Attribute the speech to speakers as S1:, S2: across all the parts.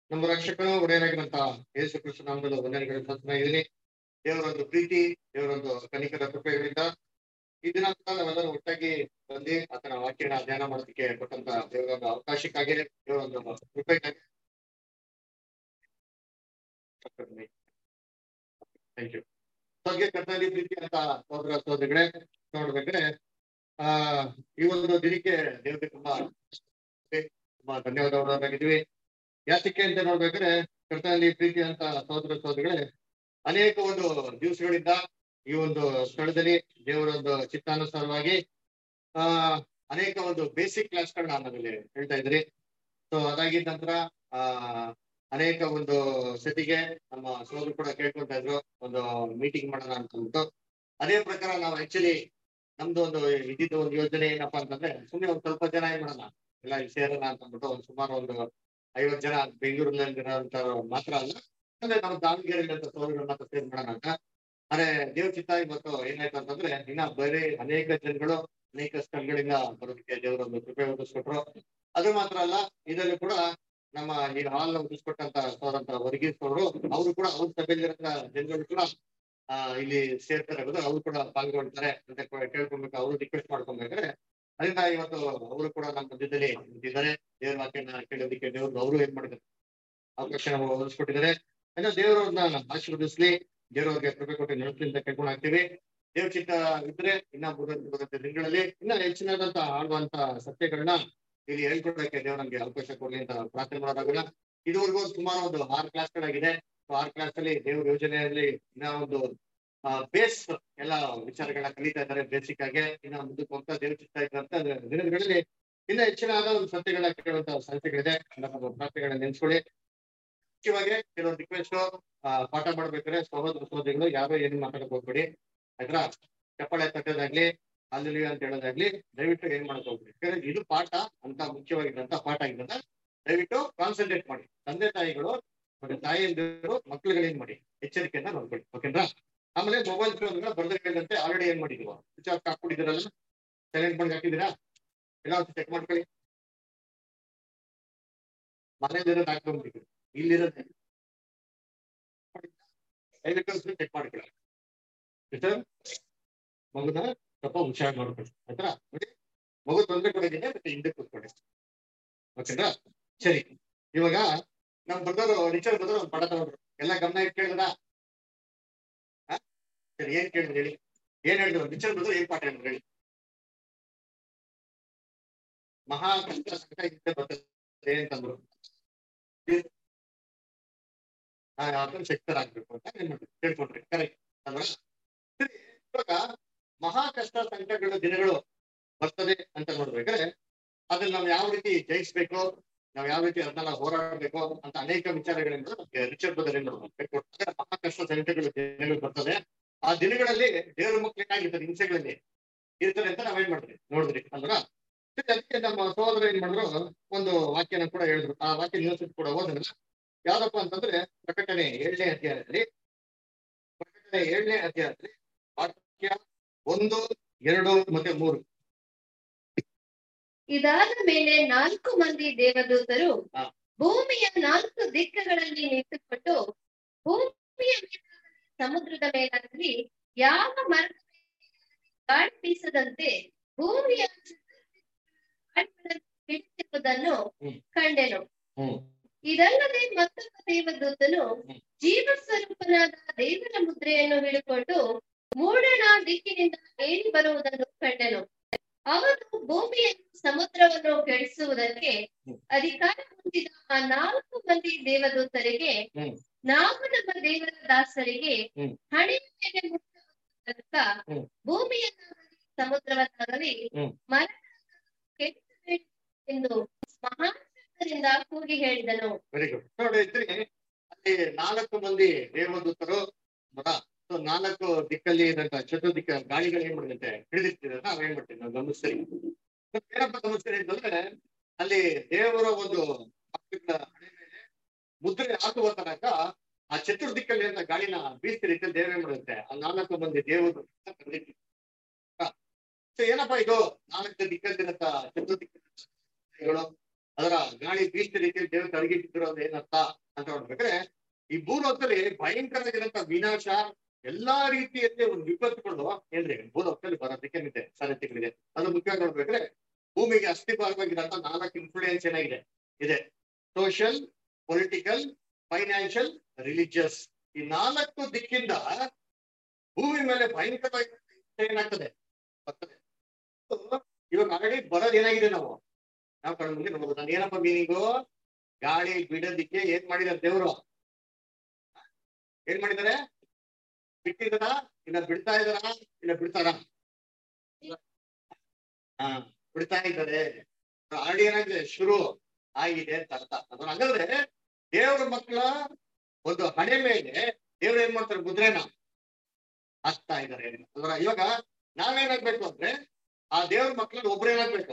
S1: ನಮ್ಮ ರಕ್ಷಕನು ಒಡೆಯನಾಗಿರಂತ ಯೇಸು ಕೃಷ್ಣ ನಾಮದಲ್ಲಿ ವಂದನೆಗಳು ಇದ್ದೀನಿ ದೇವರ ಒಂದು ಪ್ರೀತಿ ದೇವರ ಒಂದು ಕನಿಕರ ಕೃಪೆಗಳಿಂದ ಈ ದಿನ ಕೂಡ ನಾವೆಲ್ಲರೂ ಒಟ್ಟಾಗಿ ಬಂದು ಆತನ ವಾಕ್ಯನ ಧ್ಯಾನ ಮಾಡೋದಕ್ಕೆ ಕೊಟ್ಟಂತ ದೇವರ ಒಂದು ಅವಕಾಶಕ್ಕಾಗಿ ದೇವರ ಒಂದು ಕೃಪೆಗಾಗಿ ಥ್ಯಾಂಕ್ ಯು ಬಗ್ಗೆ ಕರ್ತವ್ಯ ಪ್ರೀತಿ ಅಂತ ಸೋದರ ಸೋದರಿಗಳೇ ನೋಡ್ಬೇಕ್ರೆ ಆ ಈ ಒಂದು ದಿನಕ್ಕೆ ದೇವರಿಗೆ ತುಂಬಾ ತುಂಬಾ ಧನ್ಯವಾದವಾಗಿದ್ವಿ ಯಾತಕ್ಕೆ ಅಂತ ನೋಡ್ಬೇಕಾದ್ರೆ ಕರ್ತನಲ್ಲಿ ಪ್ರೀತಿ ಅಂತ ಸಹೋದರ ಸಹೋದರಿಗಳೇ ಅನೇಕ ಒಂದು ದಿವಸಗಳಿಂದ ಈ ಒಂದು ಸ್ಥಳದಲ್ಲಿ ದೇವರ ಒಂದು ಚಿತ್ತಾನುಸಾರವಾಗಿ ಆ ಅನೇಕ ಒಂದು ಬೇಸಿಕ್ ಕ್ಲಾಸ್ಗಳನ್ನ ನಮ್ಮಲ್ಲಿ ಹೇಳ್ತಾ ಇದ್ರಿ ಸೊ ಅದಾಗಿದ ನಂತರ ಆ ಅನೇಕ ಒಂದು ಸತಿಗೆ ನಮ್ಮ ಸೋದರು ಕೂಡ ಕೇಳ್ಕೊಳ್ತಾ ಇದ್ರು ಒಂದು ಮೀಟಿಂಗ್ ಮಾಡೋಣ ಅಂತ ಅಂದ್ಬಿಟ್ಟು ಅದೇ ಪ್ರಕಾರ ನಾವು ಆಕ್ಚುಲಿ ನಮ್ದು ಒಂದು ಇದ್ದಿದ್ದು ಒಂದು ಯೋಜನೆ ಏನಪ್ಪಾ ಅಂತಂದ್ರೆ ಸುಮ್ಮನೆ ಒಂದು ಸ್ವಲ್ಪ ಜನ ಏನ್ ಮಾಡೋಣ ಎಲ್ಲ ಇಲ್ಲಿ ಸೇರೋಣ ಅಂತ ಅಂದ್ಬಿಟ್ಟು ಒಂದು ಸುಮಾರು ಒಂದು ಐವತ್ತು ಜನ ಬೆಂಗಳೂರಿನಲ್ಲಿ ಇರೋಂಥವ್ರು ಮಾತ್ರ ಅಲ್ಲ ಅಂದ್ರೆ ನಾವು ದಾವಣಗೆರೆಯಲ್ಲಿ ಅಂತ ಸೋದರನ್ನ ಮಾತ್ರ ಸೇರ್ ಮಾಡೋಣ ಅಂತ ಆದ್ರೆ ದೇವ್ರ ಚಿತ್ತ ಇವತ್ತು ಏನಾಯ್ತು ಅಂತಂದ್ರೆ ಇನ್ನ ಬೇರೆ ಅನೇಕ ಜನಗಳು ಅನೇಕ ಸ್ಥಳಗಳಿಂದ ಬರೋದಕ್ಕೆ ದೇವರ ಒಂದು ಕೃಪೆ ಒದಗಿಸ್ಕೊಟ್ರು ಅದು ಮಾತ್ರ ಅಲ್ಲ ಇದರಲ್ಲಿ ಕೂಡ ನಮ್ಮ ಈ ಹಾಲ್ ಒದಗಿಸ್ಕೊಟ್ಟಂತ ಸೋರಂತ ವರ್ಗೀಸ್ನವರು ಅವರು ಕೂಡ ಅವ್ರ ಸಭೆಯಲ್ಲಿರಂತ ಜನಗಳು ಕೂಡ ಆ ಇಲ್ಲಿ ಸೇರ್ತಾರೆ ಇರೋದು ಅವ್ರು ಕೂಡ ಪಾಲ್ಗೊಳ್ತಾರೆ ಅಂತ ಕೇಳ್ಕೊಬೇಕು ಅವರು ರಿಕ್ವೆಸ್ಟ್ ಮಾಡ್ಕೊಬೇಕಾದ್ರೆ ಅದರಿಂದ ಇವತ್ತು ಅವರು ಕೂಡ ನಮ್ಮ ಮಧ್ಯದಲ್ಲಿ ನಿಂತಿದ್ದಾರೆ ದೇವ್ರ ವಾಕ್ಯನ ಕೇಳೋದಕ್ಕೆ ದೇವ್ರು ಅವರು ಏನ್ ಮಾಡಿದ್ದಾರೆ ಅವಕಾಶ ಒದಗಿಸ್ಕೊಟ್ಟಿದ್ದಾರೆ ಅಂದ್ರೆ ದೇವರವ್ರನ್ನ ಆಶೀರ್ವದಿಸ್ಲಿ ದೇವರವ್ರಿಗೆ ಕೃಪೆ ಕೊಟ್ಟು ನೆನಪಿನಿಂದ ಕೇಳ್ಕೊಂಡು ಹಾಕ್ತೀವಿ ದೇವ್ರ ಚಿತ್ತ ಇದ್ರೆ ಇನ್ನ ಬರುವಂತ ದಿನಗಳಲ್ಲಿ ಇನ್ನ ಹೆಚ್ಚಿನದಂತ ಆಡುವಂತ ಸತ್ಯಗಳನ್ನ ಇಲ್ಲಿ ಹೇಳ್ಕೊಡಕ್ಕೆ ದೇವ್ರ ನಮ್ಗೆ ಅವಕಾಶ ಕೊಡ್ಲಿ ಅಂತ ಪ್ರಾರ್ಥನೆ ಮಾಡೋದಾಗಲ್ಲ ಇದುವರೆಗೂ ಸುಮಾರು ಒಂದು ಆರು ಕ್ಲಾಸ್ಗಳಾಗಿದೆ ಆರು ಕ್ಲಾಸ್ ಅಲ್ಲಿ ದೇವ್ರ ಯೋಜನೆಯಲ್ಲಿ ಇನ್ನ ಒಂದು ಬೇಸ್ ಎಲ್ಲ ವಿಚಾರಗಳನ್ನ ಕಲಿತಾ ಇದ್ದಾರೆ ಬೇಸಿಕ್ ಆಗಿ ಇನ್ನ ಮುಂದಕ್ಕೆ ಹೋಗ್ತಾ ದೇವ್ರ ಚಿತ್ತ ಇದ್ದಂತ ದಿನಗಳಲ್ಲಿ ಇನ್ನ ಹೆಚ್ಚಿನಾದ ಒಂದು ಸತ್ಯಗಳನ್ನ ಕೇಳುವಂತ ಸಂಸ್ಥೆಗಳಿದೆ ನಮ್ಮ ಪ್ರಾರ್ಥನೆಗಳನ್ನ ನೆನ್ಸ್ಕೊಳ್ಳಿ ಮುಖ್ಯವಾಗಿ ಕೆಲವೊಂದು ರಿಕ್ವೆಸ್ಟ್ ಪಾಠ ಮಾಡ್ಬೇಕಾದ್ರೆ ಸಹೋದರ ಸಹೋದರಿಗಳು ಯಾರು ಏನು ಮಾತಾಡಕ್ ಹೋಗ್ಬೇಡಿ ಆಯ್ತಾ ಚಪ್ಪಾಳೆ ತಟ್ಟೋದಾಗ್ಲಿ ಅಲ್ಲಿ ಅಂತ ಹೇಳೋದಾಗ್ಲಿ ದಯವಿಟ್ಟು ಏನ್ ಮಾಡಕ್ ಹೋಗ್ಬೇಡಿ ಯಾಕಂದ್ರೆ ಇದು ಪಾಠ ಅಂತ ಮುಖ್ಯವಾಗಿದ್ದಂತ ಪಾಠ ಆಗಿದ್ದಂತ ದಯವಿಟ್ಟು ಕಾನ್ಸಂಟ್ರೇಟ್ ಮಾಡಿ ತಂದೆ ತಾಯಿಗಳು ಮತ್ತೆ ತಾಯಿಯಂದಿರು ಮಕ್ಳುಗಳೇನ್ ಮಾಡಿ ಎಚ್ಚರಿಕೆಯನ್ನ ನೋಡ್ಕೊಳ್ಳಿ ಓಕೆನಾ ಆಮೇಲೆ ಮೊಬೈಲ್ ಫೋನ್ಗಳ ಬರ್ದಂತೆ ಆಲ್ರೆಡಿ ಏನ್ ಮಾಡಿದೀವ ಸ್ವಿಚ್ ಆಫ್ ಹಾಕೊಂಡಿದ್ದೀರಲ್ಲ ಸೈಲೆಂಟ್ ಮಾಡಿ ಹಾಕಿದ್ದೀರಾ ಎಲ್ಲ ಚೆಕ್ ಮಾಡ್ಕೊಳ್ಳಿ ಮನೇಲಿರೋದು ಹಾಕೊಂಡ್ಬಿಟ್ಟಿದ್ರು ಇಲ್ಲಿರೋದು ದಯವಿಟ್ಟು ಚೆಕ್ ಮಾಡ್ಕೊಳ್ಳಿ ಆಯ್ತಾ ಮಗುನ ಸ್ವಲ್ಪ ಹುಷಾರ್ ಮಾಡ್ಕೊಳ್ಳಿ ಆಯ್ತಾ ನೋಡಿ ಮಗು ತೊಂದರೆ ಕೊಡೋದಿದೆ ಮತ್ತೆ ಹಿಂದೆ ಕೂತ್ಕೊಳ್ಳಿ ಓಕೆನಾ ಸರಿ ಇವಾಗ ನಮ್ ಬಂದವರು ರಿಚರ್ ಬಂದವರು ಒಂದು ಪಡ ತಗೊಂಡ್ರು ಎಲ್ಲ ಗಮನ ಇಟ್ಟು ಕೇಳಿದ್ರ ಸರಿ ಏನ್ ಕೇಳಿದ್ರು ಹೇಳಿ ಏನ್ ಹೇಳಿದ್ರು ರಿಚರ್ ಬಂದ್ರು ಏನ್ ಪಾಠ ಹೇಳಿದ್ರು ಹೇಳಿ ಮಹಾ ಕಷ್ಟ ಸಂಕಟ ಹಿಂದೆ ಬರ್ತದೆ ಅಂತಂದ್ರು ಅದನ್ನ ಶಕ್ತರಾಗ್ಬೇಕು ಅಂತ ಏನ್ ಮಾಡ್ರಿ ಕೇಳ್ಕೊಂಡ್ರಿ ಕರೆಕ್ಟ್ ಅಲ್ವಾ ಸರಿ ಇವಾಗ ಮಹಾ ಕಷ್ಟ ಸಂಕಟಗಳ ದಿನಗಳು ಬರ್ತದೆ ಅಂತ ನೋಡ್ಬೇಕಾದ್ರೆ ಅದನ್ನ ನಾವು ಯಾವ ರೀತಿ ಜಯಿಸ್ಬೇಕು ನಾವ್ ಯಾವ ರೀತಿ ಅದನ್ನೆಲ್ಲ ಹೋರಾಡಬೇಕು ಅಂತ ಅನೇಕ ವಿಚಾರಗಳಿಂದ ರಿಚರ್ಡ್ ಬದಲಿ ನೋಡ್ಬೇಕು ಮಹಾ ಕಷ್ಟ ಸಂಕಟಗಳ ದಿನಗಳು ಬರ್ತದೆ ಆ ದಿನಗಳಲ್ಲಿ ದೇವರ ಮಕ್ಳು ಏನಾಗಿರ್ತಾರೆ ಹಿಂಸೆಗಳಲ್ಲಿ ಇರ್ತಾರೆ ಅಂತ ನಾವೇನ್ ಮಾಡಿದ್ರಿ ನೋಡಿದ್ರಿ ಅಂದ್ರ ಅದಕ್ಕೆ ನಮ್ಮ ಸಹೋದರ ಏನ್ ಮಾಡಿದ್ರು ಒಂದು ವಾಕ್ಯನ ಕೂಡ ಹೇಳಿದ್ರು ಆ ವಾಕ್ಯ ನ್ಯೂಸ್ ಕೂಡ ಹೋದ್ರೆ ಯಾವ್ದಪ್ಪ ಅಂತಂದ್ರೆ ಪ್ರಕಟಣೆ ಏಳನೇ ಅಧ್ಯಾಯದಲ್ಲಿ ಪ್ರಕಟಣೆ ಏಳನೇ ಅಧ್ಯಾಯದಲ್ಲಿ ವಾಕ್ಯ ಒಂದು ಎರಡು ಮತ್ತೆ ಮೂರು
S2: ಇದಾದ ಮೇಲೆ ನಾಲ್ಕು ಮಂದಿ ದೇವದೂತರು
S1: ಹಾ.
S2: ಭೂಮಿಯ ನಾಲ್ಕು ದಿಕ್ಕಗಳಲ್ಲಿ ನಿಂತುಕೊಂಡು ಭೂಮಿಯ ಮೇಲಾಗಲಿ ಸಮುದ್ರದ ಮೇಲಾಗಲಿ ಯಾವ ಮರದ ಗಾಳಿ ಬೀಸದಂತೆ ಭೂಮಿಯ ಗಾಳಿಗಳನ್ನು ಹಿಡಿದಿರುವುದನ್ನು
S1: ಹ್ಮ್.
S2: ಕಂಡೆನು
S1: ಹ್ಮ್
S2: ಇದಲ್ಲದೆ ಮತ್ತೊಬ್ಬ ದೇವದೂತನು
S1: ಹ್ಮ್.
S2: ಜೀವ ಸ್ವರೂಪನಾದ ದೇವರ ಮುದ್ರೆಯನ್ನು ಹಿಡಿಕೊಂಡು ಮೂಡಣ ದಿಕ್ಕಿನಿಂದ ಏರಿ ಬರುವುದನ್ನು ಕಂಡೆನು ಅವನು ಭೂಮಿಯನ್ನು ಸಮುದ್ರವನ್ನು ಕೆಡಿಸುವುದಕ್ಕೆ
S1: ಹ್ಮ್.
S2: ಅಧಿಕಾರ ಹೊಂದಿದ ಆ ನಾಲ್ಕು ಮಂದಿ ದೇವದೂತರಿಗೆ
S1: ಹ್ಮ್.
S2: ನಾವು ನಮ್ಮ ದೇವರ ದಾಸರಿಗೆ
S1: ಹ್ಮ್.
S2: ಹಣೆಯ ಮೇಲೆ ಮುಟ್ಟುವ ತನಕ
S1: ಹ್ಮ್.
S2: ಭೂಮಿಯನ್ನಾಗಲಿ ಸಮುದ್ರವನ್ನಾಗಲಿ
S1: ಹ್ಮ್.
S2: ಮರ ಕೆಡಿಸಬೇಡ ಎಂದು ಮಹಾಶಕ್ತರಿಂದ ಕೂಗಿ ಹೇಳಿದನು
S1: ವೆರಿ ಗುಡ್ ನೋಡಿ ಇದ್ರಿ ಅಲ್ಲಿ ನಾಲ್ಕು ಮಂದಿ ದೇವದೂತರು ಸೊ ನಾಲ್ಕು ದಿಕ್ಕಲ್ಲಿ ಇದ್ದಂತ ಚತುರ್ದಿಕ್ಕ ಗಾಳಿಗಳು ಏನ್ ಮಾಡಿದಂತೆ ಹಿಡಿದಿರ್ತೀರ ನಾವ್ ಏನ್ ಮಾಡ್ತೀವಿ ನಾವು ಗಮನಿಸ್ತೀವಿ ಏನಪ್ಪ ಗಮನಿಸ್ತೀರಿ ಅಂತಂದ್ರೆ ಅಲ್ಲಿ ದೇವರ ಒಂದು ಭಕ್ತಗಳ ಹಣೆ ಮೇಲೆ ಮುದ್ರೆ ಹಾಕುವ ತನಕ ಆ ಚತುರ್ದಿಕ್ಕಲ್ಲಿ ಅಂತ ಗಾಳಿನ ಬೀಸ್ತಿರಿ ಅಂತ ದೇವ್ರ ಏನ್ ಮಾಡುತ್ತೆ ಆ ನಾಲ್ಕು ಮಂದಿ ದೇವರು ಸೊ ಏನಪ್ಪಾ ಇದು ನಾಲ್ಕು ದಿಕ್ಕಲ್ಲಿರಂತ ಚತುರ್ದಿಕ್ಕಗಳು ಅದರ ಗಾಳಿ ಬೀಸ್ತ ರೀತಿಯಲ್ಲಿ ದೇವರು ತಡಗಿಟ್ಟಿದ್ರು ಅಂದ್ರೆ ಏನರ್ಥ ಅಂತ ನೋಡ್ಬೇಕಾದ್ರೆ ಈ ಭೂಲೋಕದಲ್ಲಿ ಭಯಂಕರವಾಗಿರಂತ ವಿನಾಶ ಎಲ್ಲಾ ರೀತಿಯಲ್ಲಿ ಒಂದು ವಿಪತ್ತುಗಳು ಏನ್ರಿ ಭೂಲೋಕದಲ್ಲಿ ಬರೋದಕ್ಕೆ ಇದೆ ಸಾಧ್ಯತೆಗಳಿದೆ ಅದು ಮುಖ್ಯವಾಗಿ ನೋಡ್ಬೇಕಾದ್ರೆ ಭೂಮಿಗೆ ಅಸ್ಥಿಭಾರವಾಗಿರಂತ ನಾಲ್ಕು ಇನ್ಫ್ಲೂಯೆನ್ಸ್ ಏನಾಗಿದೆ ಇದೆ ಸೋಷಿಯಲ್ ಪೊಲಿಟಿಕಲ್ ಫೈನಾನ್ಷಿಯಲ್ ರಿಲಿಜಿಯಸ್ ಈ ನಾಲ್ಕು ದಿಕ್ಕಿಂದ ಭೂಮಿ ಮೇಲೆ ಭಯಂಕರವಾಗಿ ಏನಾಗ್ತದೆ ಬರ್ತದೆ So, ಇವಾಗ ಆಲ್ರೆಡಿ ಬರೋದು ಏನಾಗಿದೆ ನಾವು ನಾವು ಕಣ್ಣು ಮುಂದೆ ನೋಡ್ಬೋದು ನಾನು ಏನಪ್ಪ ಮೀನಿಂಗು ಗಾಳಿ ಬಿಡೋದಿಕ್ಕೆ ಏನ್ ಮಾಡಿದಾರೆ ದೇವರು ಏನ್ ಮಾಡಿದ್ದಾರೆ ಬಿಟ್ಟಿದಾರ ಇಲ್ಲ ಬಿಡ್ತಾ ಇದಾರ ಇಲ್ಲ ಬಿಡ್ತಾರ ಹಾ ಬಿಡ್ತಾ ಇದ್ದಾರೆ ಆಲ್ರೆಡಿ ಏನಾಗಿದೆ ಶುರು ಆಗಿದೆ ಅಂತ ಅರ್ಥ ಅದ್ರ ಹಂಗಂದ್ರೆ ದೇವರ ಮಕ್ಕಳ ಒಂದು ಹಣೆ ಮೇಲೆ ದೇವ್ರು ಏನ್ ಮಾಡ್ತಾರೆ ಮುದ್ರೆನ ಹಾಕ್ತಾ ಇದ್ದಾರೆ ಅದ್ರ ಇವಾಗ ನಾವೇನಾಗ್ಬೇಕು ಅಂದ್ರೆ ಆ ದೇವ್ರ ಮಕ್ಕಳಲ್ಲಿ ಒಬ್ರು ಏನಾಗ್ಬೇಕು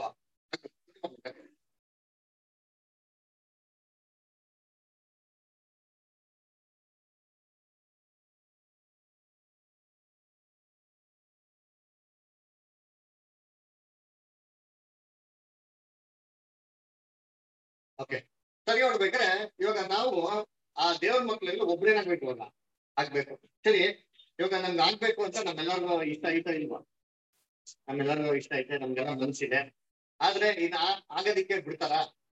S1: ಓಕೆ ಸರಿ ನೋಡ್ಬೇಕಾದ್ರೆ ಇವಾಗ ನಾವು ಆ ದೇವ್ರ ಮಕ್ಕಳಲ್ಲಿ ಒಬ್ರೇನಾಗ್ಬೇಕು ಇವಾಗ ಆಗ್ಬೇಕು ಸರಿ ಇವಾಗ ನಮ್ಗೆ ಆಗ್ಬೇಕು ಅಂತ ನಮ್ಮೆಲ್ಲರಿಗೂ ಇಷ್ಟ ಐತಾ ಇಲ್ವಾ ನಮ್ಮೆಲ್ಲರಿಗೂ ಇಷ್ಟ ಐತೆ ನಮ್ಗೆಲ್ಲ ಮನ್ಸಿದೆ ಆದ್ರೆ ಇದ ಆಗೋದಿಕ್ಕೆ ಬಿಡ್ತಾರ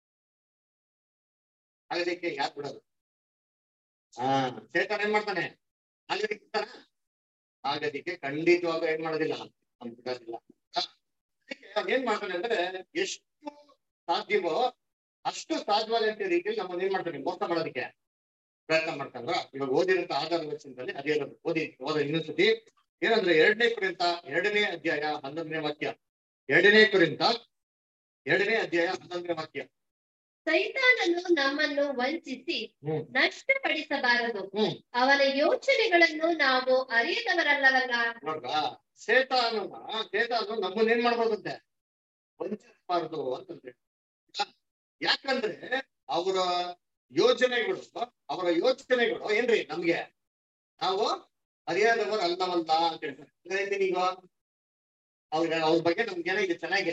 S1: ಆಗೋದಿಕ್ಕೆ ಯಾಕೆ ಬಿಡೋದು ಹಾ ಚೇತನ್ ಏನ್ ಮಾಡ್ತಾನೆ ಆಗೋದಿಕ್ಕೆ ಬಿಡ್ತಾನ ಆಗೋದಿಕ್ಕೆ ಖಂಡಿತವಾಗ ಏನ್ ಮಾಡೋದಿಲ್ಲ ಅವ್ನು ಬಿಡೋದಿಲ್ಲ ಹಾ. ಅದಕ್ಕೆ ಅವ್ನ್ ಏನ್ ಮಾಡ್ತಾನೆ ಅಂದ್ರೆ ಎಷ್ಟು ಸಾಧ್ಯವೋ ಅಷ್ಟು ಸಾಧ್ಯವಾದಂತ ರೀತಿಯಲ್ಲಿ ನಮ್ಮನ್ನ ಏನ್ ಮಾಡ್ತಾನೆ ಮೋಸ ಮಾಡೋದಕ್ಕೆ ಪ್ರಯತ್ನ ಮಾಡ್ತಾರ ಇವಾಗ ಓದಿರಂತ ಆಧಾರ ವಚನದಲ್ಲಿ ಅದೇ ಇರೋದು. ಓದಿ ಓದ ಇನ್ನೊಂದ್ಸತಿ ಏನಂದ್ರೆ ಎರಡನೇ ಕುರಿತ ಎರಡನೇ ಅಧ್ಯಾಯ ಹನ್ನೊಂದನೇ ವಾಕ್ಯ ಎರಡನೇ ಕುರಿತ ಎರಡನೇ ಅಧ್ಯಾಯ ಹನ್ನೊಂದನೇ ವಾಕ್ಯ
S2: ಸೈತಾನನು ನಮ್ಮನ್ನು ವಂಚಿಸಿ
S1: ಹ್ಮ್.
S2: ನಷ್ಟಪಡಿಸಬಾರದು
S1: ಹ್ಮ್.
S2: ಅವನ ಯೋಚನೆಗಳನ್ನು ನಾವು ಅರಿಯದವರಲ್ಲವಲ್ಲ
S1: ನೋಡ್ರಾ ಸೇತಾನನ ಸೇತಾನು ನಮ್ಮನ್ನ ಏನ್ ಮಾಡ್ಬೋದಂತೆ ವಂಚಿಸಬಾರದು ಅಂತಂದ್ರೆ ಯಾಕಂದ್ರೆ ಅವರ ಯೋಜನೆಗಳು ಅವರ ಯೋಚನೆಗಳು ಏನ್ರಿ ನಮ್ಗೆ ನಾವು ಅರಿಯಾದವರು ಅಲ್ಲವಲ್ಲ ಅಂತ ಹೇಳ್ತಾರೆ ಅಂದ್ರೆ ಏನ್ ಈಗ ಅವ್ರ ಅವ್ರ ಬಗ್ಗೆ ನಮ್ಗೆ ಏನಾಗಿದೆ ಚೆನ್ನಾಗಿ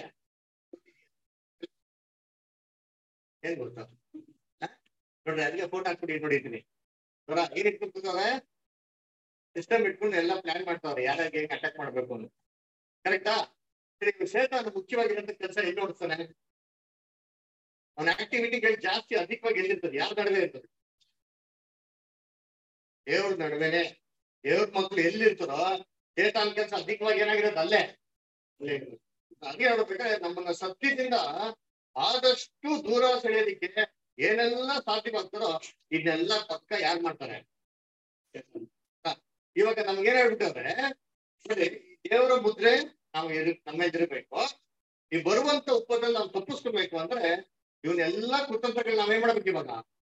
S1: ಏನ್ ಗೊತ್ತಾ ಹ? ನೋಡ್ರಿ ಅದಕ್ಕೆ ಫೋಟೋ ಹಾಕ್ಬಿಡಿ ನೋಡಿದ್ದೀನಿ ನೋಡ ಏನ್ ಇಟ್ಕೊಂಡು ಕೂತವ್ರೆ ಸಿಸ್ಟಮ್ ಇಟ್ಕೊಂಡು ಎಲ್ಲ ಪ್ಲಾನ್ ಮಾಡ್ತಾವ್ರೆ ಯಾರ್ಯಾರಿಗೆ ಹೆಂಗ್ ಅಟ್ಯಾಕ್ ಮಾಡ್ಬೇಕು ಅಂತ ಕರೆಕ್ಟಾ ಸರಿ ಸೇತಾನ ಮುಖ್ಯವಾಗಿರೋಂಥ ಕೆಲಸ ಎಲ್ಲಿ ನೋಡ್ತಾನೆ ಅವನ ಆಕ್ಟಿವಿಟಿಗಳು ಜಾಸ್ತಿ ಅಧಿಕವಾಗಿ ಎಲ್ಲಿರ್ತದೆ ಯಾರ ನಡುವೆ ಇರ್ತದೆ ದೇವ್ರ ನಡುವೆನೆ ದೇವ್ರ ಮಕ್ಳು ಎಲ್ಲಿರ್ತಾರೋ ಸೇತಾನ್ ಕೆಲಸ ಅಧಿಕವಾಗಿ ಏನಾಗಿರೋದು ಅಲ್ಲೇ ಅಲ್ಲೇ ಇರ್ತದೆ. ಹಾಗೆ ಹೇಳ್ಬೇಕಾದ್ರೆ ನಮ್ಮನ್ನ ಸತ್ಯದಿಂದ ಆದಷ್ಟು ದೂರ ಸೆಳೆಯೋದಿಕ್ಕೆ ಏನೆಲ್ಲ ಸಾಧ್ಯವಾಗ್ತದೋ ಇದನ್ನೆಲ್ಲ ಪಕ್ಕ ಯಾರು ಮಾಡ್ತಾರೆ ಹ, ಇವಾಗ ನಮ್ಗೆ ಏನ್ ಹೇಳ್ಬಿಟ್ಟವ್ರೆ ನೋಡಿ ದೇವರ ಮುದ್ರೆ ನಾವು ಎದುರು ನಮ್ಮ ಎದುರಬೇಕು ಈ ಬರುವಂತ ಉಪ್ಪದಲ್ಲಿ ನಾವು ತಪ್ಪಿಸ್ಕೊಬೇಕು ಅಂದ್ರೆ ಇವನ್ನೆಲ್ಲ ಕುತಂತ್ರಗಳು ನಾವೇನ್ ಮಾಡ್ಬೇಕು ಇವಾಗ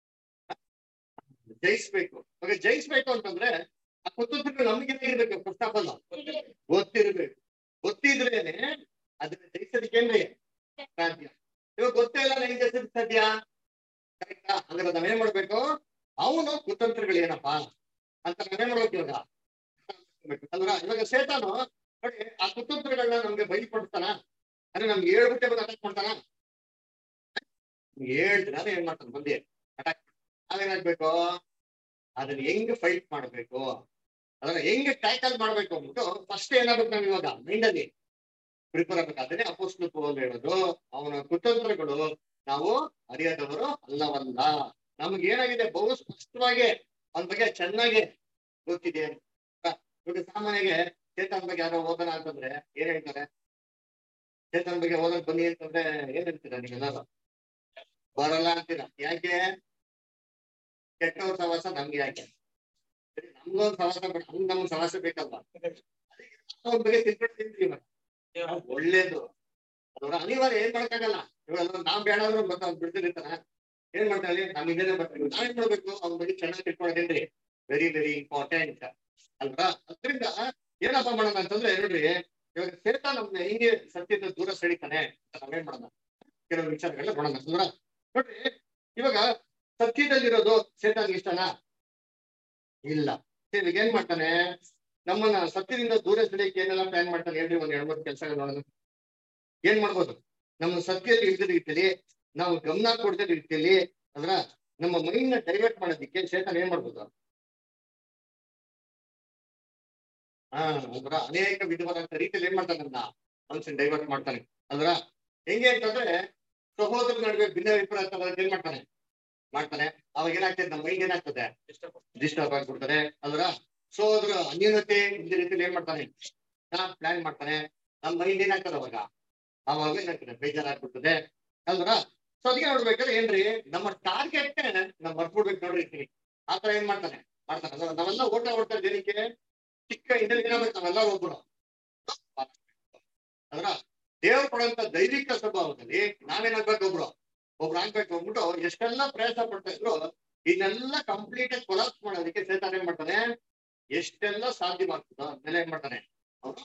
S1: ಜಯಿಸ್ಬೇಕು ಇವಾಗ ಜಯಿಸ್ಬೇಕು ಅಂತಂದ್ರೆ ಆ ಕುತಂತ್ರಗಳು ನಮ್ಗೆ ಇರ್ಬೇಕು ಫಸ್ಟ್ ಆಫ್ ಆಲ್ ಗೊತ್ತಿರ್ಬೇಕು ಗೊತ್ತಿದ್ರೇನೆ ಅದನ್ನ ಜಯಿಸೋದಕ್ಕೆ ಏನ್ರಿ ಸಾಧ್ಯ ಇವಾಗ ಗೊತ್ತೇ ಇಲ್ಲ ಹೆಂಗ್ ಜಯಿಸೋದಕ್ಕೆ ಸಾಧ್ಯ ಕರೆಕ್ಟಾ ಅಂದ್ರೆ ನಾವೇನ್ ಮಾಡ್ಬೇಕು ಅವನು ಕುತಂತ್ರಗಳು ಏನಪ್ಪಾ ಅಂತ ನಾವೇನ್ ಮಾಡ್ಬೇಕು ಇವಾಗ ಅಲ್ವಾ ಇವಾಗ ಸೇತಾನು ನೋಡಿ ಆ ಕುತಂತ್ರಗಳನ್ನ ನಮ್ಗೆ ಬಯಲ್ಪಡ್ತಾನ ಅಂದ್ರೆ ನಮ್ಗೆ ಹೇಳ್ಬಿಟ್ಟೆ ಬಂದು ಅಟ್ಯಾಕ್ ಮಾಡ್ತಾನ ಹೇಳ್ತೀನಿ ಅದೇ ಏನ್ ಮಾಡ್ತಾನೆ ಬಂದಿ ಅಟ್ಯಾಕ್ ನಾವೇನಾಗ್ಬೇಕು ಅದನ್ನ ಹೆಂಗ್ ಫೈಟ್ ಮಾಡ್ಬೇಕು ಅದನ್ನ ಹೆಂಗ್ ಟ್ಯಾಕಲ್ ಮಾಡ್ಬೇಕು ಅಂದ್ಬಿಟ್ಟು ಫಸ್ಟ್ ಏನಾಗ್ಬೇಕು ನಾವ್ ಇವಾಗ ಮೈಂಡ್ ಅಲ್ಲಿ ಪ್ರಿಪೇರ್ ಆಗ್ಬೇಕು ಅದನ್ನೇ ಅಪೋಸ್ಲು ಪೌಲ್ ಹೇಳೋದು ಅವನ ಕುತಂತ್ರಗಳು ನಾವು ಅರಿಯದವರು ಅಲ್ಲವಲ್ಲ ನಮ್ಗೆ ಏನಾಗಿದೆ ಬಹು ಸ್ಪಷ್ಟವಾಗಿ ಅವನ ಬಗ್ಗೆ ಚೆನ್ನಾಗಿ ಗೊತ್ತಿದೆ ಅಂತ ಇವಾಗ ಸಾಮಾನ್ಯಗೆ ಚೇತನ್ ಬಗ್ಗೆ ಯಾರೋ ಓದೋಣ ಅಂತಂದ್ರೆ ಏನ್ ಹೇಳ್ತಾರೆ ಚೇತನ್ ಬಗ್ಗೆ ಓದಕ್ ಬನ್ನಿ ಅಂತಂದ್ರೆ ಏನ್ ಹೇಳ್ತೀರಾ ನೀವೆಲ್ಲರೂ ಬರಲ್ಲ ಅಂತೀರ ಯಾಕೆ ಕೆಟ್ಟವ್ರ ಸವಾಸ ನಮ್ಗೆ ಯಾಕೆ ಸರಿ, ನಮ್ಗೊಂದ್ ಸವಾಸ ಬೇಡ ಹಂಗ್ ನಮ್ಗ್ ಸವಾಸ ಬೇಕಲ್ವಾ ಅದಕ್ಕೆ ಅವ್ರ ಬಗ್ಗೆ ತಿಳ್ಕೊಂಡು ತಿಂತೀವಿ ಮತ್ತೆ. ಒಳ್ಳೇದು ಅದರ ಅನಿವಾರ್ಯ ಏನ್ ಮಾಡಕ್ಕಾಗಲ್ಲ ಇವಾಗ ನಾವ್ ಬೇಡ ಅಂದ್ರೆ ಮತ್ತೆ ಅವ್ನು ಬಿಡ್ತಿರ್ತಾನ ಏನ್ ಮಾಡ್ತಾನೆ ನಮ್ ಇದೇನೆ ಬರ್ತೀವಿ ನಾವೇನ್ ಮಾಡ್ಬೇಕು ಅವ್ನ ಬಗ್ಗೆ ಚೆನ್ನಾಗಿ ತಿಳ್ಕೊಳ್ಳೋದೇನ್ರಿ ವೆರಿ ವೆರಿ ಇಂಪಾರ್ಟೆಂಟ್ ಅಲ್ವಾ ಅದ್ರಿಂದ ಏನಪ್ಪಾ ಮಾಡೋಣ ಅಂತಂದ್ರೆ ನೋಡ್ರಿ ಇವಾಗ ಸೇತ ನಮ್ನ ಹೆಂಗೆ ಸತ್ಯದ ದೂರ ಸೆಳಿತಾನೆ ಅಂತ ನಾವೇನ್ ಮಾಡೋಣ ಕೆಲವು ವಿಚಾರಗಳನ್ನ ನೋಡೋಣ ಅಲ್ವಾ ನೋಡ್ರಿ ಇವಾಗ ಸತ್ಯದಲ್ಲಿರೋದು ಸೇತಾನ್ಗೆ ಇಷ್ಟನಾ ಇಲ್ಲ ಇವಾಗ ಏನ್ ಮಾಡ್ತಾನೆ ನಮ್ಮನ್ನ ಸತ್ಯದಿಂದ ದೂರ ಸೆಳೆಯಕ್ಕೆ ಏನೆಲ್ಲ ಪ್ಲಾನ್ ಮಾಡ್ತಾನೆ ಹೇಳ್ರಿ ಒಂದ್ ಎರಡ್ ಮೂರು ಕೆಲಸ ನೋಡೋಣ ಏನ್ ಮಾಡ್ಬೋದು ನಮ್ಮ ಸತ್ಯದಲ್ಲಿ ಇಲ್ದ ರೀತಿಯಲ್ಲಿ ನಾವು ಗಮನ ಕೊಡದ ರೀತಿಯಲ್ಲಿ ಅಂದ್ರ ನಮ್ಮ ಮೈಂಡ್ ನ ಡೈವರ್ಟ್ ಮಾಡೋದಿಕ್ಕೆ ಶೇತನ್ ಏನ್ ಮಾಡ್ಬೋದು ಹಾ ಅಂದ್ರ ಅನೇಕ ವಿಧವಾದಂತ ರೀತಿಯಲ್ಲಿ ಏನ್ ಮಾಡ್ತಾನೆ ನನ್ನ ಮನುಷ್ಯನ್ ಡೈವರ್ಟ್ ಮಾಡ್ತಾನೆ ಅಂದ್ರ ಹೆಂಗೆ ಅಂತಂದ್ರೆ ಸಹೋದರ ನಡುವೆ ಭಿನ್ನ ಅಭಿಪ್ರಾಯ ತಗೊಳಕ್ ಏನ್ ಮಾಡ್ತಾನೆ ಮಾಡ್ತಾನೆ ಅವಾಗ ಏನಾಗ್ತದೆ ನಮ್ಮ ಮೈಂಡ್ ಏನಾಗ್ತದೆ ಡಿಸ್ಟರ್ಬ್ ಆಗ್ಬಿಡ್ತಾರೆ ಅಂದ್ರ ಸೋದರ ಅನ್ಯೂನತೆ ಇದ್ದ ರೀತಿಯಲ್ಲಿ ಏನ್ ಮಾಡ್ತಾನೆ ಪ್ಲಾನ್ ಮಾಡ್ತಾನೆ ನಮ್ಮ ಮೈಂಡ್ ಏನಾಗ್ತದೆ ಅವಾಗ ಅವಾಗ ಏನಾಗ್ತದೆ ಬೇಜಾರಾಗ್ಬಿಡ್ತದೆ ಅಲ್ವರ ಸೊ ಅದಕ್ಕೆ ನೋಡ್ಬೇಕಾದ್ರೆ ಏನ್ರಿ ನಮ್ಮ ಟಾರ್ಗೆಟ್ ನಾವ್ ಮರ್ಬಿಡ್ಬೇಕು ನೋಡ್ರಿ ಇರ್ತೀವಿ ಆತರ ಏನ್ ಮಾಡ್ತಾನೆ ಮಾಡ್ತಾನೆ ಅಲ್ವಾ? ನಾವೆಲ್ಲ ಓಟ ಓಡ್ತಾ ಜನಕ್ಕೆ ಚಿಕ್ಕ ಇಂದಲ್ಲಿ ಏನಾಗ್ಬೇಕು ನಾವೆಲ್ಲ ಒಬ್ಬರು ಅದ್ರ ದೇವ್ರು ಕೊಡುವಂತ ದೈವಿಕ ಸ್ವಭಾವದಲ್ಲಿ ನಾವೇನಾಗ್ಬೇಕು ಒಬ್ರು ಒಬ್ರು ಆಗ್ಬೇಕು ಅಂದ್ಬಿಟ್ಟು ಎಷ್ಟೆಲ್ಲ ಪ್ರಯಾಸ ಪಡ್ತಾ ಇದ್ರು ಇದನ್ನೆಲ್ಲ ಕಂಪ್ಲೀಟ್ ಆಗಿ ಕೊಲಾಪ್ಸ್ ಮಾಡೋದಕ್ಕೆ ಸೇತಾನ ಏನ್ ಮಾಡ್ತಾನೆ ಎಷ್ಟೆಲ್ಲ ಸಾಧ್ಯವಾಗ್ತದೋ ಅದನ್ನೆಲ್ಲ ಏನ್ ಮಾಡ್ತಾನೆ ಅವ್ರು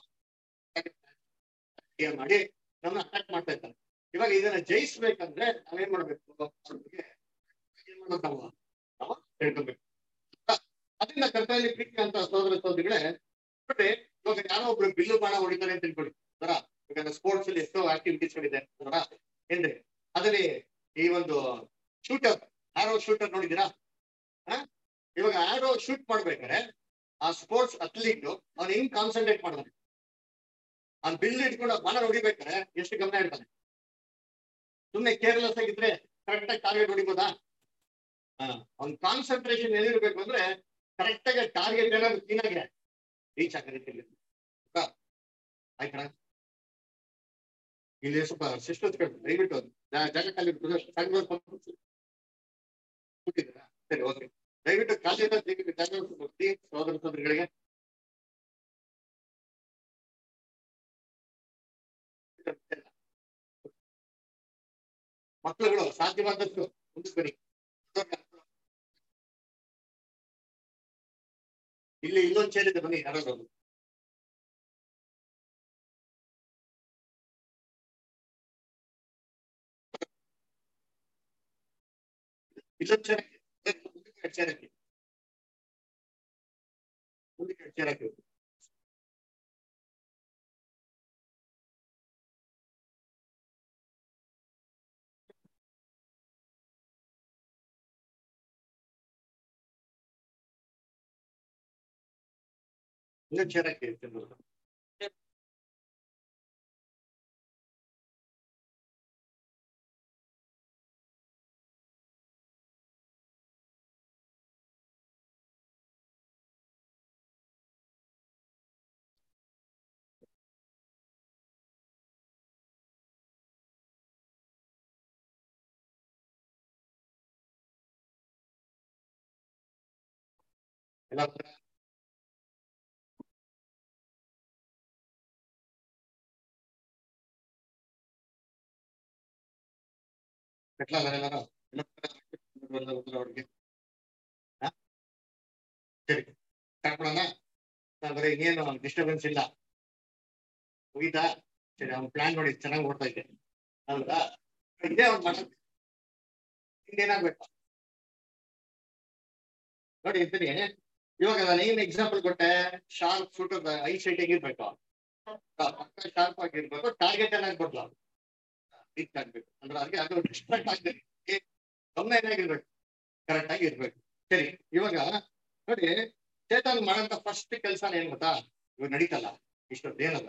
S1: ಏನ್ ಮಾಡಿ ನಮ್ಮನ್ನ ಅಟ್ಯಾಕ್ ಮಾಡ್ತಾ ಇರ್ತಾನೆ ಇವಾಗ ಇದನ್ನ ಜಯಿಸ್ಬೇಕಂದ್ರೆ ನಾವೇನ್ ಮಾಡ್ಬೇಕು ಅವ್ರಿಗೆ ಏನ್ ಮಾಡ್ಬೇಕು ನಾವು ನಾವು ತಿಳ್ಕೊಬೇಕು ಅದರಿಂದ ಕರ್ತವ್ಯ ಪ್ರೀತಿ ಅಂತ ಸೋದರ ಸೋದರಿಗಳೇ ನೋಡ್ರಿ ಇವಾಗ ಯಾರೋ ಒಬ್ರು ಬಿಲ್ಲು ಬಾಣ ಹೊಡಿತಾರೆ ಅಂತ ತಿಳ್ಕೊಳ್ಳಿ ಅದರ ಇವಾಗ ಸ್ಪೋರ್ಟ್ಸ್ ಅಲ್ಲಿ ಎಷ್ಟೋ ಆಕ್ಟಿವಿಟೀಸ್ ಗಳಿದೆ ಅದರ ಏನ್ರಿ ಅದರಲ್ಲಿ ಈ ಒಂದು ಶೂಟರ್ ಆರೋ ಶೂಟರ್ ನೋಡಿದ್ದೀರಾ ಹ ಇವಾಗ ಆರೋ ಶೂಟ್ ಮಾಡ್ಬೇಕಾದ್ರೆ ಆ ಸ್ಪೋರ್ಟ್ಸ್ ಅಥ್ಲೀಟ್ ಅವ್ನು ಹೆಂಗ್ ಕಾನ್ಸಂಟ್ರೇಟ್ ಮಾಡ್ತಾನೆ ಅವ್ನ್ ಬಿಲ್ ಇಟ್ಕೊಂಡು ಬಾಣ ಹೊಡಿಬೇಕಾದ್ರೆ ಎಷ್ಟು ಗಮನ ಇಡ್ತಾನೆ ಸುಮ್ನೆ ಕೇರ್ಲೆಸ್ ಆಗಿದ್ರೆ ಕರೆಕ್ಟ್ ಆಗಿ ಟಾರ್ಗೆಟ್ ಹೊಡಿಬೋದಾ ಹಾ ಅವ್ನ್ ಕಾನ್ಸಂಟ್ರೇಷನ್ ಎಲ್ಲಿರ್ಬೇಕು ಅಂದ್ರೆ ಕರೆಕ್ಟ್ ಆಗಿ ಟಾರ್ಗೆಟ್ ಏನಾದ್ರು ಕ್ಲೀನ್ ಆಗಿ ರೀಚ್ ಆಗೋ ರೀತಿಯಲ್ಲಿ ಆಯ್ತಾ ಇಲ್ಲಿ ಸ್ವಲ್ಪ ಸಿಸ್ಟರ್ ದಯವಿಟ್ಟು ಜಾ- ಜಾಗ ಖಾಲಿ ಬಿಟ್ಟು ಸಣ್ಣ ಕೂತಿದ್ದೀರಾ ಸರಿ ಓಕೆ ದಯವಿಟ್ಟು ಖಾಲಿ ಇರೋ ಜಾಗ- ಜಾಗ ಸ್ವಲ್ಪ ಕೊಡಿ ಸಹೋದರ ಸಹೋದರಿಗಳಿಗೆ ಮಕ್ಕಳುಗಳು ಸಾಧ್ಯವಾದಷ್ಟು ಮುಂದಕ್ಕೆ ಬನ್ನಿ ಇಲ್ಲಿ ಇಲ್ಲೊಂದು ಚೇರ್ ಇದೆ ಬನ್ನಿ ಯಾರಾದ್ರು ಇಲ್ಲೊಂದು ಚೇರ್ ಹಾಕಿ ಮುಂದಕ್ಕೆ ಚೇರ್ ಹಾಕಿ ಮುಂದಕ್ಕೆ ಚೇರ್ ಹಾಕಿ ಇನ್ನೊಂದು ಚೇರ್ ಹಾಕಿ ಚಂದ್ರು. ಎಲ್ಲ ಬಂದ್ರ? ಕಟ್ಲ ಎಲ್ಲಾರು ಎಲ್ಲ ಬಂದ್ರ ಉತ್ತರ ಅವ್ರಿಗೆ ಹ? ಸರಿ ಕರ್ಕೊಳಣ ಅಂದ್ರೆ ಇನ್ನೇನು ಡಿಸ್ಟರ್ಬೆನ್ಸ್ ಇಲ್ಲ ಮುಗೀತಾ ಸರಿ ಅವ್ನ ಪ್ಲಾನ್ ನೋಡಿ ಚೆನ್ನಾಗಿ ಓಡ್ತಾ ಇದೆ ಹೌದಾ ಇದೇ ಅವ್ನ್ ಮನ ಇನ್ನೇನಾಗ್ಬೇಕು ನೋಡಿ ಇರ್ತೀನಿ ಇವಾಗ ನಾನು ಏನ್ ಎಕ್ಸಾಂಪಲ್ ಕೊಟ್ಟೆ ಶಾರ್ಪ್ ಶೂಟರ್ ಐ ಸೈಟ್ ಹೇಗಿರ್ಬೇಕು ಪಕ್ಕ ಶಾರ್ಪ್ ಆಗಿರ್ಬೇಕು ಟಾರ್ಗೆಟ್ ಏನಾಗಿ ಕೊಡ್ಲ ರೀಚ್ ಆಗ್ಬೇಕು ಅಂದ್ರೆ ಅದಕ್ಕೆ ಅದು ಡಿಸ್ಟ್ರಾಕ್ಟ್ ಆಗ್ಬೇಕು ಗಮನ ಏನಾಗಿರ್ಬೇಕು ಕರೆಕ್ಟ್ ಆಗಿ ಇರ್ಬೇಕು ಸರಿ ಇವಾಗ ನೋಡಿ ಚೇತನ್ ಮಾಡಂತ ಫಸ್ಟ್ ಕೆಲಸ ಏನ್ ಗೊತ್ತಾ ಇವಾಗ ನಡೀತಲ್ಲ ಇಷ್ಟೊಂದು ಏನಲ್ಲ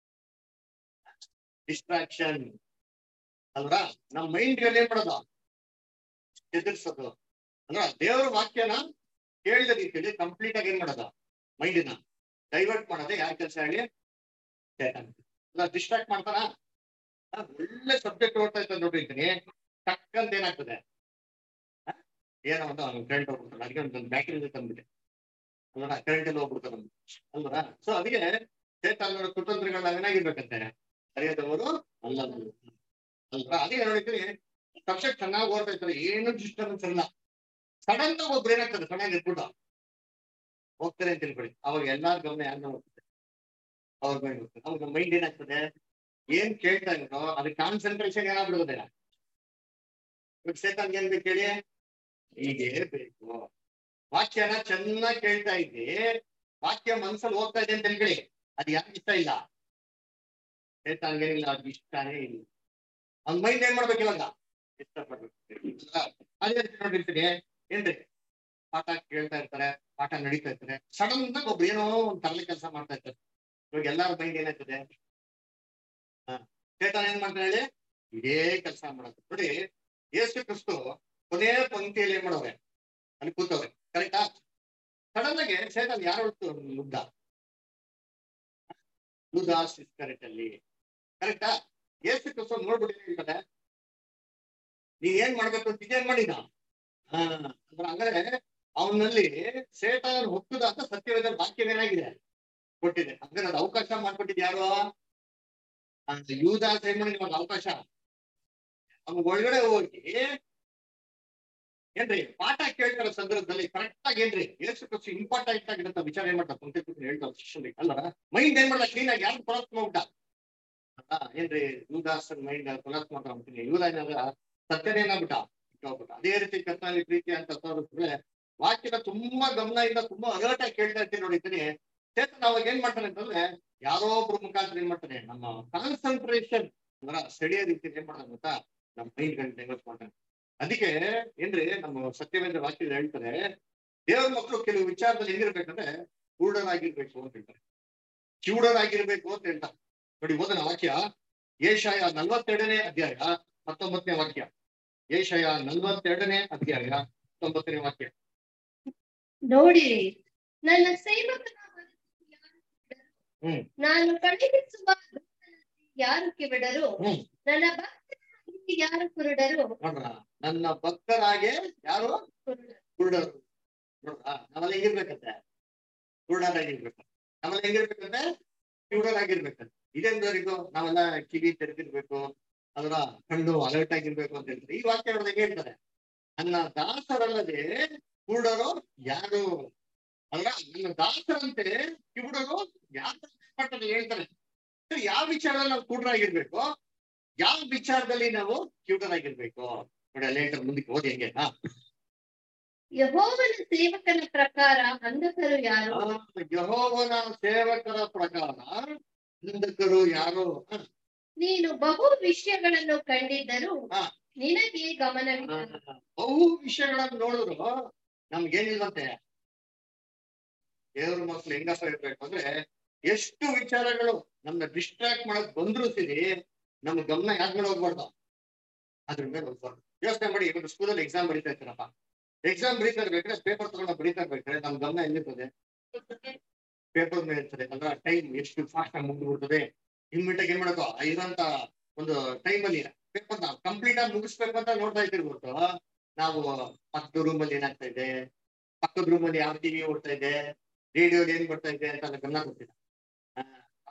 S1: ಡಿಸ್ಟ್ರಾಕ್ಷನ್ ಅಲ್ವಾ ನಮ್ಮ ಮೈಂಡ್ ಏನ್ ಮಾಡೋದು ಎದುರಿಸೋದು ಅಂದ್ರ ದೇವರ ವಾಕ್ಯನ ಕೇಳಿದ ರೀತಿಯಲ್ಲಿ ಕಂಪ್ಲೀಟ್ ಆಗಿ ಏನ್ ಮಾಡೋದು ಮೈಂಡಿನ ಡೈವರ್ಟ್ ಮಾಡೋದೇ ಯಾರ ಕೆಲಸ ಹೇಳಿ ಡಿಸ್ಟ್ರಾಕ್ಟ್ ಮಾಡ್ತಾನ ಆ, ಒಳ್ಳೆ ಸಬ್ಜೆಕ್ಟ್ ಓದ್ತಾ ಇದ್ದ ನೋಡಿರ್ತೀನಿ ಟಕ್ಕಂತ ಏನಾಗ್ತದೆ ಆ, ಏನೋ ಒಂದು ಅವ್ನು ಕರೆಂಟ್ ಹೋಗ್ಬಿಡ್ತಾನೆ ಅದಕ್ಕೆ ಒಂದು ಬ್ಯಾಟ್ರಿ ತಂದ್ಬಿಟ್ಟೆ ಅಲ್ವಾ ಕರೆಂಟ್ ಎಲ್ಲ ಹೋಗ್ಬಿಡ್ತಾರೆ ಅಲ್ವಾ ಸೊ ಅದಕ್ಕೆ ಚೇತನ್ ಕುತಂತ್ರಗಳನ್ನ ಏನಾಗಿರ್ಬೇಕಂತೆ ಸರಿಯಾದವರು ಅಲ್ಲ ಅಲ್ವಾ ಅದಕ್ಕೆ ನೋಡಿರ್ತೀನಿ ಸಬ್ಜೆಕ್ಟ್ ಚೆನ್ನಾಗಿ ಓದ್ತಾ ಇರ್ತಾರೆ ಏನು ಡಿಸ್ಟರ್ಬೆನ್ಸ್ ಇಲ್ಲ ಸಡನ್ ಆಗಿ ಒಬ್ರು ಏನಾಗ್ತದೆ ಚೆನ್ನಾಗಿ ಇಟ್ಬಿಟ್ಟು ಹೋಗ್ತಾರೆ ಅಂತ ತಿಳ್ಕೊಳ್ಳಿ ಅವಾಗ ಎಲ್ಲಾರ ಗಮನ ಯಾರನ್ನ ಹೋಗ್ತದೆ ಅವ್ರ ಮೈಂಡ್ ಹೋಗ್ತದೆ ಅವಾಗ ಮೈಂಡ್ ಏನಾಗ್ತದೆ ಏನ್ ಕೇಳ್ತಾ ಇರೋ ಅದಕ್ಕೆ ಕಾನ್ಸಂಟ್ರೇಷನ್ ಏನಾಗ್ಬಿಡುತ್ತೆ ಇವಾಗ ಸೇತಾನ್ಗೆ ಏನ್ ಬೇಕು ಹೇಳಿ ಹೀಗೆ ಬೇಕು ವಾಕ್ಯನ ಚೆನ್ನಾಗಿ ಕೇಳ್ತಾ ಇದ್ದಿ ವಾಕ್ಯ ಮನ್ಸಲ್ಲಿ ಹೋಗ್ತಾ ಇದೆ ಅಂತ ತಿಳ್ಕೊಳ್ಳಿ ಅದು ಯಾಕೆ ಇಷ್ಟ ಇಲ್ಲ ಸೇತಾನ್ಗೆ ಏನಿಲ್ಲ ಅದು ಇಷ್ಟನೇ ಇಲ್ಲ ಅವ್ನ ಮೈಂಡ್ ಏನ್ ಮಾಡ್ಬೇಕು ಇವಾಗ ಇಷ್ಟಪಡ್ಬೇಕು ಅದೇ ರೀತಿ ನೋಡಿರ್ತೀನಿ ಏನ್ರಿ ಪಾಠ ಕೇಳ್ತಾ ಇರ್ತಾರೆ ಪಾಠ ನಡೀತಾ ಇರ್ತಾರೆ ಸಡನ್ ಆಗಿ ಒಬ್ರು ಏನೋ ಒಂದ್ ತರಲೆ ಕೆಲಸ ಮಾಡ್ತಾ ಇರ್ತಾರೆ ಇವಾಗ ಎಲ್ಲಾರ ಮೈಂಡ್ ಏನಾಗ್ತದೆ ಹಾ ಚೇತನ ಏನ್ ಮಾಡ್ತಾರೆ ಹೇಳಿ ಇದೇ ಕೆಲಸ ಮಾಡೋದು ನೋಡಿ ಯೇಸು ಕ್ರಿಸ್ತು ಕೊನೆಯ ಪಂಕ್ತಿಯಲ್ಲಿ ಏನ್ ಮಾಡವ್ರೆ ಅಲ್ಲಿ ಕೂತವ್ರೆ ಕರೆಕ್ಟಾ ಸಡನ್ ಆಗಿ ಚೇತನ್ ಯಾರು ಮುಗ್ಧ ಲುದಾಸ್ ಕರೆಕ್ಟ್ ಅಲ್ಲಿ ಕರೆಕ್ಟಾ ಯೇಸು ಕ್ರಿಸ್ತು ನೋಡ್ಬಿಟ್ಟು ಹೇಳ್ತಾರೆ ನೀ ಏನ್ ಮಾಡ್ಬೇಕು ಅಂತ ಇದೇನ್ ಮಾಡಿದ ಹಾ ಅಂದ್ರೆ ಹಂಗಾರೆ ಅವನಲ್ಲಿ ಸೇತಾನ್ ಹೊಕ್ಕದ ಅಂತ ಸತ್ಯವೇದ ವಾಕ್ಯವೇನಾಗಿದೆ ಕೊಟ್ಟಿದೆ ಹಂಗಾರೆ ಅದು ಅವಕಾಶ ಮಾಡ್ಕೊಟ್ಟಿದ್ ಯಾರು ಯೂದಾಸ್ ಏನ್ ಮಾಡಿದ ಇವಾಗ ಅವಕಾಶ ಅವ್ನು ಒಳಗಡೆ ಹೋಗಿ ಏನ್ರಿ ಪಾಠ ಕೇಳ್ತಾರ ಸಂದರ್ಭದಲ್ಲಿ ಕರೆಕ್ಟ್ ಆಗಿ ಏನ್ರಿ ಯೇಸು ಕ್ರಿಸ್ತು ಇಂಪಾರ್ಟೆಂಟ್ ಆಗಿರಂತ ವಿಚಾರ ಏನ್ ಮಾಡ್ತಾರೆ ಕುಂತೆ ಕೂತು ಹೇಳ್ತಾರೆ ಶಿಷ್ಯರಿಗೆ ಅಲ್ಲ ಮೈಂಡ್ ಏನ್ ಮಾಡ್ದ ಕ್ಲೀನ್ ಆಗಿ ಯಾರು ಕೊಲಾತ್ ಮಾಡ್ಬಿಟ್ಟ ಆ, ಏನ್ರಿ ಯೂದಾಸ್ ಮೈಂಡ್ ಕೊಲಾತ್ ಮಾಡ್ಕೊಂಡ್ಬಿಟ್ಟಿನಿ ಯೂದ ಏನಾದ್ರ ಸತ್ಯನೇನಾಗ್ಬಿಟ್ಟ ಹೋಗ್ಬಿಟ್ಟ ಅದೇ ರೀತಿ ಕರ್ತನಲ್ಲಿ ಪ್ರೀತಿ ಅಂತ ತೋರಿಸಿದ್ರೆ ವಾಕ್ಯನ ತುಂಬಾ ಗಮನದಿಂದ ತುಂಬಾ ಅಲರ್ಟ್ ಆಗಿ ಕೇಳ್ತಾ ಇರ್ತೀನಿ ನೋಡಿದ್ದೀನಿ ಚೇತನ್ ಅವಾಗ ಏನ್ ಮಾಡ್ತಾನೆ ಅಂತಂದ್ರೆ ಯಾರೋ ಒಬ್ರು ಮುಖಾಂತರ ಏನ್ ಮಾಡ್ತಾನೆ ನಮ್ಮ ಕಾನ್ಸಂಟ್ರೇಷನ್ ಅಂದ್ರ ಸ್ಥಳೀಯ ರೀತಿಯಲ್ಲಿ ಏನ್ ಮಾಡ್ತಾನೆ ಗೊತ್ತಾ ನಮ್ಮ ಮೈಂಡ್ ಗಂಟೆ ಡೈವರ್ಟ್ ಮಾಡ್ತಾನೆ ಅದಕ್ಕೆ ಏನ್ರಿ ನಮ್ಮ ಸತ್ಯವೇಂದ್ರ ವಾಕ್ಯದಲ್ಲಿ ಹೇಳ್ತಾರೆ ದೇವ್ರ ಮಕ್ಕಳು ಕೆಲವು ವಿಚಾರದಲ್ಲಿ ಹೆಂಗಿರ್ಬೇಕಂದ್ರೆ ಪೂರ್ಣರಾಗಿರ್ಬೇಕು ಅಂತ ಹೇಳ್ತಾರೆ ಕಿವುಡರಾಗಿರ್ಬೇಕು ಅಂತ ಹೇಳ್ತಾರೆ ನೋಡಿ ಓದನ ವಾಕ್ಯ ಏಷಾಯ ನಲ್ವತ್ತೆರಡನೇ ಅಧ್ಯಾಯ ಹತ್ತೊಂಬತ್ತನೇ ವಾಕ್ಯ ಏಷಯ ನಲ್ವತ್ತೆರಡನೇ ಅಧ್ಯಾಯ ಹತ್ತೊಂಬತ್ತನೇ ವಾಕ್ಯ
S2: ನೋಡಿರಿ ನನ್ನ ಸೇವಕನ ಹೊರತು ಯಾರು ಕಿವಿಡರು?
S1: ಹ್ಮ್.
S2: ನಾನು ಕಳುಹಿಸುವ ದೂತನಲ್ಲಿ ಯಾರು ಕಿವಿಡರು
S1: ಹ್ಮ್.
S2: ನನ್ನ ಭಕ್ತರಲ್ಲಿ ಯಾರು ಕುರುಡರು
S1: ನೋಡ್ರ ನನ್ನ ಭಕ್ತರಾಗೆ ಯಾರು
S2: ಕುರುಡರು.
S1: ಕುರುಡರು ನೋಡ್ರ ನಾವೆಲ್ಲ ಹೆಂಗಿರ್ಬೇಕಂತೆ ಕುರುಡರಾಗಿರ್ಬೇಕು ನಾವೆಲ್ಲ ಹೆಂಗಿರ್ಬೇಕಂತೆ ಕಿವುಡರಾಗಿರ್ಬೇಕಂತೆ ಇದೇಂದವರಿಗೂ ನಾವೆಲ್ಲ ಕಿವಿ ತೆರೆದಿರ್ಬೇಕು ಅದರ ಕಣ್ಣು ಅಲರ್ಟ್ ಆಗಿರ್ಬೇಕು ಅಂತ ಹೇಳ್ತಾರೆ ಈ ವಾಕ್ಯ ನೋಡಿದಾಗ ಹೇಳ್ತಾರೆ ನನ್ನ ದಾಸರಲ್ಲದೆ ಕುರುಡರು ಯಾರು ಅಲ್ಲ ನನ್ನ ದಾಸರಂತೆ ಕಿವುಡರು ಯಾರು ಮಾಡ್ತಾರೆ ಹೇಳ್ತಾರೆ ಸರಿ, ಯಾವ ವಿಚಾರದಲ್ಲಿ ನಾವು ಕುರುಡರಾಗಿರ್ಬೇಕು ಯಾವ ವಿಚಾರದಲ್ಲಿ ನಾವು ಕಿವುಡರಾಗಿರ್ಬೇಕು ನೋಡಿ ಅಲ್ಲಿ ಹೇಳ್ತಾರೆ ಮುಂದಕ್ಕೆ ಓದಿ ಹೆಂಗೆ ಹಾ
S2: ಯೆಹೋವನ ಸೇವಕನ ಪ್ರಕಾರ ಅಂಧಕರು ಯಾರು
S1: ಆ, ಯೆಹೋವನ ಸೇವಕರ ಪ್ರಕಾರ ನಿಂದಕರು ಯಾರು ಹ,
S2: ನೀನು ಬಹು ವಿಷಯಗಳನ್ನು ಕಂಡಿದ್ದರೂ
S1: ಹಾ.
S2: ನಿನಗೆ
S1: ಆ,
S2: ಗಮನವಿಲ್ಲ
S1: ಬಹು ವಿಷಯಗಳನ್ನ ನೋಡಿದ್ರು ನಮ್ಗೇನಿಲ್ಲಂತೆ ದೇವ್ರ ಮಕ್ಳು ಹೆಂಗಪ್ಪ ಇರ್ಬೇಕು ಅಂದ್ರೆ ಎಷ್ಟು ವಿಚಾರಗಳು ನಮ್ನ ಡಿಸ್ಟ್ರಾಕ್ಟ್ ಮಾಡಕ್ ಬಂದ್ರು ಸಿರಿ ನಮ್ಮ ಗಮನ ಯಾರ ಮೇಲೆ ಹೋಗ್ಬಾರ್ದು ಅದ್ರ ಮೇಲೆ ಹೋಗ್ಬಾರ್ದು ಯೋಚನೆ ಮಾಡಿ ಇವಾಗ ಸ್ಕೂಲಲ್ಲಿ ಎಕ್ಸಾಮ್ ಬರೀತಾ ಇರ್ತೀರಪ್ಪ ಎಕ್ಸಾಮ್ ಬರೀತಾ ಇರ್ಬೇಕಾದ್ರೆ ಪೇಪರ್ ತಗೊಂಡು ಬರೀತಾ ಇರ್ಬೇಕಾದ್ರೆ ನಮ್ ಗಮನ ಎಲ್ಲಿರ್ತದೆ ಪೇಪರ್ ಮೇಲೆ ಇರ್ತದೆ ಅಂದ್ರೆ ಟೈಮ್ ಎಷ್ಟು ಫಾಸ್ಟ್ ಆಗಿ ಮುಗಿದ್ಬಿಡ್ತದೆ ಇಮ್ಮಿಡಿಯೇಟ್ ಏನ್ ಮಾಡಬೇಕು ಇರೋಂತ ಒಂದು ಟೈಮ್ ಅಲ್ಲಿ ಪೇಪರ್ ನಾವು ಕಂಪ್ಲೀಟ್ ಆಗಿ ಮುಗಿಸ್ಬೇಕು ಅಂತ ನೋಡ್ತಾ ಇದ್ದಿರ್ಬೋದು ನಾವು ಪಕ್ಕದ ರೂಮ್ ಅಲ್ಲಿ ಏನಾಗ್ತಾ ಇದೆ ಪಕ್ಕದ ರೂಮ್ ಅಲ್ಲಿ ಯಾವ ಟಿವಿ ಓಡ್ತಾ ಇದೆ ರೇಡಿಯೋ ಏನ್ ಬರ್ತಾ ಇದೆ ಅಂತ ಎಲ್ಲ ಗಮನ ಕೊಡ್ತಿಲ್ಲ ಆ,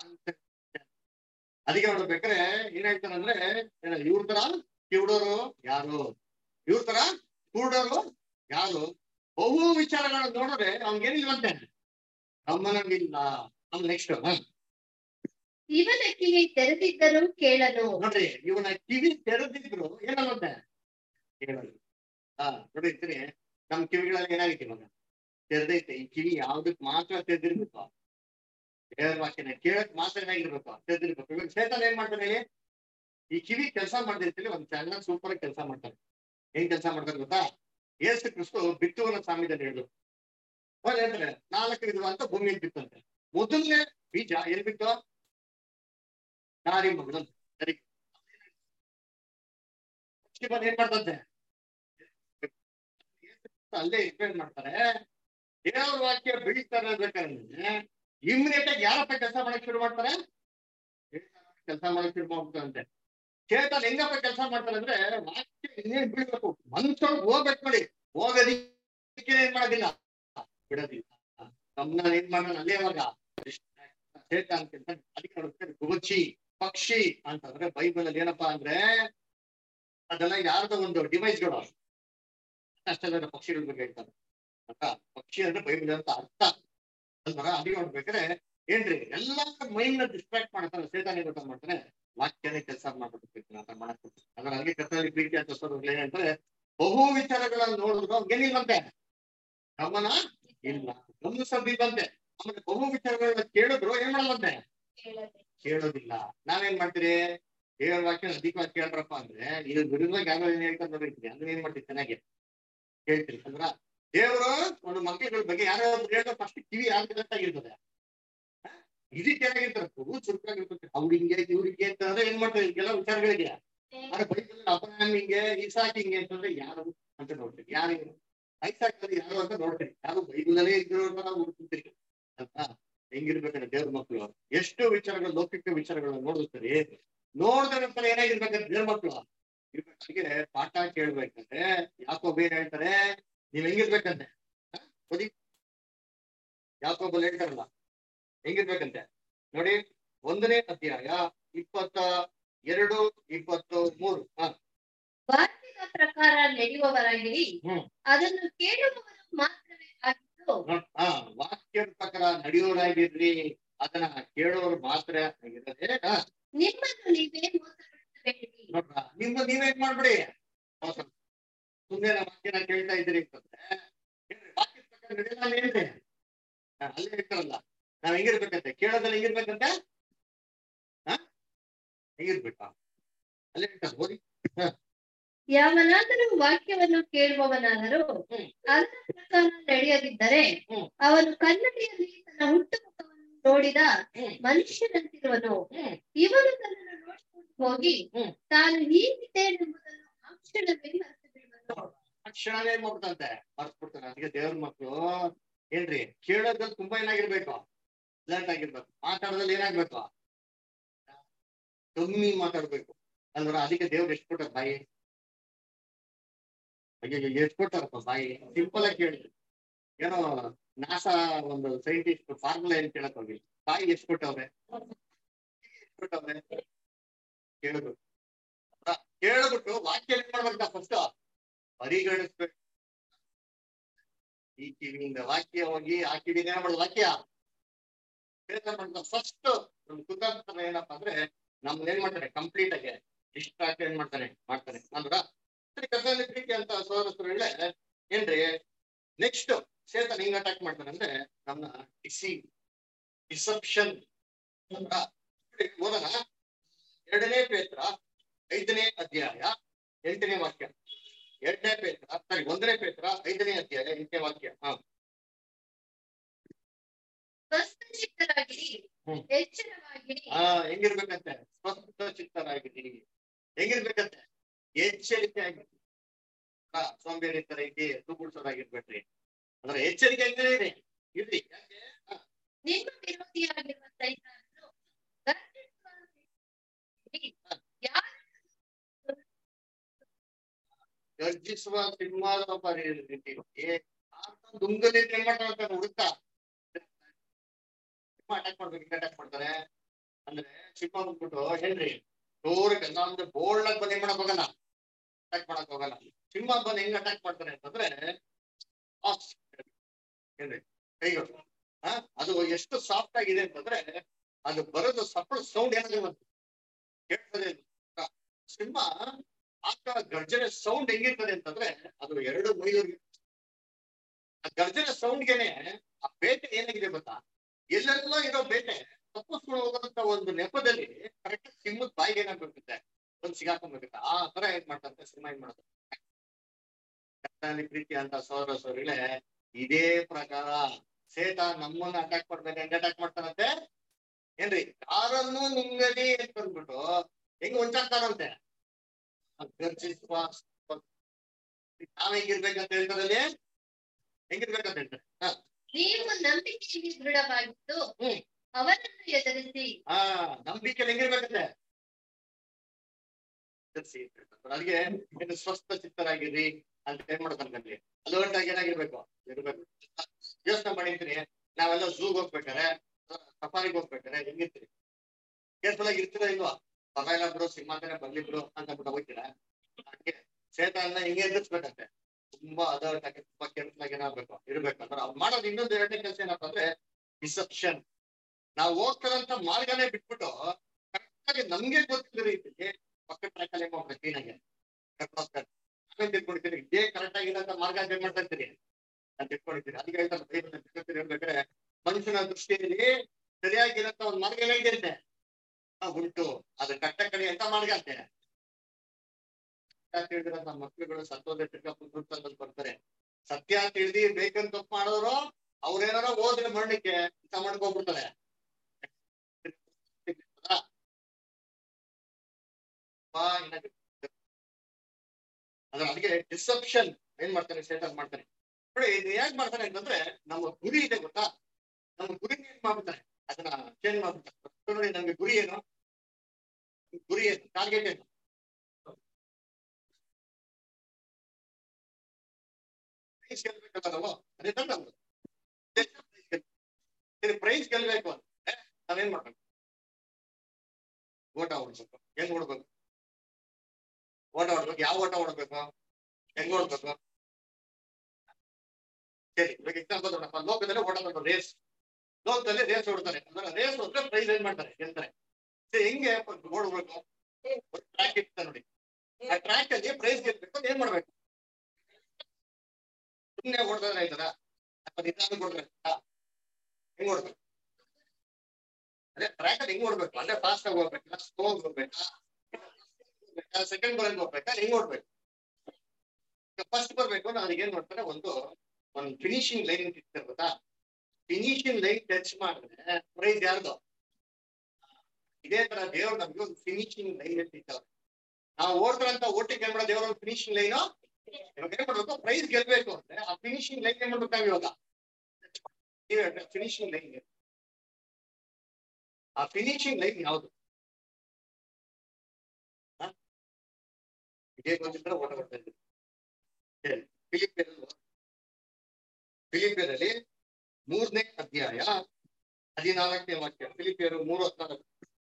S1: ಅದಕ್ಕೆ ನೋಡ್ಬೇಕಾದ್ರೆ ಏನ್ ಹೇಳ್ತಾರೆ ಅಂದ್ರೆ ಇವ್ರ ತರ ಕಿವುಡೋರು ಯಾರು ಇವ್ರ ತರ ಕುರುಡರು ಯಾರು ಬಹು ವಿಚಾರಗಳನ್ನ ನೋಡಿದ್ರೆ ಅವ್ನಿಗೇನಿಲ್ವಂತೆ ಗಮನವಿಲ್ಲ ನಮ್ ನೆಕ್ಸ್ಟ್
S2: ಇವನ ಕಿವಿ ತೆರೆದಿದ್ದರೂ ಕೇಳಲು
S1: ನೋಡ್ರಿ ಇವನ ಕಿವಿ ತೆರೆದಿದ್ರು ಏನಲ್ಲಂತೆ ಕೇಳಲ್ಲ ಹಾ ನೋಡಿರ್ತೀನಿ ನಮ್ ಕಿವಿಗಳಲ್ಲಿ ಏನಾಗೈತೆ ಇವಾಗ ತೆರೆದೈತೆ ಈ ಕಿವಿ ಯಾವ್ದಕ್ ಮಾತ್ರ ತೆರೆದಿರ್ಬೇಕು ದೇವರ ವಾಕ್ಯನ ಕೇಳಕ್ ಮಾತ್ರ ಏನಾಗಿರ್ಬೇಕು ತೆರೆದಿರ್ಬೇಕು ಇವಾಗ ಚೇತನ್ ಏನ್ ಮಾಡ್ತಾನೆ ಹೇಳಿ? ಈ ಕಿವಿ ಕೆಲಸ ಮಾಡ್ದಿರ್ತೀನಿ ಒಂದ್ ಚೆನ್ನಾಗಿ ಸೂಪರ್ ಆಗಿ ಕೆಲಸ ಮಾಡ್ತಾರೆ ಏನ್ ಕೆಲಸ ಮಾಡ್ತಾರೆ ಗೊತ್ತಾ ಏಸು ಕ್ರಿಸ್ತು ಬಿತ್ತುವನ ಸಾಮ್ಯದಲ್ಲಿ ಹೇಳು ಅವ್ರು ಹೇಳ್ತಾರೆ ನಾಲ್ಕು ವಿಧವ ಅಂತ ಭೂಮಿಯಲ್ಲಿ ಬಿತ್ತಂತೆ ಮೊದಲನೇ ಬೀಜ ಎಲ್ಲಿ ಬಿತ್ತು ದಾರಿ ಮಗಳು ಸರಿ ಬಂದು ಏನ್ ಮಾಡ್ತಂತೆ ಅಲ್ಲೇ ಎಕ್ಸ್ಪ್ಲೇನ್ ಮಾಡ್ತಾರೆ ದೇವ್ರ ವಾಕ್ಯ ಬೆಳೀತಾರೆ ಬೇಕಾದ್ರೆ ಇಮ್ಮಿಡಿಯೇಟ್ ಆಗಿ ಯಾರಪ್ಪ ಕೆಲಸ ಮಾಡಕ್ ಶುರು ಮಾಡ್ತಾರೆ ಕೆಲಸ ಮಾಡಕ್ ಶುರು ಮಾಡ್ಬಿಡ್ತಾರಂತೆ ಚೇತನ್ ಹೆಂಗಪ್ಪ ಕೆಲಸ ಮಾಡ್ತಾರೆ ಅಂದ್ರೆ ವಾಕ್ಯ ಇನ್ನೇನ್ ಬೀಳ್ಬೇಕು ಮನ್ಸೊಳಗ್ ಹೋಗ್ಬೇಕು ನೋಡಿ ಹೋಗೋದಿಕ್ಕೆ ಏನ್ ಮಾಡೋದಿಲ್ಲ ಬಿಡೋದಿಲ್ಲ ಗಮನ ಏನ್ ಮಾಡೋಣ ಅಲ್ಲೇ ಅವಾಗ ಚೇತನ್ ಕೆಲಸ ಅದಕ್ಕೆ ನೋಡ್ತಾರೆ ಗುಬಚಿ ಪಕ್ಷಿ ಅಂತಂದ್ರೆ ಬೈಬಲ್ ಅಲ್ಲಿ ಏನಪ್ಪಾ ಅಂದ್ರೆ ಅದೆಲ್ಲ ಯಾರ್ದೋ ಒಂದು ಡಿವೈಸ್ಗಳು ಅಷ್ಟೆಲ್ಲ ಪಕ್ಷಿಗಳ ಬಗ್ಗೆ ಹೇಳ್ತಾರೆ ಆಯ್ತಾ? ಪಕ್ಷಿ ಅಂದ್ರೆ ಬೈಬಲ್ ಅಂತ ಅರ್ಥ ಅಲ್ವರ ಅಲ್ಲಿ ನೋಡ್ಬೇಕಾದ್ರೆ ಏನ್ರಿ ಎಲ್ಲಾ ಮೈಂಡ್ ನ ಡಿಸ್ಟ್ರಾಕ್ಟ್ ಮಾಡ್ತಾನೆ ಸೇತಾನೆ ಗೊತ್ತ ಮಾಡ್ತಾನೆ ವಾಕ್ಯನೇ ಕೆಲಸ ಮಾಡ್ಬಿಟ್ಟಿರ್ತೀನಿ ಅಂತ ಮಾಡಕ್ ಅದ್ರ ಹಂಗೆ ಕರ್ತನಲ್ಲಿ ಪ್ರೀತಿ ಅಂತ ಸ್ವರೂಪಗಳು ಏನಂದ್ರೆ ಬಹು ವಿಚಾರಗಳನ್ನ ನೋಡಿದ್ರು ಏನಿಲ್ವಂತೆ ಗಮನ ಇಲ್ಲ ಗಮನಿಸೋದಿಲ್ವಂತೆ ಆಮೇಲೆ ಬಹು ವಿಚಾರಗಳನ್ನ ಕೇಳಿದ್ರು ಏನ್ ಮಾಡಲ್ವಂತೆ
S2: ಕೇಳದೆ
S1: ಕೇಳೋದಿಲ್ಲ ನಾವೇನ್ ಮಾಡ್ತೀರಿ ದೇವರ ವಾಕ್ಯ ಅಧಿಕವಾಗಿ ಕೇಳ್ರಪ್ಪ ಅಂದ್ರೆ ಇದು ವಿರುದ್ಧವಾಗಿ ಯಾರೋ ಏನ್ ಹೇಳ್ತಾರೆ ನೋಡಿರ್ತೀನಿ ಅಂದ್ರೆ ಏನ್ ಮಾಡ್ತೀವಿ ಚೆನ್ನಾಗಿ ಕೇಳ್ತೀರಿ ಅಂದ್ರ ದೇವರು ಒಂದು ಮಕ್ಕಳ ಬಗ್ಗೆ ಯಾರೋ ಒಬ್ರು ಹೇಳಿದ್ರೆ ಫಸ್ಟ್ ಕಿವಿ ಆಗಿರ್ತದೆ ಇದಕ್ಕೆ ಏನಾಗಿರ್ತಾರೆ ಪ್ರಭು ಚುರುಕಾಗಿರ್ತದೆ ಅವ್ರು ಹಿಂಗೆ ಇವ್ರು ಹಿಂಗೆ ಅಂತಂದ್ರೆ ಏನ್ ಮಾಡ್ತಾರೆ ಇದಕ್ಕೆಲ್ಲ ವಿಚಾರಗಳಿಗೆ ಆದ್ರೆ ಬೈಬಲ್ ಅಬ್ರಹಾಮ್ ಹಿಂಗೆ ಇಸಾಕ್ ಹಿಂಗೆ ಅಂತಂದ್ರೆ ಯಾರು ಅಂತ ನೋಡ್ತೀರಿ ಯಾರು ಐಸಾಕ್ ಅಲ್ಲಿ ಯಾರು ಅಂತ ನೋಡ್ತೀರಿ ಯಾರು ಬೈಬಲಲ್ಲೇ ಇದ್ರು ಅಂತ ನಾವು ಹುಡುಕ್ತೀರಿ ಅಲ್ವಾ ಹೆಂಗಿರ್ಬೇಕಂದ್ರೆ ದೇವ್ರ ಮಕ್ಕಳು ಎಷ್ಟು ವಿಚಾರಗಳು ಲೌಕಿಕ ವಿಚಾರಗಳನ್ನ ನೋಡಿರ್ತೀರಿ ನೋಡಿದ ನಂತರ ಏನಾಗಿರ್ಬೇಕಂದ್ರೆ ದೇವ್ರ ಮಕ್ಕಳು ಇರ್ಬೇಕಾದ್ರೆ ಪಾಠ ಕೇಳ್ಬೇಕಂದ್ರೆ ಯಾಕೋ ಬೇರೆ ಹೇಳ್ತಾರೆ ನೀವ್ ಹೆಂಗಿರ್ಬೇಕಂತೆ ಹ? ಓದಿ ಯಾಕೋಬಲ್ಲಿ ಹೇಳ್ತಾರಲ್ಲ ಹೆಂಗಿರ್ಬೇಕಂತೆ ನೋಡಿ ಒಂದನೇ ಅಧ್ಯಾಯ ಇಪ್ಪತ್ತ ಎರಡು ಇಪ್ಪತ್ತು ಮೂರು ಹ
S2: ವಾಕ್ಯದ ಪ್ರಕಾರ ನಡೆಯುವವರಾಗಿರಿ
S1: ಹ್ಮ್.
S2: ಅದನ್ನು ಕೇಳುವವರು ಮಾತ್ರವೇ ಆಗಿದ್ದು
S1: ನೋಡ್- ಹ ವಾಕ್ಯದ ಪ್ರಕಾರ ನಡೆಯೋರಾಗಿರ್ರಿ ಅದನ್ನ ಕೇಳೋರು ಮಾತ್ರ ಆಗಿರದೆ ಹ
S2: ನಿಮ್ಮನ್ನು ನೀವೇ ಮೋಸಗೊಳಿಸಬೇಡಿ
S1: ನೋಡ್ರ ನಿಮ್ಮ ನೀವೇನ್ ಮಾಡ್ಬಿಡಿ ಮೋಸ ಸುಮ್ಮನೆ ವಾಕ್ಯನ ಕೇಳ್ತಾ ಇದ್ದೀರಿ ಅಂತಂದ್ರೆ ಏನ್ರಿ, ವಾಕ್ಯದ ಪ್ರಕಾರ ನಡೆಯಲ್ಲ ಅಂತ ಹೇಳ್ರಿ ಹ, ಅಲ್ಲೇ ಹೇಳ್ತಾರಲ್ಲ ನಾವ್ ಹೆಂಗಿರ್ಬೇಕಂತೆ ಕೇಳೋದ್ರಲ್ಲಿ ಹೆಂಗಿರ್ಬೇಕಂತೆ ಹ ಹೆಂಗಿರ್ಬೇಕಾ ಅಲ್ಲೇ ಹೇಳ್ತಾರೆ ಓದಿ
S2: ಯಾವನಾದರೂ ವಾಕ್ಯವನ್ನು ಕೇಳುವವನಾದರೂ
S1: ಹ್ಮ್.
S2: ಅದರ ಪ್ರಕಾರ ನಡೆಯದಿದ್ದರೆ
S1: ಹ್ಮ್.
S2: ಅವನು ಕನ್ನಡಿಯಲ್ಲಿ ತನ್ನ ಹುಟ್ಟು ಮುಖವನ್ನು ನೋಡಿದ
S1: ಹ್ಮ್.
S2: ಮನುಷ್ಯನಂತಿರುವನು
S1: ಹ್ಮ್.
S2: ಇವನು ತನ್ನನ್ನು ನೋಡಿಕೊಂಡು ಹೋಗಿ
S1: ಹ್ಮ್.
S2: ತಾನು ಹೀಗಿದ್ದೇನೆಂಬುದನ್ನು ಆ ಕ್ಷಣವೇ ಮರೆತು ಬಿಡುವನು
S1: ತಕ್ಷಣವೇ ಮಾಡ್ಬಿಡ್ತಂತೆ ಮರ್ಸ್ಬಿಡ್ತಾನೆ ಅದಕ್ಕೆ ದೇವ್ರ ಮಕ್ಕಳು ಏನ್ರಿ ಕೇಳೋದ್ರಲ್ಲಿ ತುಂಬಾ ಏನಾಗಿರ್ಬೇಕು ಅಲರ್ಟ್ ಆಗಿರ್ಬೇಕು ಮಾತಾಡೋದ್ರಲ್ಲಿ ಏನಾಗ್ಬೇಕು ಕಮ್ಮಿ ಮಾತಾಡ್ಬೇಕು ಅಲ್ವರ ಅದಕ್ಕೆ ದೇವ್ರು ಎಷ್ಟು ಕೊಟ್ಟಾರ ಬಾಯಿ ಅಯ್ಯೋ ಎಷ್ಟು ಕೊಟ್ಟಾರಪ್ಪ ಬಾಯಿ ಸಿಂಪಲ್ ಆಗಿ ಕೇಳಿ ಏನೋ ನಾಸಾ ಒಂದು ಸೈಂಟಿಸ್ಟ್ ಫಾರ್ಮುಲಾ ಏನ್ ಕೇಳಕ್ ಹೋಗಿಲ್ಲ ಬಾಯಿ ಎಷ್ಟು ಕೊಟ್ಟವ್ರೆ ಎಷ್ಟ್ ಕೊಟ್ಟವ್ರೆ ಕೇಳಬೇಕು ಕೇಳ್ಬಿಟ್ಟು ವಾಕ್ಯ ಏನ್ ಮಾಡ್ಬೇಕ ಫಸ್ಟ್ ಪರಿಗಣಿಸ್ಬೇಕು ಈ ಕಿವಿಯಿಂದ ವಾಕ್ಯ ಹೋಗಿ ಆ ಕಿವಿಯಿಂದ ಏನ್ ಮಾಡೋದು ವಾಕ್ಯ ಫಸ್ಟ್ ನಮ್ ಕುತಂತ್ರ ಏನಪ್ಪಾ ಅಂದ್ರೆ ನಮ್ದು ಏನ್ ಮಾಡ್ತಾರೆ ಕಂಪ್ಲೀಟ್ ಆಗಿ ಡಿಸ್ಟ್ರಾಕ್ಟ್ ಏನ್ ಮಾಡ್ತಾನೆ ಮಾಡ್ತಾನೆ ಅಂದ್ರ ಸರಿ ಕರ್ತವ್ಯ ಪ್ರೀತಿ ಅಂತ ಸೋದರೇ ಏನ್ರಿ ನೆಕ್ಸ್ಟ್ ಸೇತನ್ ಹಿಂಗ್ ಅಟ್ಯಾಕ್ ಮಾಡ್ತಾನೆ ಅಂದ್ರೆ ನಮ್ನ ಡಿಸೀವ್ ಡಿಸೆಪ್ಷನ್ ಅಂದ್ರ ಓದೋಣ ಎರಡನೇ ಪೇತ್ರ ಐದನೇ ಅಧ್ಯಾಯ ಎಂಟನೇ ವಾಕ್ಯ ಎರಡನೇ ಪೇತ್ರ ಸಾರಿ ಒಂದನೇ ಪೇತ್ರ ಐದನೇ ಅಧ್ಯಾಯ ಎಂಟನೇ ವಾಕ್ಯ ಹಾ
S2: ಸ್ವಸ್ಥಚಿತ್ತರಾಗಿರಿ
S1: ಹ್ಮ್.
S2: ಎಚ್ಚರವಾಗಿರಿ
S1: ಹಾ ಹೆಂಗಿರ್ಬೇಕಂತೆ ಸ್ವಸ್ಥ ಚಿತ್ತರಾಗಿದ್ದೀರಿ ಹೆಂಗಿರ್ಬೇಕಂತೆ ಎಚ್ಚರಿಕೆ ಆಗಿರ್ರಿ ಹಾ ಸೋಂಬೇರಿ ತರ ಇದ್ದಿ ತೂಗುಡ್ಸೋದಾಗಿರ್ಬೇಡ್ರಿ ಅಂದ್ರೆ ಎಚ್ಚರಿಕೆ ಆಗಿರಿ ಇರ್ರಿ ಯಾಕೆ ಹಾ,
S2: ನಿಮ್ಮ ವಿರೋಧಿಯಾಗಿರುವ ಸೈತಾನನು ಗರ್ಜಿಸುವ ಸಿಂಹದಂತೆ ಯಾರನ್ನು
S1: ಗರ್ಜಿಸುವ ಸಿಂಹದ ಪರಿ ರೀತಿ ದುಂಗಲಿ ಏನ್ ಮಾಡ್ತಾರೆ ಹುಡುಕ್ತಾ ಸಿಂಹ ಅಟ್ಯಾಕ್ ಮಾಡ್ಬೇಕು ಅಟ್ಯಾಕ್ ಮಾಡ್ತಾರೆ ಅಂದ್ರೆ ಸಿಂಹ ಬಂದ್ಬಿಟ್ಟು ಏನ್ರಿ ಜೋರಿಗೆ ನಮ್ದು ಬೋಲ್ಡ್ ಆಗಿ ಬಂದ್ ಏನ್ ಮಾಡಕ್ ಹೋಗಲ್ಲ ಅಟ್ಯಾಕ್ ಮಾಡಕ್ ಹೋಗಲ್ಲ ಸಿಂಹ ಬಂದ್ ಹೆಂಗ್ ಅಟ್ಯಾಕ್ ಮಾಡ್ತಾರೆ ಅಂತಂದ್ರೆ ಆಸ್ ಏನ್ರಿ ಕೈಗಳು ಹಾ ಅದು ಎಷ್ಟು ಸಾಫ್ಟ್ ಆಗಿದೆ ಅಂತಂದ್ರೆ ಅದು ಬರೋದು ಸಪ್ಪಳ ಸೌಂಡ್ ಏನಾಗಿದೆ ಗೊತ್ತಾ? ಕೇಳ್ತದೆ ಇದು. ಆ, ಸಿಂಹ ಆಗ ಗರ್ಜನೆ ಸೌಂಡ್ ಹೆಂಗಿರ್ತದೆ ಅಂತಂದ್ರೆ ಅದು ಎರಡು ಮೈಲೂರಿಗೆ ಆ ಗರ್ಜನೆ ಸೌಂಡ್ಗೆನೆ ಆ ಬೇಟೆ ಏನಾಗಿದೆ ಗೊತ್ತಾ ಎಲ್ಲೆಲ್ಲ ಇರೋ ಬೇಟೆ ತಪ್ಪಿಸ್ಕೊಂಡು ಹೋಗೋದಂತ ಒಂದು ನೆಪದಲ್ಲಿ ಕರೆಕ್ಟ್ ಸಿಂಹದ ಬಾಯಿಗೆ ಏನಾಗ್ಬಿಡುತ್ತೆ ಒಂದ್ ಸಿಗಾಕೊಂಡ್ಬಿಡುತ್ತೆ ಆ ತರ ಏನ್ ಮಾಡ್ತಂತೆ ಸಿಂಹ ಏನ್ ಮಾಡುತ್ತೆ ಕರ್ತನಲ್ಲಿ ಪ್ರೀತಿ ಅಂತ ಸೋದರ ಸೋದರಿಗಳೇ ಇದೇ ಪ್ರಕಾರ ಸೇತ ನಮ್ಮನ್ನ ಅಟ್ಯಾಕ್ ಮಾಡ್ಬೇಕು ಹೆಂಗ್ ಅಟ್ಯಾಕ್ ಮಾಡ್ತಾನಂತೆ ಏನ್ರಿ ಯಾರನ್ನು ನಿಂಗಲಿ ಅಂತ ಅಂದ್ಬಿಟ್ಟು ಹೆಂಗ್ ಹೊಂಚಾಕ್ತಾರಂತೆ ಗರ್ಜಿಸುವ ನಾವ್ ಹೆಂಗಿರ್ಬೇಕಂತ ಹೇಳ್ತಾರಲ್ಲಿ ಹೆಂಗಿರ್ಬೇಕಂತ ಹೇಳ್ತಾರೆ ಹ
S2: ನೀವು ನಂಬಿಕೆಯಲ್ಲಿ ದೃಢವಾಗಿದ್ದು
S1: ಹ್ಮ್.
S2: ಅವರನ್ನು ಎದುರಿಸಿ
S1: ಆ ನಂಬಿಕೆಯಲ್ಲಿ ಹೆಂಗಿರ್ಬೇಕಂತೆ ಎದುರಿಸಿ ಅಂತ ಹೇಳ್ತಾರೆ. ಅಲ್ಲಿಗೆ ಏನು ಸ್ವಸ್ಥ ಚಿತ್ತರಾಗಿರಿ ಅಂತ ಏನ್ ಮಾಡ್ತಾರೆ ಅಲರ್ಟ್ ಆಗಿ ಏನಾಗಿರ್ಬೇಕು ಇರ್ಬೇಕು ಯೋಚನೆ ಮಾಡಿರ್ತೀನಿ ನಾವೆಲ್ಲ ಝೂಗ್ ಹೋಗ್ಬೇಕಾರೆ ಸಫಾರಿಗೆ ಹೋಗ್ಬೇಕಾರೆ ಹೆಂಗಿರ್ತೀರಿ ಕೇರ್ಫುಲ್ ಆಗಿ ಇರ್ತೀರಾ ಇಲ್ವಾ ಪರವಾಗಿಲ್ಲ ಬಿಡು ಸಿಂಹಾಸನ ಬರ್ಲಿ ಬಿಡು ಅಂತ ಬಿಟ್ಟು ಹೋಗ್ತೀರಾ ಹಂಗೆ ಸೇತನ್ನ ಹಿಂಗೆ ಎದುರಿಸ್ಬೇಕಂತೆ ತುಂಬಾ ಅಲರ್ಟ್ ಆಗಿ ತುಂಬಾ ಕೇರ್ಫುಲ್ ಆಗಿ ಏನಾಗ್ಬೇಕು ಇರ್ಬೇಕಂದ್ರೆ ಅವ್ರು ಮಾಡೋದು ಇನ್ನೊಂದು ಎರಡನೇ ಕೆಲಸ ಏನಪ್ಪಾ ಅಂದ್ರೆ ಡಿಸೆಪ್ಷನ್ ನಾವು ಹೋಗ್ತಾರಂತ ಮಾರ್ಗನೇ ಬಿಟ್ಬಿಟ್ಟು ಕರೆಕ್ಟ್ ಆಗಿ ನಮ್ಗೆ ಗೊತ್ತಿದ್ದ ರೀತಿಗೆ ಪಕ್ಕ ಟ್ರ್ಯಾಕ್ ಅಲ್ಲಿ ಹೋಗ್ಬೇಕು ಕ್ಲೀನಾಗಿ ಆಮೇಲೆ ತಿಳ್ಕೊಂಡಿರ್ತೀರಿ ಇದೇ ಕರೆಕ್ಟ್ ಆಗಿರೋಂಥ ಮಾರ್ಗ ಅಂತ ಏನ್ ಮಾಡ್ತಾ ಇರ್ತೀರಿ ಅಂತ ಇಟ್ಕೊಂಡಿರ್ತೀರಿ ಅದಕ್ಕೆ ಹೇಳ್ತಾರೆ ಬೈಬಲ್ ಅಂತ ತಿಳ್ಕೊತೀರಿ ಹೇಳ್ಬೇಕಾದ್ರೆ ಮನುಷ್ಯನ ದೃಷ್ಟಿಯಲ್ಲಿ ಸರಿಯಾಗಿರೋಂಥ ಒಂದು ಮಾರ್ಗ ಏನಾಗಿರುತ್ತೆ ಆ, ಉಂಟು ಅದು ಕಟ್ಟ ಕಡೆ ಎಂತ ಮಾಡ್ಗಂತೆ ಸತ್ಯ ತಿಳಿದಿರೋ ನಮ್ಮ ಮಕ್ಳುಗಳು ಸತ್ತೋದ ಪುಸ್ತಕದಲ್ಲಿ ಬರ್ತಾರೆ ಸತ್ಯ ತಿಳಿದಿ ಬೇಕಂತ ತಪ್ಪು ಮಾಡೋರು ಅವ್ರೇನಾರ ಓದಿನ ಮಣ್ಣಕ್ಕೆ ಇಂಥ ಮಣ್ಣಕ್ಕೆ ಹೋಗ್ಬಿಡ್ತಾರೆ ತುಂಬಾ ಏನಾಗುತ್ತೆ ಅದ್ರ ಅದಕ್ಕೆ ಡಿಸೆಪ್ಷನ್ ಏನ್ ಮಾಡ್ತಾನೆ ಸೇಟಲ್ ಮಾಡ್ತಾನೆ ನೋಡಿ ಇದು ಯಾಕೆ ಮಾಡ್ತಾನೆ ಅಂತಂದ್ರೆ ನಮ್ಮ ಗುರಿ ಇದೆ ಗೊತ್ತಾ ನಮ್ಮ ಗುರಿ ಏನ್ ಮಾಡ್ಬಿಡ್ತಾನೆ ಅದನ್ನ ಚೇಂಜ್ ಮಾಡ್ಬಿಡ್ತಾರೆ ನೋಡಿ ನಮ್ಗೆ ಗುರಿ ಏನು ಗುರಿ ಏನು ಟಾರ್ಗೆಟ್ ಏನು ಪ್ರೈಸ್ ಗೆಲ್ಬೇಕಲ್ಲ ನಾವು ಅದೇ ತಾನೇ ನಮ್ದು ಪ್ರೈಸ್ ಗೆಲ್ಬೇಕು ಅಂದ್ರೆ ನಾವೇನ್ ಮಾಡ್ಬೇಕು ಓಟ ಓಡ್ಬೇಕು ಹೆಂಗ್ ಓಡ್ಬೇಕು ಓಟ ಓಡ್ಬೇಕು ಯಾವ ಓಟ ಓಡ್ಬೇಕು ಹೆಂಗ್ ಓಡ್ಬೇಕು ಸರಿ ಇವಾಗ ಎಕ್ಸಾಂಪಲ್ ನೋಡಪ್ಪ ಲೋಕದಲ್ಲಿ ಓಡೋದು ರೇಸ್ ಲೋಕದಲ್ಲಿ ರೇಸ್ ಓಡ್ತಾರೆ ಅಂದ್ರೆ ರೇಸ್ ಓಡಿದ್ರೆ ಪ್ರೈಸ್ ಏನ್ ಮಾಡ್ತಾರೆ ಗೆಲ್ತಾರೆ ಸರಿ ಹೆಂಗೆ ಓಡ್ಬೇಕು ಟ್ರ್ಯಾಕ್ ಇರ್ತದೆ ನೋಡಿ ಆ ಟ್ರ್ಯಾಕ್ ಅಲ್ಲಿ ಪ್ರೈಸ್ ಗೆಲ್ಬೇಕು ಅಂದ್ರೆ ಏನ್ ಮಾಡ್ಬೇಕು ಸುಮ್ಮನೆ ಓಡಿದ್ರೆ ಆಯ್ತದ ಅಥವಾ ನಿಧಾನ ಓಡಿದ್ರೆ ಹೆಂಗ್ ಓಡ್ಬೇಕು ಅದೇ ಟ್ರ್ಯಾಕ್ ಅಲ್ಲಿ ಹೆಂಗ್ ಓಡ್ಬೇಕು ಅಂದ್ರೆ ಫಾಸ್ಟ್ ಆಗಿ ಹೋಗ್ಬೇಕಾ ಸ್ಲೋ ಹೋಗ್ಬೇಕಾ ಸೆಕೆಂಡ್ ಬರಂಗ್ ಹೋಗ್ಬೇಕಾ ಹೆಂಗ್ ಓಡ್ಬೇಕು ಫಸ್ಟ್ ಬರ್ಬೇಕು ಅಂದ್ರೆ ಅವ್ರಿಗೆ ಏನ್ ಮಾಡ್ತಾರೆ ಒಂದು ಒಂದು ಫಿನಿಶಿಂಗ್ ಲೈನ್ ಇರ್ತಾರೆ ಗೊತ್ತಾ ಫಿನಿಶಿಂಗ್ ಲೈನ್ ಟಚ್ ಮಾಡಿದ್ರೆ ಪ್ರೈಸ್ ಯಾರ್ದು ಇದೇ ತರ ದೇವ್ರು ನಮ್ಗೆ ಒಂದು ಫಿನಿಶಿಂಗ್ ಲೈನ್ ಇಟ್ಟಿರ್ತಾರೆ ನಾವು ಓಡ್ತಾರಂತ ಓಟಿಗೆ ಏನ್ ಮಾಡೋ ದೇವ್ರ ಒಂದು ಫಿನಿಶಿಂಗ್ ಲೈನ್ ಇವಾಗ ಏನ್ ಮಾಡ್ಬೇಕು ಪ್ರೈಸ್ ಗೆಲ್ಬೇಕು ಅಂದ್ರೆ ಆ ಫಿನಿಶಿಂಗ್ ಲೈನ್ ಏನ್ ಮಾಡ್ಬೇಕು ನಾವ್ ಇವಾಗ ನೀವ್ ಹೇಳ್ರಿ ಫಿನಿಶಿಂಗ್ ಲೈನ್ ಆ ಫಿನಿಶಿಂಗ್ ಲೈನ್ ಯಾವುದು ಇದೇ ಗೊತ್ತಿದ್ರೆ ಓಟ ಬರ್ತಾ ಇದ್ದೀವಿ ಹೇಳಿ ಫಿಲಿಪಿಯರಲ್ಲಿ ಫಿಲಿಪಿಯರಲ್ಲಿ ಮೂರನೇ ಅಧ್ಯಾಯ ಹದಿನಾಲ್ಕನೇ ವಾಕ್ಯ ಫಿಲಿಪಿಯರು ಮೂರು ಹದಿನಾಲ್ಕು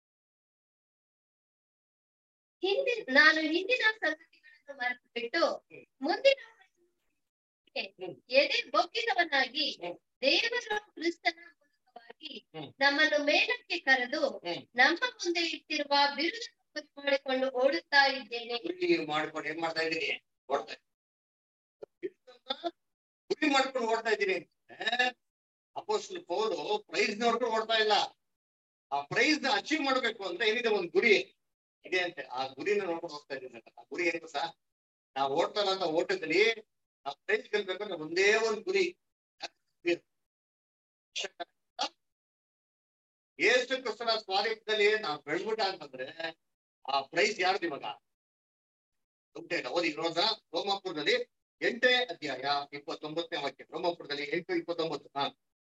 S2: ಹಿಂದಿ ನಾನು ಹಿಂದಿನ ಸಂಗತಿಗಳನ್ನು ಮರೆತು ಬಿಟ್ಟು ಮುಂದಿನ
S1: ಹ್ಮ್.
S2: ಎದೆ ಬೊಕ್ಕಿದವನಾಗಿ
S1: ಹ್ಮ್.
S2: ದೇವರು ಕ್ರಿಸ್ತನ ಮೂಲಕವಾಗಿ
S1: ಹ್ಮ್.
S2: ನಮ್ಮನ್ನು ಮೇಲಕ್ಕೆ ಕರೆದು
S1: ಹ್ಮ್.
S2: ನಮ್ಮ ಮುಂದೆ ಇಟ್ಟಿರುವ ಬಿರುದನ್ನು ಗುರಿ ಮಾಡಿಕೊಂಡು ಓಡುತ್ತಾ ಇದ್ದೇನೆ
S1: ಗುರಿ ಮಾಡ್ಕೊಂಡು ಏನ್ ಮಾಡ್ತಾ ಇದ್ದೀನಿ ಓಡ್ತಾ ಇದ್ದೀನಿ. ಗುರಿ ಮಾಡ್ಕೊಂಡು ಓಡ್ತಾ ಇದ್ದೀನಿ ಅಪೋಸ್ಟಲ್ ಪೌಲು ಪ್ರೈಸ್ ನೋಡ್ಕೊಂಡು ಓಡ್ತಾ ಇಲ್ಲ ಆ ಪ್ರೈಸ್ ನ ಅಚೀವ್ ಮಾಡ್ಬೇಕು ಅಂದ್ರೆ ಏನಿದೆ ಒಂದು ಗುರಿ ಇದೆ ಅಂತೆ ಆ ಗುರಿನ ನೋಡ್ಕೊಂಡು ಹೋಗ್ತಾ ಇದ್ದೀನಿ ಅಂತ. ಆ ಗುರಿ ಏನು ಸಹ ನಾವು ಓಡ್ತಾ ಇರೋಂತ ಓಟದಲ್ಲಿ ಆ ಪ್ರೈಸ್ ಗೆಲ್ಬೇಕು ಅಂದ್ರೆ ಒಂದೇ ಒಂದು ಗುರಿ ಏಸು ಕ್ರಿಸ್ತನ ಸ್ವಾರೂಪದಲ್ಲಿ ನಾವು ಬೆಳ್ಬಿಟ್ಟ ಅಂತಂದ್ರೆ ಆ ಪ್ರೈಸ್ ಯಾರ್ದು ಇವಾಗ ದುಡ್ಡೇ ಓದಿ ನೋಡ್ದ ರೋಮಾಪುರದಲ್ಲಿ ಎಂಟನೇ ಅಧ್ಯಾಯ ಇಪ್ಪತ್ತೊಂಬತ್ತನೇ ವಾಕ್ಯ ರೋಮಾಪುರದಲ್ಲಿ ಎಂಟು ಇಪ್ಪತ್ತೊಂಬತ್ತು ಹಾ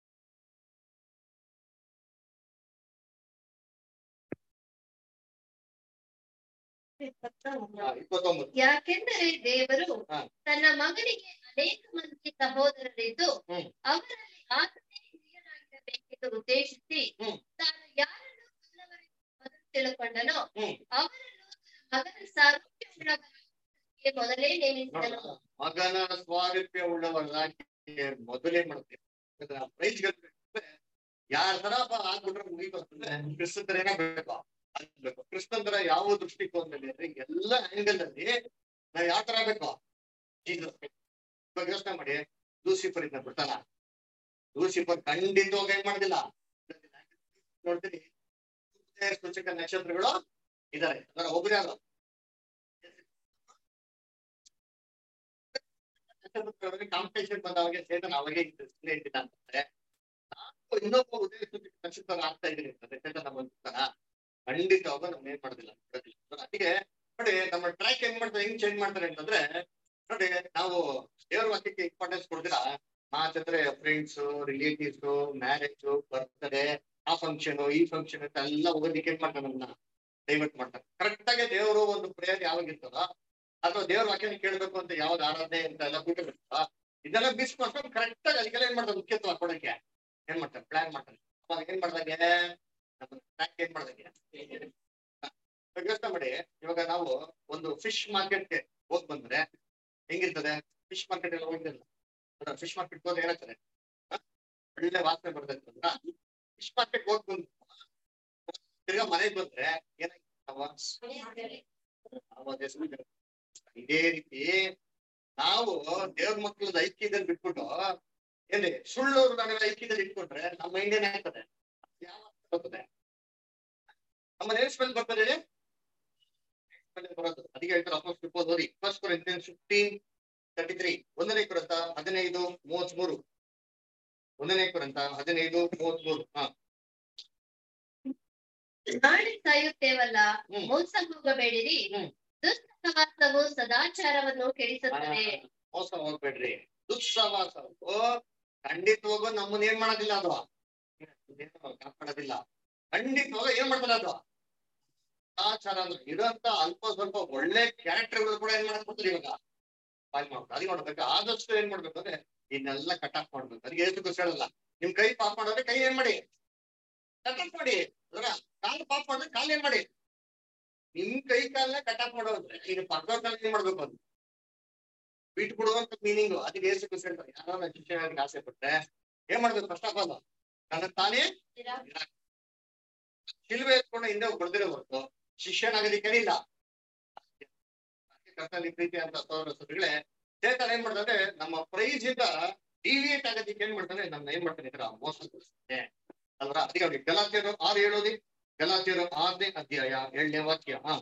S1: ಹಾ, ಇಪ್ಪತ್ತೊಂಬತ್ತು
S2: ಯಾಕೆಂದರೆ ದೇವರು
S1: ಹಾ.
S2: ತನ್ನ ಮಗನಿಗೆ ಅನೇಕ ಮಂದಿ ಸಹೋದರರಿದ್ದು
S1: ಹ್ಮ್.
S2: ಅವರಲ್ಲಿ ಆತನೇ ಹಿರಿಯನಾಗಿರಬೇಕೆಂದು ಉದ್ದೇಶಿಸಿ
S1: ಹ್ಮ್.
S2: ತಾನು ಯಾರನ್ನು ಬಲ್ಲವರೆಂದು ಮೊದಲು ತಿಳ್ಕೊಂಡನೋ
S1: ಹ್ಮ್.
S2: ಅವರನ್ನು ತನ್ನ ಮಗನ ಸಾರೂಪ್ಯ ಮೊದಲೇ ನೇಮಿಸಿದನು
S1: ನೋಡ್ದ? ಮಗನ ಸ್ವಾರೂಪ್ಯ ಉಳ್ಳವರಾಗಿ ಮೊದಲೇ ಮಾಡ್ತೀವಿ ಪ್ರೈಸ್ ಗೆಲ್ಬೇಕಂದ್ರೆ ಯಾರ ತರ ಆಗ್ಬಿಟ್ರೆ ಮುಗಿತು ಅಂತಂದ್ರೆ ಕ್ರಿಸ್ತನ್ ತರ ಏನಾಗ್ಬೇಕು ಆಗ್ಬೇಕು ಕ್ರಿಸ್ತನ್ ತರ ಯಾವ ದೃಷ್ಟಿಕೋನದಲ್ಲಿ ಅಂದ್ರೆ ಎಲ್ಲ ಆಂಗಲ್ ಅಲ್ಲಿ ನಾವ್ ಯಾವ ತರ ಬೇಕು ಜೀಸಸ್ ಬೇಕು. ಇವಾಗ ಯೋಚನೆ ಮಾಡಿ ಲೂಸಿಫರ್ ಇದ್ನ ಬಿಡ್ತಾನ ಲೂಸಿಫರ್ ಖಂಡಿತವಾಗಿ ಏನ್ ಮಾಡುದಿಲ್ಲ ನೋಡ್ತೀನಿ ಸೂಚಕ ನಕ್ಷತ್ರಗಳು ಇದಾರೆ ಅದರ ಒಬ್ರು ಯಾರು ಕಾಂಪಿಟೇಷನ್ ಬಂದವಾಗ ಚೇತನ್ ಅವಾಗೆ ಇಟ್ಟಿದ್ದ ಅಂತಂದ್ರೆ ನಾನು ಇನ್ನೊಬ್ಬ ಉದಯ ಸೂಚಕ ನಕ್ಷತ್ರ ಆಗ್ತಾ ಇದೀನಿ ಅಂತಂದ್ರೆ ಚೇತನ್ ನಮ್ಮ ಖಂಡಿತವಾಗ ನಾವು ಏನ್ ಮಾಡೋದಿಲ್ಲ ಬಿಡೋದಿಲ್ಲ. ಅದಕ್ಕೆ ನೋಡಿ ನಮ್ಮ ಟ್ರ್ಯಾಕ್ ಹೆಂಗ್ ಮಾಡ್ತಾರೆ ಹೆಂಗ್ ಚೇಂಜ್ ಮಾಡ್ತಾರೆ ಅಂತಂದ್ರೆ ನೋಡಿ ನಾವು ದೇವ್ರ ವಾಕ್ಯಕ್ಕೆ ಇಂಪಾರ್ಟೆನ್ಸ್ ಕೊಡ್ತೀರಾ ಮಾತಾದ್ರೆ ಫ್ರೆಂಡ್ಸ್ ರಿಲೇಟಿವ್ಸ್ ಮ್ಯಾರೇಜ್ ಬರ್ತ್ಡೇ ಆ ಫಂಕ್ಷನ್ ಈ ಫಂಕ್ಷನ್ ಅಂತ ಎಲ್ಲ ಹೋಗೋದಿಕ್ಕೆ ಏನ್ ಮಾಡ್ತಾರೆ ನಮ್ಮನ್ನ ಡೈವರ್ಟ್ ಮಾಡ್ತಾರೆ ಕರೆಕ್ಟ್ ಆಗಿ ದೇವರು ಒಂದು ಪ್ರೇಯರ್ ಯಾವಾಗ ಇರ್ತದ ಅಥವಾ ದೇವ್ರ ವಾಕ್ಯನ ಕೇಳ್ಬೇಕು ಅಂತ ಯಾವ್ದು ಆರಾಧನೆ ಅಂತ ಎಲ್ಲ ಕೂತಿರ್ತದ ಇದೆಲ್ಲ ಮಿಸ್ ಮಾಡ್ಕೊಂಡು ಕರೆಕ್ಟ್ ಆಗಿ ಅದಕ್ಕೆಲ್ಲ ಏನ್ ಮಾಡ್ತಾರೆ ಮುಖ್ಯತ್ವ ಕೊಡಕ್ಕೆ ಏನ್ ಮಾಡ್ತಾರೆ ಪ್ಲಾನ್ ಮಾಡ್ತಾರೆ ಅವಾಗ ಏನ್ ಮಾಡ್ದಂಗೆ ನಮ್ಮ ಟ್ರ್ಯಾಕ್ ಏನ್ ಮಾಡ್ದಂಗೆ ಇವಾಗ ಯೋಚನೆ ಮಾಡಿ ಇವಾಗ ನಾವು ಒಂದು ಫಿಶ್ ಮಾರ್ಕೆಟ್ಗೆ ಹೋಗ್ ಬಂದ್ರೆ ಹೆಂಗಿರ್ತದೆ ಫಿಶ್ ಮಾರ್ಕೆಟ್ ಎಲ್ಲ ಹೋಗಿದ್ದಲ್ಲ ಫಿಶ್ ಮಾರ್ಕೆಟ್ ಹೋದ್ರೆ ಏನಾಗ್ತದೆ ಹ? ಒಳ್ಳೆ ವಾಸನೆ ಬರ್ತೈತೆ ಅಂದ್ರ ಫಿಶ್ ಮಾರ್ಕೆಟ್ ಹೋಗ್ ಬಂದು ತಿರ್ಗಾ ಮನೆಗೆ ಬಂದ್ರೆ ಏನಾಗ್ತದೆ ಅವಾಗ ಹೆಸರು ಬರುತ್ತೆ. ಇದೇ ರೀತಿ ನಾವು ದೇವ್ರ ಮಕ್ಕಳದ ಐಕ್ಯದಲ್ಲಿ ಬಿಟ್ಬಿಟ್ಟು ಏನ್ರಿ ಸುಳ್ಳೂರು ನಡುವೆ ಐಕ್ಯದಲ್ಲಿ ಇಟ್ಕೊಂಡ್ರೆ ನಮ್ಮ ಮೈಂಡ್ ಏನಾಗ್ತದೆ ಯಾವ ಬರ್ತದೆ ಆಮೇಲೆ ಏನ್ ಸ್ಮೆಲ್ ಬರ್ತದೆ ಹೇಳಿ ಸ್ಮೆಲ್ ಬರೋದು ಅದಕ್ಕೆ ಹೇಳ್ತಾರೆ ಅಪೋಸ್ಟ್ ಓದಿ first Corinthians fifteen thirty three ಒಂದನೇ ಕುರಿತ ಹದಿನೈದು ಮೂವತ್ಮೂರು ಒಂದನೇ ಕುರಿತ ಹದಿನೈದು ಮೂವತ್ಮೂರು ಹಾ
S2: ನಾಳೆ ಸಾಯುತ್ತೇವಲ್ಲ
S1: ಹ್ಮ್.
S2: ಮೋಸ ಹೋಗಬೇಡಿರಿ
S1: ಹ್ಮ್.
S2: ದುಷ್ಟ ಸಹವಾಸವು ಸದಾಚಾರವನ್ನು ಕೆಡಿಸುತ್ತದೆ
S1: ಆ, ಮೋಸ ಹೋಗ್ಬೇಡ್ರಿ ದುಸ್ಸವಾಸವು ಖಂಡಿತವಾಗೂ ನಮ್ಮನ್ನ ಏನ್ ಮಾಡೋದಿಲ್ಲ ಅದು ಏನು ಕಾಪಾಡೋದಿಲ್ಲ ಖಂಡಿತವಾಗ ಏನ್ ಮಾಡ್ತಾರೆ ಅದು ಆಚಾರ ಅಂದ್ರೆ ಇರೋಂತ ಅಲ್ಪ ಸ್ವಲ್ಪ ಒಳ್ಳೆ ಕ್ಯಾರೆಕ್ಟರ್ಗಳು ಕೂಡ ಏನ್ ಮಾಡಕ್ ಬರ್ತಾರೆ ಇವಾಗ ಪಾಲ್ ಮಾಡ್ತಾರೆ ಅದಕ್ಕೆ ನೋಡ್ಬೇಕು ಆದಷ್ಟು ಏನ್ ಮಾಡ್ಬೇಕು ಅಂದ್ರೆ ಇದನ್ನೆಲ್ಲ ಕಟ್ ಆಫ್ ಮಾಡ್ಬೇಕು ಅದಕ್ಕೆ ಎಷ್ಟು ಖುಷಿ ಹೇಳಲ್ಲ ನಿಮ್ ಕೈ ಪಾಪ್ ಮಾಡೋದ್ರೆ ಕೈ ಏನ್ ಮಾಡಿ ಕಟ್ ಆಫ್ ಮಾಡಿ ಅದರ ಕಾಲು ಪಾಪ್ ಮಾಡಿದ್ರೆ ಕಾಲ್ ಏನ್ ಮಾಡಿ ನಿಮ್ ಕೈ ಕಾಲನ್ನ ಕಟ್ ಆಫ್ ಮಾಡೋದ್ರೆ ಈಗ ಪಕ್ಕದ ಕಾಲ ಏನ್ ಮಾಡ್ಬೇಕು ಅದು ಬಿಟ್ಟು ಬಿಡುವಂತ ಮೀನಿಂಗ್ ಅದಕ್ಕೆ ಏಸು ಖುಷಿ ಹೇಳ್ತಾರೆ ಯಾರೋ ಶಿಕ್ಷಣ ಆಸೆ ಪಟ್ರೆ ಏನ್ ಮಾಡ್ಬೇಕು ಫಸ್ಟ್ ಆಫ್ ಆಲ್ ತನ್ನ ತಾನೇ ಶಿಲ್ವೆ ಎತ್ಕೊಂಡು ಹಿಂದೆ ಬರ್ದಿರೋ ಹೊರತು ಶಿಷ್ಯನಾಗೋದಿಕ್ಕೆ ಇಲ್ಲ ಕರ್ತನಲ್ಲಿ ಪ್ರೀತಿ ಅಂತ ಸಹೋದರ ಸಹೋದರಿಗಳೇ ಚೇತನ ಏನ್ ಮಾಡ್ತಾರೆ ನಮ್ಮ ಪ್ರೈಸ್ ಇಂದ ಡಿವಿಯೇಟ್ ಆಗೋದಿಕ್ಕೆ ಏನ್ ಮಾಡ್ತಾನೆ ನಮ್ಮ ಏನ್ ಮಾಡ್ತಾನೆ ಇದ್ರ ಮೋಸಗೊಳಿಸ್ತಾನೆ ಅಲ್ವಾ ಅದಕ್ಕೆ ಅವ್ರಿಗೆ ಗಲಾತಿಯರು ಆರು ಹೇಳೋದಿ ಗಲಾತಿಯರು ಆರನೇ ಅಧ್ಯಾಯ ಏಳನೇ ವಾಕ್ಯ ಹಾ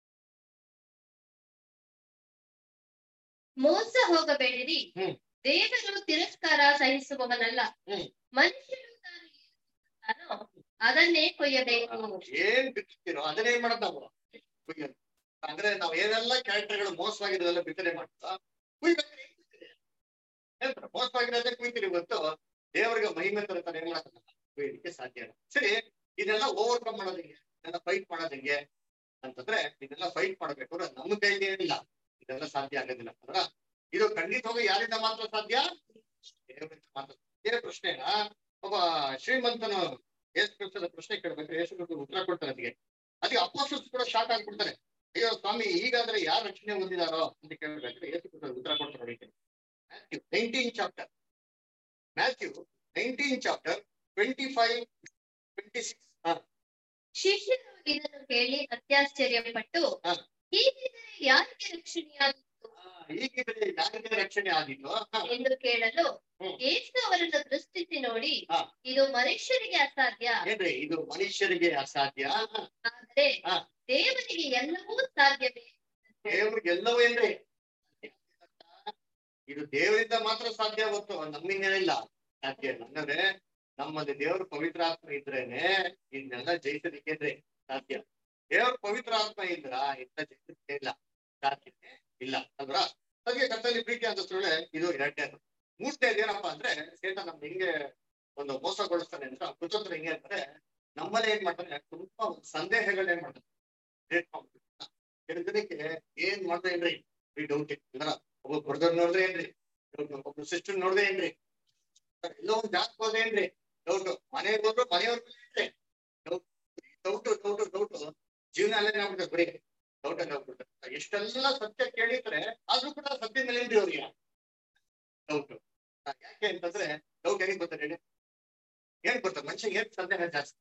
S2: ಮೋಸ ಹೋಗಬೇಡಿರಿ
S1: ಹ್ಮ್.
S2: ದೇವರು ತಿರಸ್ಕಾರ ಸಹಿಸುವವನಲ್ಲ
S1: ಹ್ಮ್.
S2: ಮನುಷ್ಯನು ತಾನು ಏನು ಬಿತ್ತುತ್ತಾನೋ ಅದನ್ನೇ ಕೊಯ್ಯಬೇಕು
S1: ಏನ್ ಬಿತ್ತಿರೋ ಅದನ್ನೇ ಏನ್ ಮಾಡೋದು ನಾವು ಕುಯ್ಯೋದು. ಅಂದ್ರೆ ನಾವ್ ಏನೆಲ್ಲ ಕ್ಯಾರೆಕ್ಟರ್ಗಳು ಮೋಸವಾಗಿರೋದೆಲ್ಲ ಬಿತ್ತನೆ ಮಾಡ್ತಾ ಕುಯ್ಬೇಕಾದ್ರೆ ಏನ್ ಬಿತ್ತಿದೆ? ಹೇಳ್ತಾರೆ, ಮೋಸವಾಗಿರೋದೇ ಕುಯ್ತೀರಿ ಗೊತ್ತು ದೇವರಿಗೆ ಮಹಿಮೆ ತರತಾನೆ ಏನ್ ಮಾಡಕ್ಕಲ್ಲ ಕುಯ್ಯಲಿಕ್ಕೆ ಸಾಧ್ಯ ಇಲ್ಲ ಸರಿ ಇದೆಲ್ಲ ಓವರ್ಕಮ್ ಮಾಡೋದು ಹೆಂಗೆ ಇದೆಲ್ಲ ಫೈಟ್ ಮಾಡೋದು ಹೆಂಗೆ ಅಂತಂದ್ರೆ ಇದೆಲ್ಲ ಫೈಟ್ ಮಾಡ್ಬೇಕಾದ್ರೆ ನಮ್ಮ ಕೈಲಿ ಏನಿಲ್ಲ ಇದೆಲ್ಲ ಸಾಧ್ಯ ಆಗೋದಿಲ್ಲ ಅದ್ರ ಇದು ಖಂಡಿತವಾಗಿ ಯಾರಿಂದ ಮಾತ್ರ ಸಾಧ್ಯ ದೇವರಿಂದ ಮಾತ್ರ ಇದೇ ಪ್ರಶ್ನೆನ ಒಬ್ಬ ಶ್ರೀಮಂತನು ಯೇಸು ಕ್ರಿಸ್ತನ ಪ್ರಶ್ನೆ ಕೇಳ್ಬೇಕು ಯೇಸು ಕ್ರಿಸ್ತರು ಉತ್ತರ ಕೊಡ್ತಾರೆ ಅದಕ್ಕೆ ಅದಕ್ಕೆ ಅಪೋಸ್ಟಲ್ಸ್ ಕೂಡ ಶಾಕ್ ಆಗ್ಬಿಡ್ತಾರೆ ಅಯ್ಯೋ ಸ್ವಾಮಿ ಈಗಾದ್ರೆ ಯಾರು ರಕ್ಷಣೆ ಹೊಂದಿದಾರೋ ಅಂತ ಕೇಳ್ಬೇಕಾದ್ರೆ ಯೇಸು ಕ್ರಿಸ್ತರು ಉತ್ತರ ಕೊಡ್ತಾರೆ ನೋಡಿ Matthew nineteen chapter Matthew nineteen chapter twenty five twenty six
S2: ಶಿಷ್ಯರು ಇದನ್ನು ಕೇಳಿ ಅತ್ಯಾಶ್ಚರ್ಯಪಟ್ಟು
S1: ಹಾ.
S2: ಹೀಗಿದ್ದರೆ ಯಾರಿಗೆ ರಕ್ಷಣೆಯಾಗಿತ್ತು
S1: ಈಗಿದ್ರೆ ಯಾರಿಗೆ ರಕ್ಷಣೆ ಆಗಿತ್ತು ಹಾ,
S2: ಎಂದು ಕೇಳಲು
S1: ಹ್ಮ್.
S2: ಯೇಸು ಅವರನ್ನು ದೃಷ್ಟಿಸಿ ನೋಡಿ
S1: ಹಾ.
S2: ಇದು ಮನುಷ್ಯರಿಗೆ ಅಸಾಧ್ಯ
S1: ಏನ್ರಿ ಇದು ಮನುಷ್ಯರಿಗೆ ಅಸಾಧ್ಯ ಹಾ,
S2: ಆದರೆ
S1: ಹಾ.
S2: ದೇವರಿಗೆ ಎಲ್ಲವೂ ಸಾಧ್ಯವೇ
S1: ದೇವ್ರಿಗೆ ಎಲ್ಲವೂ ಏನ್ರಿ ಇದು ದೇವರಿಂದ ಮಾತ್ರ ಸಾಧ್ಯ ಹೊತ್ತು ನಮ್ಮಿಂದೇನಿಲ್ಲ ಸಾಧ್ಯ ಇಲ್ಲ ಅಂದ್ರೆ ನಮ್ಮಲ್ಲಿ ದೇವ್ರ ಪವಿತ್ರ ಆತ್ಮ ಇದ್ರೇನೆ ಇದನ್ನೆಲ್ಲ ಜಯಿಸಲಿಕ್ಕೆ ಸಾಧ್ಯ ದೇವ್ರ ಪವಿತ್ರ ಆತ್ಮ ಇದ್ರ ಇಂಥ ಜಯಿಸಲಿಕ್ಕೆ ಇಲ್ಲ ಸಾಧ್ಯತೆ ಇಲ್ಲ ಅಂದ್ರ ಅದಕ್ಕೆ ಕರ್ತಲ್ಲಿ ಪ್ರೀತಿ ಅಂತ ಸುಳ್ಳೆ ಇದು ಎರಡನೇದು ಮೂರನೇದು ಏನಪ್ಪಾ ಅಂದ್ರೆ ಸೇತ ನಮ್ಗೆ ಹಿಂಗೆ ಒಂದು ಮೋಸಗೊಳಿಸ್ತಾನೆ ಅಂತ ಕುತಂತ್ರ ಹಿಂಗೆ ಅಂದ್ರೆ ನಮ್ಮಲ್ಲಿ ಏನ್ ಮಾಡ್ತಾನೆ ತುಂಬಾ ಒಂದು ಸಂದೇಹಗಳು ಏನ್ ಮಾಡ್ತಾನೆ create ಮಾಡ್ಬಿಡ್ತಾನೆ. ಕೆಲವು ಜನಕ್ಕೆ ಏನ್ ಮಾಡ್ತಾ ಏನ್ರಿ ಈ ಡೌಟ್ ಅಂದ್ರ ಒಬ್ಬ ಬ್ರದರ್ ನೋಡಿದ್ರೆ ಏನ್ರಿ ಡೌಟ್ ಒಬ್ಬ ಸಿಸ್ಟರ್ ನೋಡಿದ್ರೆ ಏನ್ರಿ ಎಲ್ಲೋ ಒಂದ್ ಜಾಸ್ತಿ ಹೋದ್ರೆ ಏನ್ರಿ ಡೌಟ್ ಮನೆಗೆ ಹೋದ್ರು ಮನೆಯವ್ರ ಏನ್ರಿ ಡೌಟ್ ಡೌಟ್ ಡೌಟ್ ಡೌಟ್ ಜೀವನ ಅಲ್ಲೇ ಆಗ್ಬಿಡ್ತದೆ ಬರೀ ಡೌಟ್ ಅಲ್ಲಿ ಹೋಗ್ಬಿಡ್ತಾರೆ ಎಷ್ಟೆಲ್ಲ ಸತ್ಯ ಕೇಳಿದ್ರೆ ಆದ್ರೂ ಕೂಡ ಸತ್ಯ ಮೇಲೆ ಏನ್ರಿ ಅವ್ರಿಗೆ ಡೌಟ್ ಯಾಕೆ ಅಂತಂದ್ರೆ ಡೌಟ್ ಹೇಗೆ ಬರ್ತಾರೆ ಹೇಳಿ ಏನ್ ಬರ್ತಾರೆ ಮನುಷ್ಯ ಏನ್ ಸಂದೇಹ ಜಾಸ್ತಿ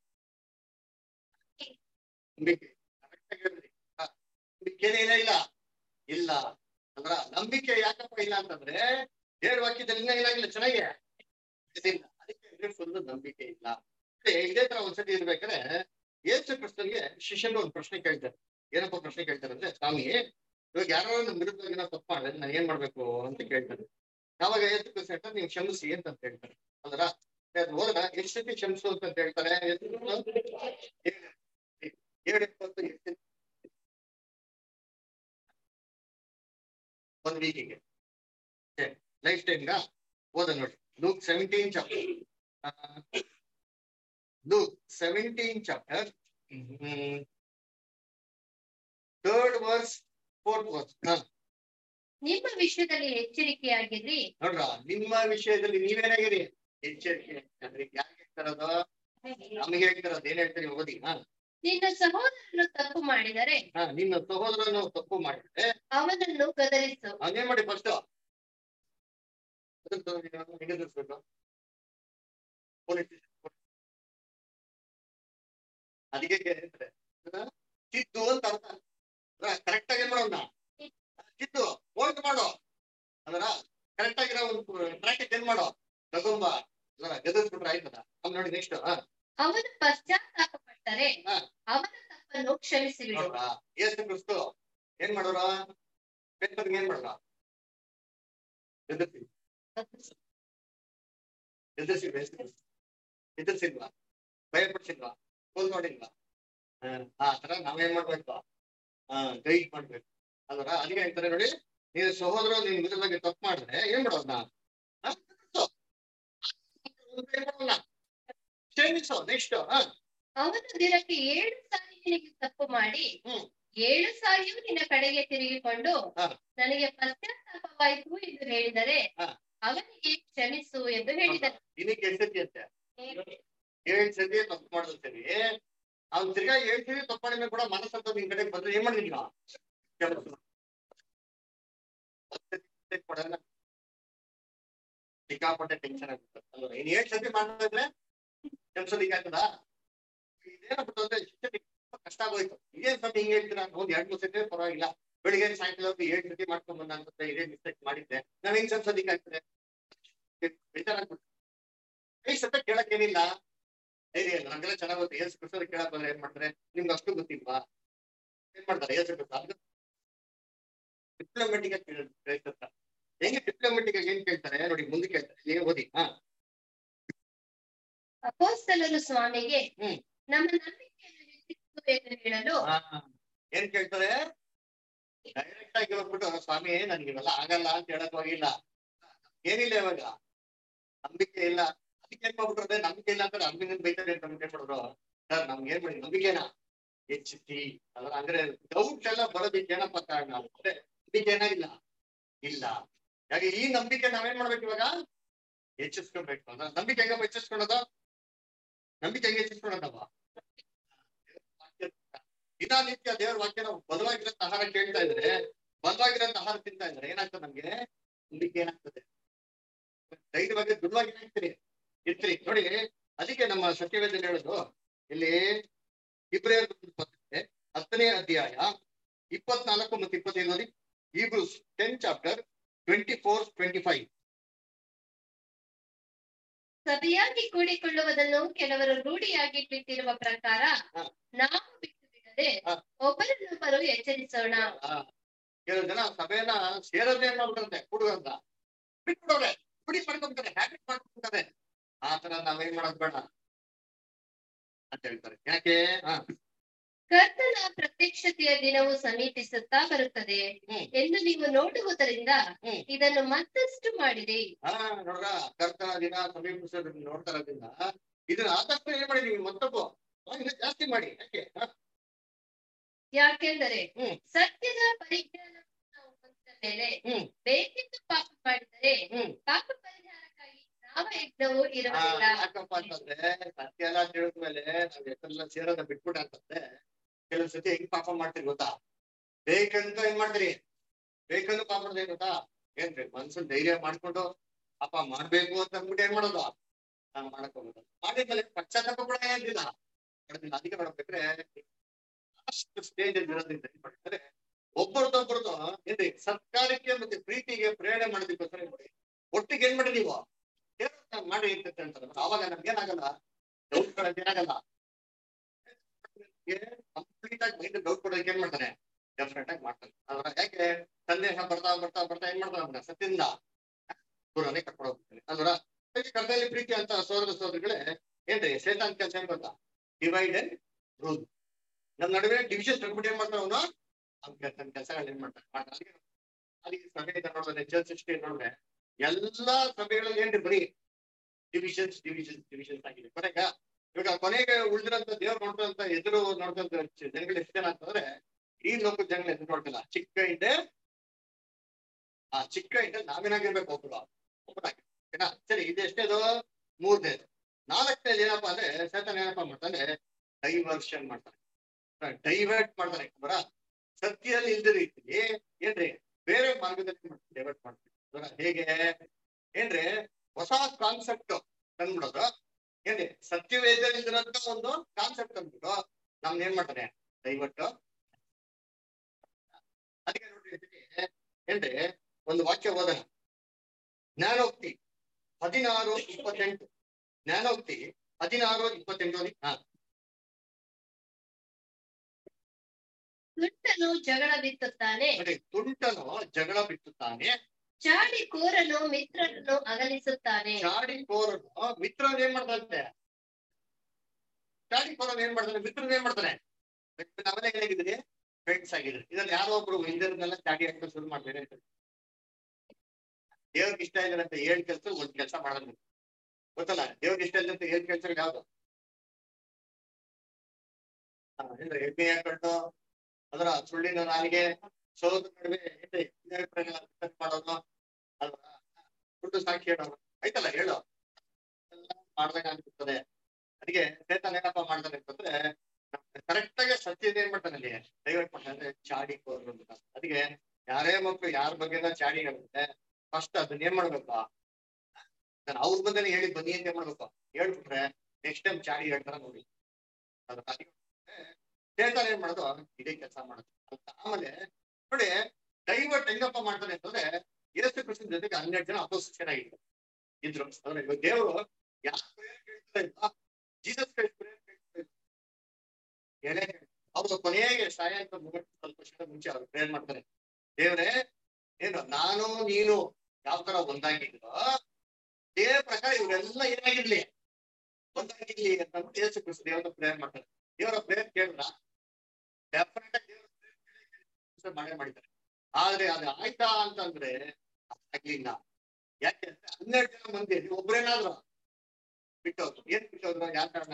S1: ನಂಬಿಕೆ Correct ಆಗಿ ಹೇಳ್ರಿ. ಹಾ. ನಂಬಿಕೆನೇ ಇಲ್ಲ ಇಲ್ಲ ಇಲ್ಲ ಅಂದ್ರ ನಂಬಿಕೆ ಯಾಕಪ್ಪ ಇಲ್ಲ ಅಂತಂದ್ರೆ ಏಳು ವಾಕ್ಯದಲ್ಲಿ ಇನ್ನ ಏನಾಗಿಲ್ಲ ಚೆನ್ನಾಗಿ ಇದಿಲ್ಲ ಅದಕ್ಕೆ ಫುಲ್ ನಂಬಿಕೆ ಇಲ್ಲ ಮತ್ತೆ ಇದೇ ತರ ಒಂದ್ಸತಿ ಇರ್ಬೇಕಾದ್ರೆ ಯೇಸು ಕ್ರಿಸ್ತನ್ಗೆ ಶಿಷ್ಯರು ಒಂದು ಪ್ರಶ್ನೆ ಕೇಳ್ತಾರೆ ಏನಪ್ಪ ಪ್ರಶ್ನೆ ಕೇಳ್ತಾರೆ ಅಂದ್ರೆ ಸ್ವಾಮಿ ಇವಾಗ ಯಾರೋ ನಮ್ಮ ವಿರುದ್ಧ ಏನೋ ತಪ್ಪು ಮಾಡಿದ್ರೆ ನಾನು ಏನ್ ಮಾಡ್ಬೇಕು ಅಂತ ಕೇಳ್ತಾರೆ ಯಾವಾಗ ಯೇಸು ಕ್ರಿಸ್ತ ಹೇಳ್ತಾರೆ ನೀವು ಕ್ಷಮಿಸಿ ಅಂತ ಅಂತ ಹೇಳ್ತಾರೆ ಅಲ್ರ ಹೋದ್ರ ಎಷ್ಟು ಸತಿ ಕ್ಷಮಿಸು ಅಂತ ಹೇಳ್ತಾರೆ ಎಷ್ಟು ಏಳು. ಏಳು ಇಪ್ಪತ್ತು ಎಷ್ಟು ಒಂದ್ ವೀಕಿಗೆ ಲೈಫ್ ಟೈಮ್ಗ ಓದ ನೋಡಿ Luke seventeen chapter Luke seventeen chapter third verse fourth verse
S2: ನಿಮ್ಮ ವಿಷಯದಲ್ಲಿ ಎಚ್ಚರಿಕೆಯಾಗಿರ್ರಿ
S1: ನೋಡ್ರ ನಿಮ್ಮ ವಿಷಯದಲ್ಲಿ ನೀವೇನಾಗಿರಿ ಎಚ್ಚರಿಕೆ ಅಂದ್ರೆ ಯಾಕೆ ಹೇಳ್ತಾರದು ನಮಗೆ ಹೇಳ್ತಾರದು ಏನ್ ಹೇಳ್ತಾರೆ ಓದಿ ಹಾ
S2: ನಿನ್ನ ಸಹೋದರನು ತಪ್ಪು ಮಾಡಿದರೆ
S1: ಹಾ ನಿನ್ನ ಸಹೋದರನು ತಪ್ಪು ಮಾಡಿದ್ರೆ
S2: ಅವನನ್ನು ಗದರಿಸು
S1: ಅವನೇನ್ ಮಾಡಿ ಫಸ್ಟ್ ಹೆಂಗದಿರ್ಸ್ಬೇಕು ಪೊಲೀಸ್ ಅದಕ್ಕೆ ಹೇಳ್ತಾರೆ ಕಿದ್ದು ಅಂತ ಅರ್ಥ ಕರೆಕ್ಟ್ ಆಗಿ ಏನ್ ಮಾಡೋಣ ಕಿದ್ದು ಹೋಲ್ಟ್ ಮಾಡೋ ಅಂದ್ರ ಕರೆಕ್ಟ್ ಆಗಿರೋ ಒಂದು ಟ್ರಾಫಿಕ್ ಏನ್ ಮಾಡೋ ತಗೊಂಬ ಗದರ್ಸ್ಬಿಟ್ರೆ ಆಯ್ತದ ಆಮೇಲೆ ನೋಡಿ ನೆಕ್ಸ್ಟ್
S2: ಅವನು ಪಶ್ಚಾತ್ತಾಪ ಪಟ್ಟರೆ
S1: ಹಾ.
S2: ಅವನ ತಪ್ಪನ್ನು ಪಾಪವನ್ನು ಕ್ಷಮಿಸಿ ಬಿಡು
S1: ನೋಡ್ರಾ ಯೇಸು ಕ್ರಿಸ್ತು ಏನ್ ಮಾಡೋರ ಪೇತ್ರನಿಗೆ ಏನ್ ಮಾಡೋರ ಎದುರ್ಸಿ ಎದುರ್ಸಿ ಯೇಸು ಕ್ರಿಸ್ತು ಎದುರ್ಸಿಲ್ವಾ ಭಯಪಡಿಸಿಲ್ವಾ ಕೋಲ್ ಮಾಡಿಲ್ವಾ ಆ ತರ ನಾವೇನ್ ಮಾಡ್ಬೇಕು ಆ ಗೈಡ್ ಮಾಡ್ಬೇಕು ಅಲ್ವರ ಅದಕ್ಕೆ ಹೇಳ್ತಾರೆ ನೋಡಿ ನೀನು ಸಹೋದರ ನಿನ್ ವಿರುದ್ಧವಾಗಿ ತಪ್ಪು ಮಾಡಿದ್ರೆ ಏನ್ ಮಾಡೋದ್ನ ಆ, ಕ್ಷಮಿಸು. ಕ್ಷಮಿಸು ನೆಕ್ಸ್ಟ್
S2: ಅವನು ದಿನಕ್ಕೆ ಏಳು ಸಾರಿ ನಿನಗೆ ತಪ್ಪು ಮಾಡಿ
S1: ಹ್ಮ್.
S2: ಏಳು ಸಾರಿಯೂ ನಿನ್ನ ಕಡೆಗೆ ತಿರುಗಿಕೊಂಡು
S1: ಹಾ.
S2: ನನಗೆ ಪಶ್ಚಾತ್ತಾಪವಾಯಿತು ಎಂದು ಹೇಳಿದರೆ
S1: ಹಾ.
S2: ಅವನಿಗೆ ಕ್ಷಮಿಸು ಎಂದು ಹೇಳಿದನು
S1: ಇನ್ನಕ್ಕೆ ಎಷ್ಟು ಸತಿ ಅಂತೆ ಏಳ್ ಸತಿ ತಪ್ಪು ಮಾಡಿದ್ರು ಸರಿ ಅವ್ನು ತಿರ್ಗಾ ಏಳ್ ಸತಿ ತಪ್ಪು ಮಾಡಿದ್ರೆ ಕೂಡ ಮನಸ್ಸಂತ ನಿನ್ ಕಡೆಗೆ ಬಂದ್ರೆ ಏನ್ ಮಾಡಿದೀನಿ ನಾವು? ಕ್ಷಮಿಸು. ಹತ್ತ್ ಸತಿ mistake ಮಾಡೋಣ. ಸಿಕ್ಕಾಪಟ್ಟೆ ಟೆನ್ಷನ್ ಆಗುತ್ತೆ ಅಲ್ವಾ ಇನ್ ಏಳ್ ಸತಿ ಮಾಡಿದ್ರೆ ಕೆಲ್ಸದಿಕ್ಕೆ ಆಗ್ತದ ಇದೇನಾಗ್ಬಿಟ್ಟು ಅಂದ್ರೆ ಶಿಕ್ಷಣ ತುಂಬಾ ಕಷ್ಟ ಆಗೋಯ್ತು ಇದೇನ್ ಸತಿ ಹಿಂಗ್ ಹೇಳ್ತೀರಾ ಒಂದ್ ಎರಡ್ ಮೂರ್ ಸತಿ ಪರವಾಗಿಲ್ಲ ಬೆಳಿಗ್ಗೆ ಸಾಯಂಕಾಲ ಹೊತ್ತು ಏಳ್ ಸತಿ ಮಾಡ್ಕೊಂಡ್ ಬಂದ ಅನ್ಸುತ್ತೆ ಇದೇ ಮಿಸ್ಟೇಕ್ ಮಾಡಿದ್ದೆ ನಾವ್ ಹೆಂಗ್ ಸದ್ಸದಿಕ್ಕೆ ಆಗ್ತದೆ ಬೇಜಾರಾಗ್ಬಿಟ್ಟು ಐದ್ ಸತ ಕೇಳಕ್ಕೇನಿಲ್ಲ ಧೈರ್ಯ ಇಲ್ಲ ನಮ್ಗೆಲ್ಲ ಚೆನ್ನಾಗ್ ಗೊತ್ತು ಏಸು ಕ್ರಿಸ್ತರು ಕೇಳಕ್ ಬಂದ್ರೆ ಏನ್ ಮಾಡ್ತಾರೆ ನಿಮ್ಗೆ ಅಷ್ಟು ಗೊತ್ತಿಲ್ವಾ ಏನ್ ಮಾಡ್ತಾರೆ ಏಸು ಕ್ರಿಸ್ತ ಡಿಪ್ಲೊಮೆಟಿಕ್ ಆಗಿ ಕೇಳ್ತಾರೆ ಹೆಂಗೆ ಡಿಪ್ಲೊಮೆಟಿಕ್ ಆಗಿ ಏನ್ ಕೇಳ್ತಾರೆ ನೋಡಿ ಮುಂದೆ ಕೇಳ್ತಾರೆ ಇಲ್ಲಿ ಓದಿ ಹಾ
S2: ಅಪೋಸ್ತಲರು ಸ್ವಾಮಿಗೆ
S1: ಹ್ಮ್.
S2: ನಮ್ಮ ನಂಬಿಕೆಯನ್ನು ಹೆಚ್ಚಿಸು ಎಂದು ಹೇಳಲು
S1: ಹಾ. ಏನ್ ಕೇಳ್ತಾರೆ ಡೈರೆಕ್ಟ್ ಆಗಿ ಹೋಗ್ಬಿಟ್ಟು ಸ್ವಾಮಿ ನನಗೆ ಇವೆಲ್ಲ ಆಗಲ್ಲ ಅಂತ ಹೇಳಕ್ ಹೋಗಿಲ್ಲ ಏನಿಲ್ಲ ಇವಾಗ ನಂಬಿಕೆ ಇಲ್ಲ ಅದಕ್ಕೆ ಏನ್ ಮಾಡ್ಬಿಟ್ರೆ ನಂಬಿಕೆ ಇಲ್ಲ ಅಂತ ನಂಬಿಕೆ ಬೈತಾರೆ ಅಂತ ನಂಬಿಕೆ ಕೊಡೋರು ಸರ್ ನಮ್ಗೆ ಏನ್ ಮಾಡಿ ನಂಬಿಕೆನ ಹೆಚ್ಚಿಸಿ ಅದ್ರ ಅಂದ್ರೆ ಡೌಟ್ ಎಲ್ಲ ಬರೋದಕ್ಕೆ ಏನಪ್ಪ ಕಾರಣ ಅಂದ್ರೆ ನಂಬಿಕೆ ಏನಾಗಿಲ್ಲ ಇಲ್ಲ ಯಾಕೆ ಈ ನಂಬಿಕೆ ನಾವೇನ್ ಮಾಡ್ಬೇಕು ಇವಾಗ ಹೆಚ್ಚಿಸ್ಕೊಬೇಕು ಅಂದ್ರೆ ನಂಬಿಕೆ ಹೆಂಗಪ್ಪ ಹೆಚ್ಚಿಸ್ಕೊಳೋದು ನಂಬಿಕೆ ಹೆಂಗೆ ಹೆಚ್ಚಿಸ್ಕೊಳೋದಪ್ಪ ದಿನನಿತ್ಯ ದೇವರ ವಾಕ್ಯ ನಾವು ಬಲವಾಗಿರೋಂತ ಆಹಾರ ಕೇಳ್ತಾ ಇದ್ರೆ ಬಲವಾಗಿರೋಂತ ಆಹಾರ ತಿಂತಾ ಇದ್ರೆ ಏನಾಗ್ತದೆ ನಮ್ಗೆ ನಂಬಿಕೆ ಏನಾಗ್ತದೆ ಧೈರ್ಯವಾಗಿ ದೃಢವಾಗಿ ಇರ್ತೀರಿ ಇರ್ತೀರಿ ನೋಡಿ ಅದಕ್ಕೆ ನಮ್ಮ ಸತ್ಯವೇದಲ್ಲಿ ಹೇಳೋದು ಇಲ್ಲಿ ಇಬ್ರಿಯರ್ ಪತ್ರಿಕೆ ಹತ್ತನೇ ಅಧ್ಯಾಯ ಇಪ್ಪತ್ನಾಲ್ಕು ಮತ್ತು ಇಪ್ಪತ್ತೈದು ನೋಡಿ Hebrews ten chapter twenty four twenty five
S2: ಸಭೆಯಾಗಿ ಕೂಡಿಕೊಳ್ಳುವುದನ್ನು ಕೆಲವರು ರೂಢಿಯಾಗಿ ಬಿಟ್ಟಿರುವ ಪ್ರಕಾರ
S1: ಹ.
S2: ನಾವು ಬಿಟ್ಟು ಬಿಡದೆ
S1: ಹ.
S2: ಒಬ್ಬರನ್ನೊಬ್ಬರು ಎಚ್ಚರಿಸೋಣ
S1: ಕೆಲವು ಜನ ಸಭೆಯನ್ನ ಸೇರೋದೇ ಮಾಡ್ಬಿಡುತ್ತೆ ಕೂಡುವಂತ ಬಿಟ್ಬಿಡೋರೆ ಕುಡಿ ಮಾಡ್ಕೊಂತಾರೆ ಹ್ಯಾಬಿಟ್ ಮಾಡ್ಕೊಂತಾರೆ ಆ ತರ ನಾವೇನ್ ಮಾಡೋದ್ ಬೇಡ ಅಂತ ಹೇಳ್ತಾರೆ ಯಾಕೆ ಹಾ
S2: ಕರ್ತನ ಪ್ರತ್ಯಕ್ಷತೆಯ ದಿನವು ಸಮೀಪಿಸುತ್ತಾ ಬರುತ್ತದೆ
S1: ಹ್ಮ್.
S2: ಎಂದು ನೀವು ನೋಡುವುದರಿಂದ
S1: ಹ್ಮ್.
S2: ಇದನ್ನು ಮತ್ತಷ್ಟು ಮಾಡಿರಿ
S1: ಹಾ ನೋಡ್ರ ಕರ್ತನ ದಿನ ಸಮೀಪಿಸೋದನ್ನ ನೋಡ್ತಾ ಇರೋದ್ರಿಂದ ಇದನ್ನ ಆದಷ್ಟು ಏನ್ ಮಾಡಿ ನೀವು ಮತ್ತೊಬ್ಬ ಇದು ಜಾಸ್ತಿ ಮಾಡಿ ಯಾಕೆ ಹಾ?
S2: ಯಾಕೆಂದರೆ
S1: ಹ್ಮ್.
S2: ಸತ್ಯದ ಪರಿಜ್ಞಾನವನ್ನು ನಾವು ಹೊಂದಿದ ಮೇಲೆ
S1: ಹ್ಮ್.
S2: ಬೇಕೆಂದು ಪಾಪ ಮಾಡಿದರೆ
S1: ಹ್ಮ್
S2: ಪಾಪ ಪರಿಹಾರಕ್ಕಾಗಿ ಯಾವ ಯಜ್ಞವೂ
S1: ಆ,
S2: ಇರುವುದಿಲ್ಲ
S1: ಯಾಕಪ್ಪ ಅಂತಂದ್ರೆ ಸತ್ಯ ಎಲ್ಲ ತಿಳಿದ್ಮೇಲೆ ನಾವ್ ಹೆಸರೆಲ್ಲ ಸೇರೋದ ಬಿಟ್ಬಿಟ್ಟ ಅಂತಂದ್ರೆ ಕೆಲವ್ ಸತಿ ಹೆಂಗ್ ಪಾಪ ಮಾಡ್ತೀರಿ ಗೊತ್ತಾ ಬೇಕಂತ ಏನ್ ಮಾಡ್ತೀರಿ ಬೇಕಂತ ಪಾಪ ಮಾಡ್ದೆ ಗೊತ್ತಾ ಏನ್ರಿ ಮನ್ಸನ್ ಧೈರ್ಯ ಮಾಡ್ಕೊಂಡು ಪಾಪ ಮಾಡ್ಬೇಕು ಅಂತ ಅಂದ್ಬಿಟ್ಟು ಏನ್ ಮಾಡೋದು ನಾನು ಮಾಡಕ್ ಹೋಗೋದು ಮಾಡಿದ್ಮೇಲೆ ಪಶ್ಚಾತ್ತಾಪ ಕೂಡ ಏನಿಲ್ಲ ಮಾಡೋದಿಲ್ಲ ಅದಕ್ಕೆ ಮಾಡ್ಬೇಕ್ರೆ ಅಷ್ಟು ಸ್ಟೇಜ್ ಅಲ್ಲಿ ಇರೋದ್ರಿಂದ ಏನ್ ಮಾಡ್ತಾರೆ ಒಬ್ಬರದೊಬ್ಬರದು ಏನ್ರಿ ಸರ್ಕಾರಕ್ಕೆ ಮತ್ತೆ ಪ್ರೀತಿಗೆ ಪ್ರೇರಣೆ ಮಾಡೋದಕ್ಕೋಸ್ಕರ ಏನ್ ಮಾಡಿ ಒಟ್ಟಿಗೆ ಏನ್ ಮಾಡಿ ನೀವು ದೇವ್ರನ್ನ ಮಾಡಿ ಅಂತ ಹೇಳ್ತಾರೆ ಅವಾಗ ನಮ್ಗೆ ಏನಾಗಲ್ಲ ಡೌಟ್ ಏನಾಗಲ್ಲ ಕಂಪ್ಲೀಟ್ ಆಗಿ ಮೈಂಡ್ ಡೌಟ್ ಕೊಡೋದಕ್ಕೆ ಏನ್ ಮಾಡ್ತಾನೆ ಡೆಫಿನೆಟ್ ಆಗಿ ಮಾಡ್ತಾನೆ ಅದ್ರ ಯಾಕೆ ಸಂದೇಶ ಬರ್ತಾ ಬರ್ತಾ ಬರ್ತಾ ಏನ್ ಮಾಡ್ತಾನೆ ಅವ್ನ ಸತ್ಯದಿಂದ ದೂರನೇ ಕರ್ಕೊಂಡು ಹೋಗ್ತಾನೆ ಅಲ್ವರ ಕರ್ತಲ್ಲಿ ಪ್ರೀತಿ ಅಂತ ಸೋದರ ಸೋದರಿಗಳೇ ಏನ್ರಿ ಸೇತಾನ್ ಕೆಲಸ ಏನ್ ಗೊತ್ತಾ ಡಿವೈಡ್ ಅಂಡ್ ರೂಲ್ ನಮ್ ನಡುವೆ ಡಿವಿಷನ್ ತಗೊಂಡ್ಬಿಟ್ಟು ಏನ್ ಮಾಡ್ತಾನೆ ಅವನು ಅವ್ನ ತನ್ನ ಕೆಲಸಗಳು ಏನ್ ಮಾಡ್ತಾನೆ ಮಾಡ್ತಾನೆ ಅದಕ್ಕೆ ಸಭೆ ನೋಡಿದ್ರೆ ಚರ್ಚ್ ಹಿಸ್ಟ್ರಿ ನೋಡಿದ್ರೆ ಎಲ್ಲಾ ಸಭೆಗಳಲ್ಲಿ ಏನ್ರಿ ಬರೀ ಡಿವಿಷನ್ಸ್ ಡಿವಿಷನ್ಸ್ ಡಿವಿಷನ್ಸ್ ಆಗಿದೆ ಕೊನೆಗ ಇವಾಗ ಕೊನೆಗೆ ಉಳಿದಿರಂತ ದೇವ್ರು ನೋಡ್ತಂತ ಎದುರು ನೋಡ್ತಂತ ಜನಗಳು ಎಷ್ಟು ಜನ ಅಂತಂದ್ರೆ ಈ ಲೋಕದ ಜನಗಳು ಎದುರು ನೋಡ್ತಿಲ್ಲ ಚಿಕ್ಕ ಹಿಂದೆ ಆ ಚಿಕ್ಕ ಹಿಂದೆ ನಾವೇನಾಗಿರ್ಬೇಕು ಒಬ್ರು ಒಬ್ಬರಾಗಿ ಓಕೆನಾ ಸರಿ ಇದು ಎಷ್ಟೇದು ಮೂರನೇದು ನಾಲ್ಕನೇದು ಏನಪ್ಪಾ ಅಂದ್ರೆ ಸೇತನ ಏನಪ್ಪಾ ಮಾಡ್ತಾನೆ ಡೈವರ್ಷನ್ ಮಾಡ್ತಾನೆ ಡೈವರ್ಟ್ ಮಾಡ್ತಾನೆ ಬರ ಸತ್ಯದಲ್ಲಿ ಇಲ್ದ ರೀತಿ ಏನ್ರಿ ಬೇರೆ ಮಾರ್ಗದಲ್ಲಿ ಡೈವರ್ಟ್ ಮಾಡ್ತಾರೆ ಇವಾಗ ಹೇಗೆ ಏನ್ರಿ ಹೊಸ ಕಾನ್ಸೆಪ್ಟ್ ತಂದ್ಬಿಡೋದು ಏನ್ರಿ ಸತ್ಯವೇದಲ್ಲಿರೋಂಥ ಒಂದು ಕಾನ್ಸೆಪ್ಟ್ ಅಂದ್ಬಿಟ್ಟು ನಮ್ನ ಏನ್ ಮಾಡ್ತಾರೆ ದಯವಿಟ್ಟು ಅದಕ್ಕೆ ನೋಡ್ರಿ ಇದಕ್ಕೆ ಏನ್ರಿ ಒಂದು ವಾಕ್ಯ ಓದೋಣ ಜ್ಞಾನೋಕ್ತಿ ಹದಿನಾರು ಇಪ್ಪತ್ತೆಂಟು ಜ್ಞಾನೋಕ್ತಿ ಹದಿನಾರು ಇಪ್ಪತ್ತೆಂಟು ಓದಿ ಹಾ
S2: ತುಂಟನು ಜಗಳ ಬಿತ್ತುತ್ತಾನೆ
S1: ನೋಡಿ ತುಂಟನು ಜಗಳ ಬಿತ್ತುತ್ತಾನೆ
S2: ಚಾಡಿ ಕೋರನು ಮಿತ್ರರನ್ನು ಅಗಲಿಸುತ್ತಾನೆ
S1: ಚಾಡಿ ಕೋರನು ಮಿತ್ರನ್ ಏನ್ ಮಾಡ್ದಂತೆ ಚಾಡಿ ಕೋರನ್ ಏನ್ ಮಾಡ್ತಾನೆ ಮಿತ್ರನ್ ಏನ್ ಮಾಡ್ತಾನೆ ನಾವೆಲ್ಲ ಏನಾಗಿದ್ದೀರಿ ಫ್ರೆಂಡ್ಸ್ ಆಗಿದ್ರಿ ಇದ್ರಲ್ಲಿ ಯಾರೋ ಒಬ್ರು ಹಿಂದಿರನ್ನೆಲ್ಲ ಚಾಡಿ ಹಾಕಿ ಶುರು ಮಾಡ್ತಾರೆ ಅಂತ ದೇವ್ರಿಗೆ ಇಷ್ಟ ಇಲ್ಲ ಅಂತ ಏಳ್ ಕೆಲಸ ಒಂದ್ ಕೆಲಸ ಮಾಡೋದು ಗೊತ್ತಲ್ಲ ದೇವ್ರಿಗೆ ಇಷ್ಟ ಇಲ್ಲ ಅಂತ ಏಳ್ ಕೆಲಸ ಯಾವ್ದು ಹಾ, ಏನ್ರಿ ಎಣ್ಣೆ ಹಾಕೊಂಡು ಅದರ ಸುಳ್ಳಿನ ನಾಲಿಗೆ ಸೋದ ನಡುವೆ ಏನ್ರಿ ಇನ್ನಾಭಿಪ್ರಾಯಗಳ ವ್ಯಕ್ತ ಮಾಡೋದು ಅಲ್ವಾ ಸುಳ್ಳು ಸಾಕ್ಷಿ ಹೇಳೋದು ಆಯ್ತಲ್ಲ ಹೇಳು ಎಲ್ಲ ಮಾಡ್ದಾಗ ಅನ್ಸುತ್ತದೆ ಅದಕ್ಕೆ ಚೇತನ ಏನಪ್ಪ ಮಾಡ್ತಾನೆ ಅಂತಂದ್ರೆ ಕರೆಕ್ಟ್ ಆಗಿ ಸತ್ಯದ ಏನ್ ಮಾಡ್ತಾನೆ ಅಲ್ಲಿ ಡೈವರ್ಟ್ ಮಾಡ್ತಾನೆ ಅಂದ್ರೆ ಚಾಡಿ ಕೋರು ಅಂತ ಅದಕ್ಕೆ ಯಾರೇ ಮಕ್ಕಳು ಯಾರ ಬಗ್ಗೆ ಚಾಡಿ ಹೇಳುತ್ತೆ ಫಸ್ಟ್ ಅದನ್ನ ಏನ್ ಮಾಡ್ಬೇಕು ನಾನು ಅವ್ರ ಬಂದೇನೆ ಹೇಳಿ ಬನ್ನಿ ಅಂತ ಏನ್ ಮಾಡ್ಬೇಕು ಹೇಳ್ಬಿಟ್ರೆ ನೆಕ್ಸ್ಟ್ ಟೈಮ್ ಚಾಡಿ ಹೇಳ್ತಾರ ನೋಡಿ ಅದು ಅದಕ್ಕೆ ಚೇತನ ಏನ್ ಮಾಡೋದು ಇದೇ ಕೆಲಸ ಮಾಡೋದು ಅಂತ ಆಮೇಲೆ ನೋಡಿ ಡೈವರ್ಟ್ ಹೆಂಗಪ್ಪ ಮಾಡ್ತಾನೆ ಅಂತಂದ್ರೆ ಯೇಸು ಕೃಷ್ಣನ್ ಜೊತೆಗೆ ಹನ್ನೆರಡು ಜನ ಅಪೋಸಿಷನ್ ಆಗಿದ್ರು ಇದ್ರು ಅಂದ್ರೆ ಇವಾಗ ದೇವರು ಯಾರ ಪ್ರೇಯರ್ ಕೇಳ್ತಾ ಇಲ್ಲ ಜೀಸಸ್ ಕ್ರೈಸ್ಟ್ ಪ್ರೇಯರ್ ಕೇಳ್ತಾ ಇಲ್ಲ ಏನೇ ಅವ್ರು ಕೊನೆಗೆ ಸಾಯಂಕಾಲ ಮೂವತ್ತು ಸ್ವಲ್ಪ ವರ್ಷದ ಮುಂಚೆ ಅವ್ರು ಪ್ರೇಯರ್ ಮಾಡ್ತಾರೆ ದೇವ್ರೆ ಏನು ನಾನು ನೀನು ಯಾವ ತರ ಒಂದಾಗಿದ್ರು ಅದೇ ಪ್ರಕಾರ ಇವರೆಲ್ಲ ಏನಾಗಿರ್ಲಿ ಒಂದಾಗಿರ್ಲಿ ಅಂತ ಅಂದ್ಬಿಟ್ಟು ಯೇಸು ಕ್ರಿಸ್ತ ದೇವರ ಪ್ರೇಯರ್ ಮಾಡ್ತಾರೆ ದೇವರ ಪ್ರೇಯರ್ ಕೇಳಿದ್ರ ಡೆಫಿನೆಟ್ ಆಗಿ ದೇವರ ಪ್ರೇಯರ್ ಮಾಡೇ ಮಾಡಿದ್ದಾರೆ ಆದ್ರೆ ಅದು ಆಯ್ತಾ ಅಂತಂದ್ರೆ ಆಗ್ಲಿಲ್ಲ ಯಾಕೆ ಅಂದ್ರೆ ಹನ್ನೆರಡು ಜನ ಮಂದಿ ಒಬ್ರೇನಾದ್ರು ಬಿಟ್ಟೋದ್ರು ಏನ್ ಬಿಟ್ಟೋದ್ರು ಯಾರ ಕಾರಣ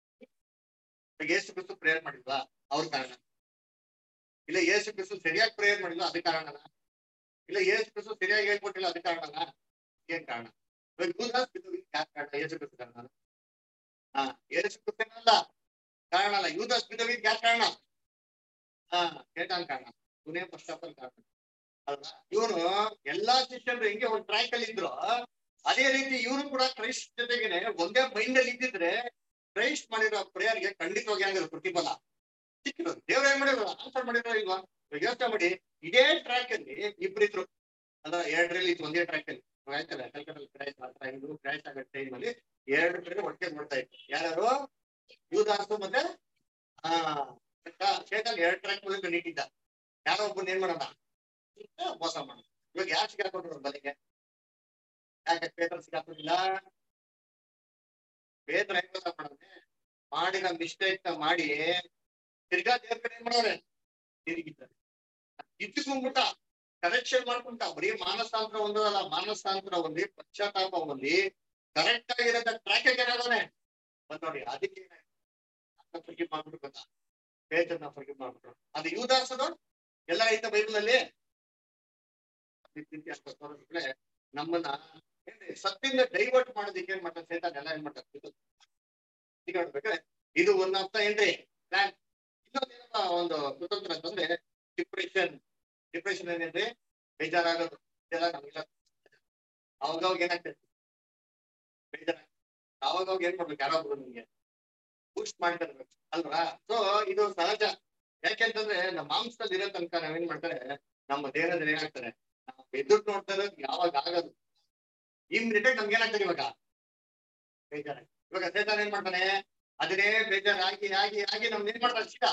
S1: ಇವಾಗ ಏಸು ಕ್ರಿಸ್ತು ಪ್ರೇಯರ್ ಮಾಡಿಲ್ವಾ ಅವ್ರ ಕಾರಣ ಇಲ್ಲ ಏಸು ಕ್ರಿಸ್ತು ಸರಿಯಾಗಿ ಪ್ರೇಯರ್ ಮಾಡಿಲ್ಲ ಅದ ಕಾರಣನ ಇಲ್ಲ ಏಸು ಕ್ರಿಸ್ತು ಸರಿಯಾಗಿ ಹೇಳ್ಕೊಟ್ಟಿಲ್ಲ ಅದ ಕಾರಣನ ಏನ್ ಕಾರಣ ಇವಾಗ ಯೂದಾಸ್ ಬಿದ್ದೋಗಿದ್ದು ಯಾರ್ ಕಾರಣ ಏಸು ಕ್ರಿಸ್ತು ಕಾರಣ ಹಾ ಏಸು ಕ್ರಿಸ್ತನಲ್ಲ ಕಾರಣ ಅಲ್ಲ ಯೂದಾಸ್ ಬಿದ್ದೋಗಿದ್ದು ಯಾರ್ ಕಾರಣ ಹಾ ಕೇಟಾನ್ ಕಾರಣ ಇವನೇ ಫಸ್ಟ್ ಆಫ್ ಆಲ್ ಕಾರಣ ಅಲ್ವಾ ಇವನು ಎಲ್ಲಾ ಶಿಷ್ಯರು ಹೆಂಗೆ ಒಂದು ಟ್ರ್ಯಾಕ್ ಅಲ್ಲಿ ಇದ್ರು ಅದೇ ರೀತಿ ಇವರು ಕೂಡ ಕ್ರೈಸ್ಟ್ ಜೊತೆಗೇನೆ ಒಂದೇ ಮೈಂಡ್ ಅಲ್ಲಿ ಇದ್ದಿದ್ರೆ ಕ್ರೈಸ್ಟ್ ಮಾಡಿರೋ ಪ್ರೇಯರ್ಗೆ ಖಂಡಿತವಾಗಿ ಏನಾದ್ರು ಪ್ರತಿಫಲ ಸಿಕ್ಕಿರೋದು ದೇವ್ರ ಏನ್ ಮಾಡಿದ್ರು ಆನ್ಸರ್ ಮಾಡಿರೋ ಇಲ್ವಾ ಇವಾಗ ಯೋಚನೆ ಮಾಡಿ ಇದೇ ಟ್ರ್ಯಾಕ್ ಅಲ್ಲಿ ಇಬ್ರಿದ್ರು ಅಂದ್ರೆ ಎರಡರಲ್ಲಿ ಇದು ಒಂದೇ ಟ್ರ್ಯಾಕ್ ಅಲ್ಲಿ ಇವಾಗ ಆಯ್ತಲ್ಲ ಕಲ್ಕಟ್ಟಲ್ಲಿ ಕ್ರೈಸ್ ಮಾಡ್ತಾ ಇದ್ರು ಕ್ರೈಸ್ ಆಗೋ ಟೈಮ್ ಅಲ್ಲಿ ಎರಡು ಟ್ರೈನ್ ಒಟ್ಟಿಗೆ ನೋಡ್ತಾ ಇದ್ರು ಯಾರು ಯೂದಾಸು ಮತ್ತೆ ಆ ಶೇಖರ್ ಎರಡು ಟ್ರ್ಯಾಕ್ ಮೂಲಕ ನೀಟಿದ್ದ ಯಾರೋ ಒಬ್ಬನ ಏನ್ ಮಾಡೋಣ ಮೋಸ ಮಾಡೋಣ ಇವಾಗ ಯಾರು ಸಿಗಾಕೊಂಡ್ರು ಬಲಿಗೆ ಯಾಕೆ ಪೇಪರ್ ಸಿಗಾಕೋದಿಲ್ಲ ಪೇಪರ್ ಹೆಂಗ್ ಮೋಸ ಮಾಡೋನೆ ಮಾಡಿದ ಮಿಸ್ಟೇಕ್ ಮಾಡಿ ತಿರ್ಗಾ ದೇವ್ರ ಕಡೆ ಏನ್ ಮಾಡೋರೆ ತಿರುಗಿದ್ದಾರೆ ಇದ್ದುಕೊಂಡ್ಬಿಟ್ಟ ಕರೆಕ್ಷನ್ ಮಾಡ್ಕೊಂಡ ಬರೀ ಮಾನಸಾಂತರ ಒಂದಲ್ಲ ಮಾನಸಾಂತರ ಹೊಂದಿ ಪಶ್ಚಾತ್ತಾಪ ಹೊಂದಿ ಕರೆಕ್ಟ್ ಆಗಿರೋದ ಟ್ರ್ಯಾಕ್ ಏನಾದಾನೆ ಬಂದ್ ನೋಡಿ ಅದಕ್ಕೆ ಫರ್ಗಿವ್ ಮಾಡ್ಬಿಟ್ಟು ಗೊತ್ತಾ ಪೇಜನ್ನ ಫರ್ಗಿವ್ ಮಾಡ್ಬಿಟ್ರು ಅದು ಯೂದಾಸದು ಎಲ್ಲ ಐತೆ ಬೈಬಲ್ ಅಲ್ಲಿ ತೋರಿಸ್ಬಿಟ್ರೆ ನಮ್ಮನ್ನ ಏನ್ರಿ ಸತ್ತಿಂದ ಡೈವರ್ಟ್ ಮಾಡೋದಕ್ಕೆ ಏನ್ ಮಾಡ್ತಾರೆ ಸೇತಾನ್ ಎಲ್ಲ ಏನ್ ಮಾಡ್ತಾರೆ ಇದು ಈಗ ನೋಡ್ಬೇಕಾದ್ರೆ ಇದು ಒಂದ್ ಅರ್ಥ ಏನ್ರಿ ಪ್ಲಾನ್ ಇನ್ನೊಂದೇನಪ್ಪ ಒಂದು ಕುತಂತ್ರ ಅಂತಂದ್ರೆ ಡಿಪ್ರೆಷನ್ ಡಿಪ್ರೆಷನ್ ಏನೇನ್ರಿ ಬೇಜಾರಾಗೋದು ಇದೆಲ್ಲ ನಮ್ಗೆಲ್ಲ ಅವಾಗ ಅವಾಗ ಏನಾಗ್ತದೆ ಬೇಜಾರ ಅವಾಗ ಅವಾಗ ಏನ್ ಮಾಡ್ಬೇಕು ಯಾರೊಬ್ರು ನಿಮ್ಗೆ ಬೂಸ್ಟ್ ಮಾಡ್ತಾರೆ ಅಲ್ವಾ ಸೊ ಇದು ಸಹಜ ಯಾಕೆಂತಂದ್ರೆ ನಮ್ಮ ಮಾಂಸದಲ್ಲಿ ಇರೋ ತನಕ ನಾವೇನ್ ಮಾಡ್ತಾರೆ ನಮ್ಮ ದೇಹದಲ್ಲಿ ಏನಾಗ್ತಾರೆ ನಾವು ಎದುರು ನೋಡ್ತಾ ಇರೋದು ಯಾವಾಗ ಆಗೋದು ಇಮ್ಮಿಡಿಯೇಟ್ ನಮ್ಗೆ ಏನಾಗ್ತದೆ ಇವಾಗ ಬೇಜಾರ ಇವಾಗ ಸೇತಾನ್ ಏನ್ ಮಾಡ್ತಾನೆ ಅದನ್ನೇ ಬೇಜಾರಾಗಿ ಆಗಿ ಆಗಿ ನಮ್ಗೆ ಏನ್ ಮಾಡ್ತಾರೆ ಸೀದಾ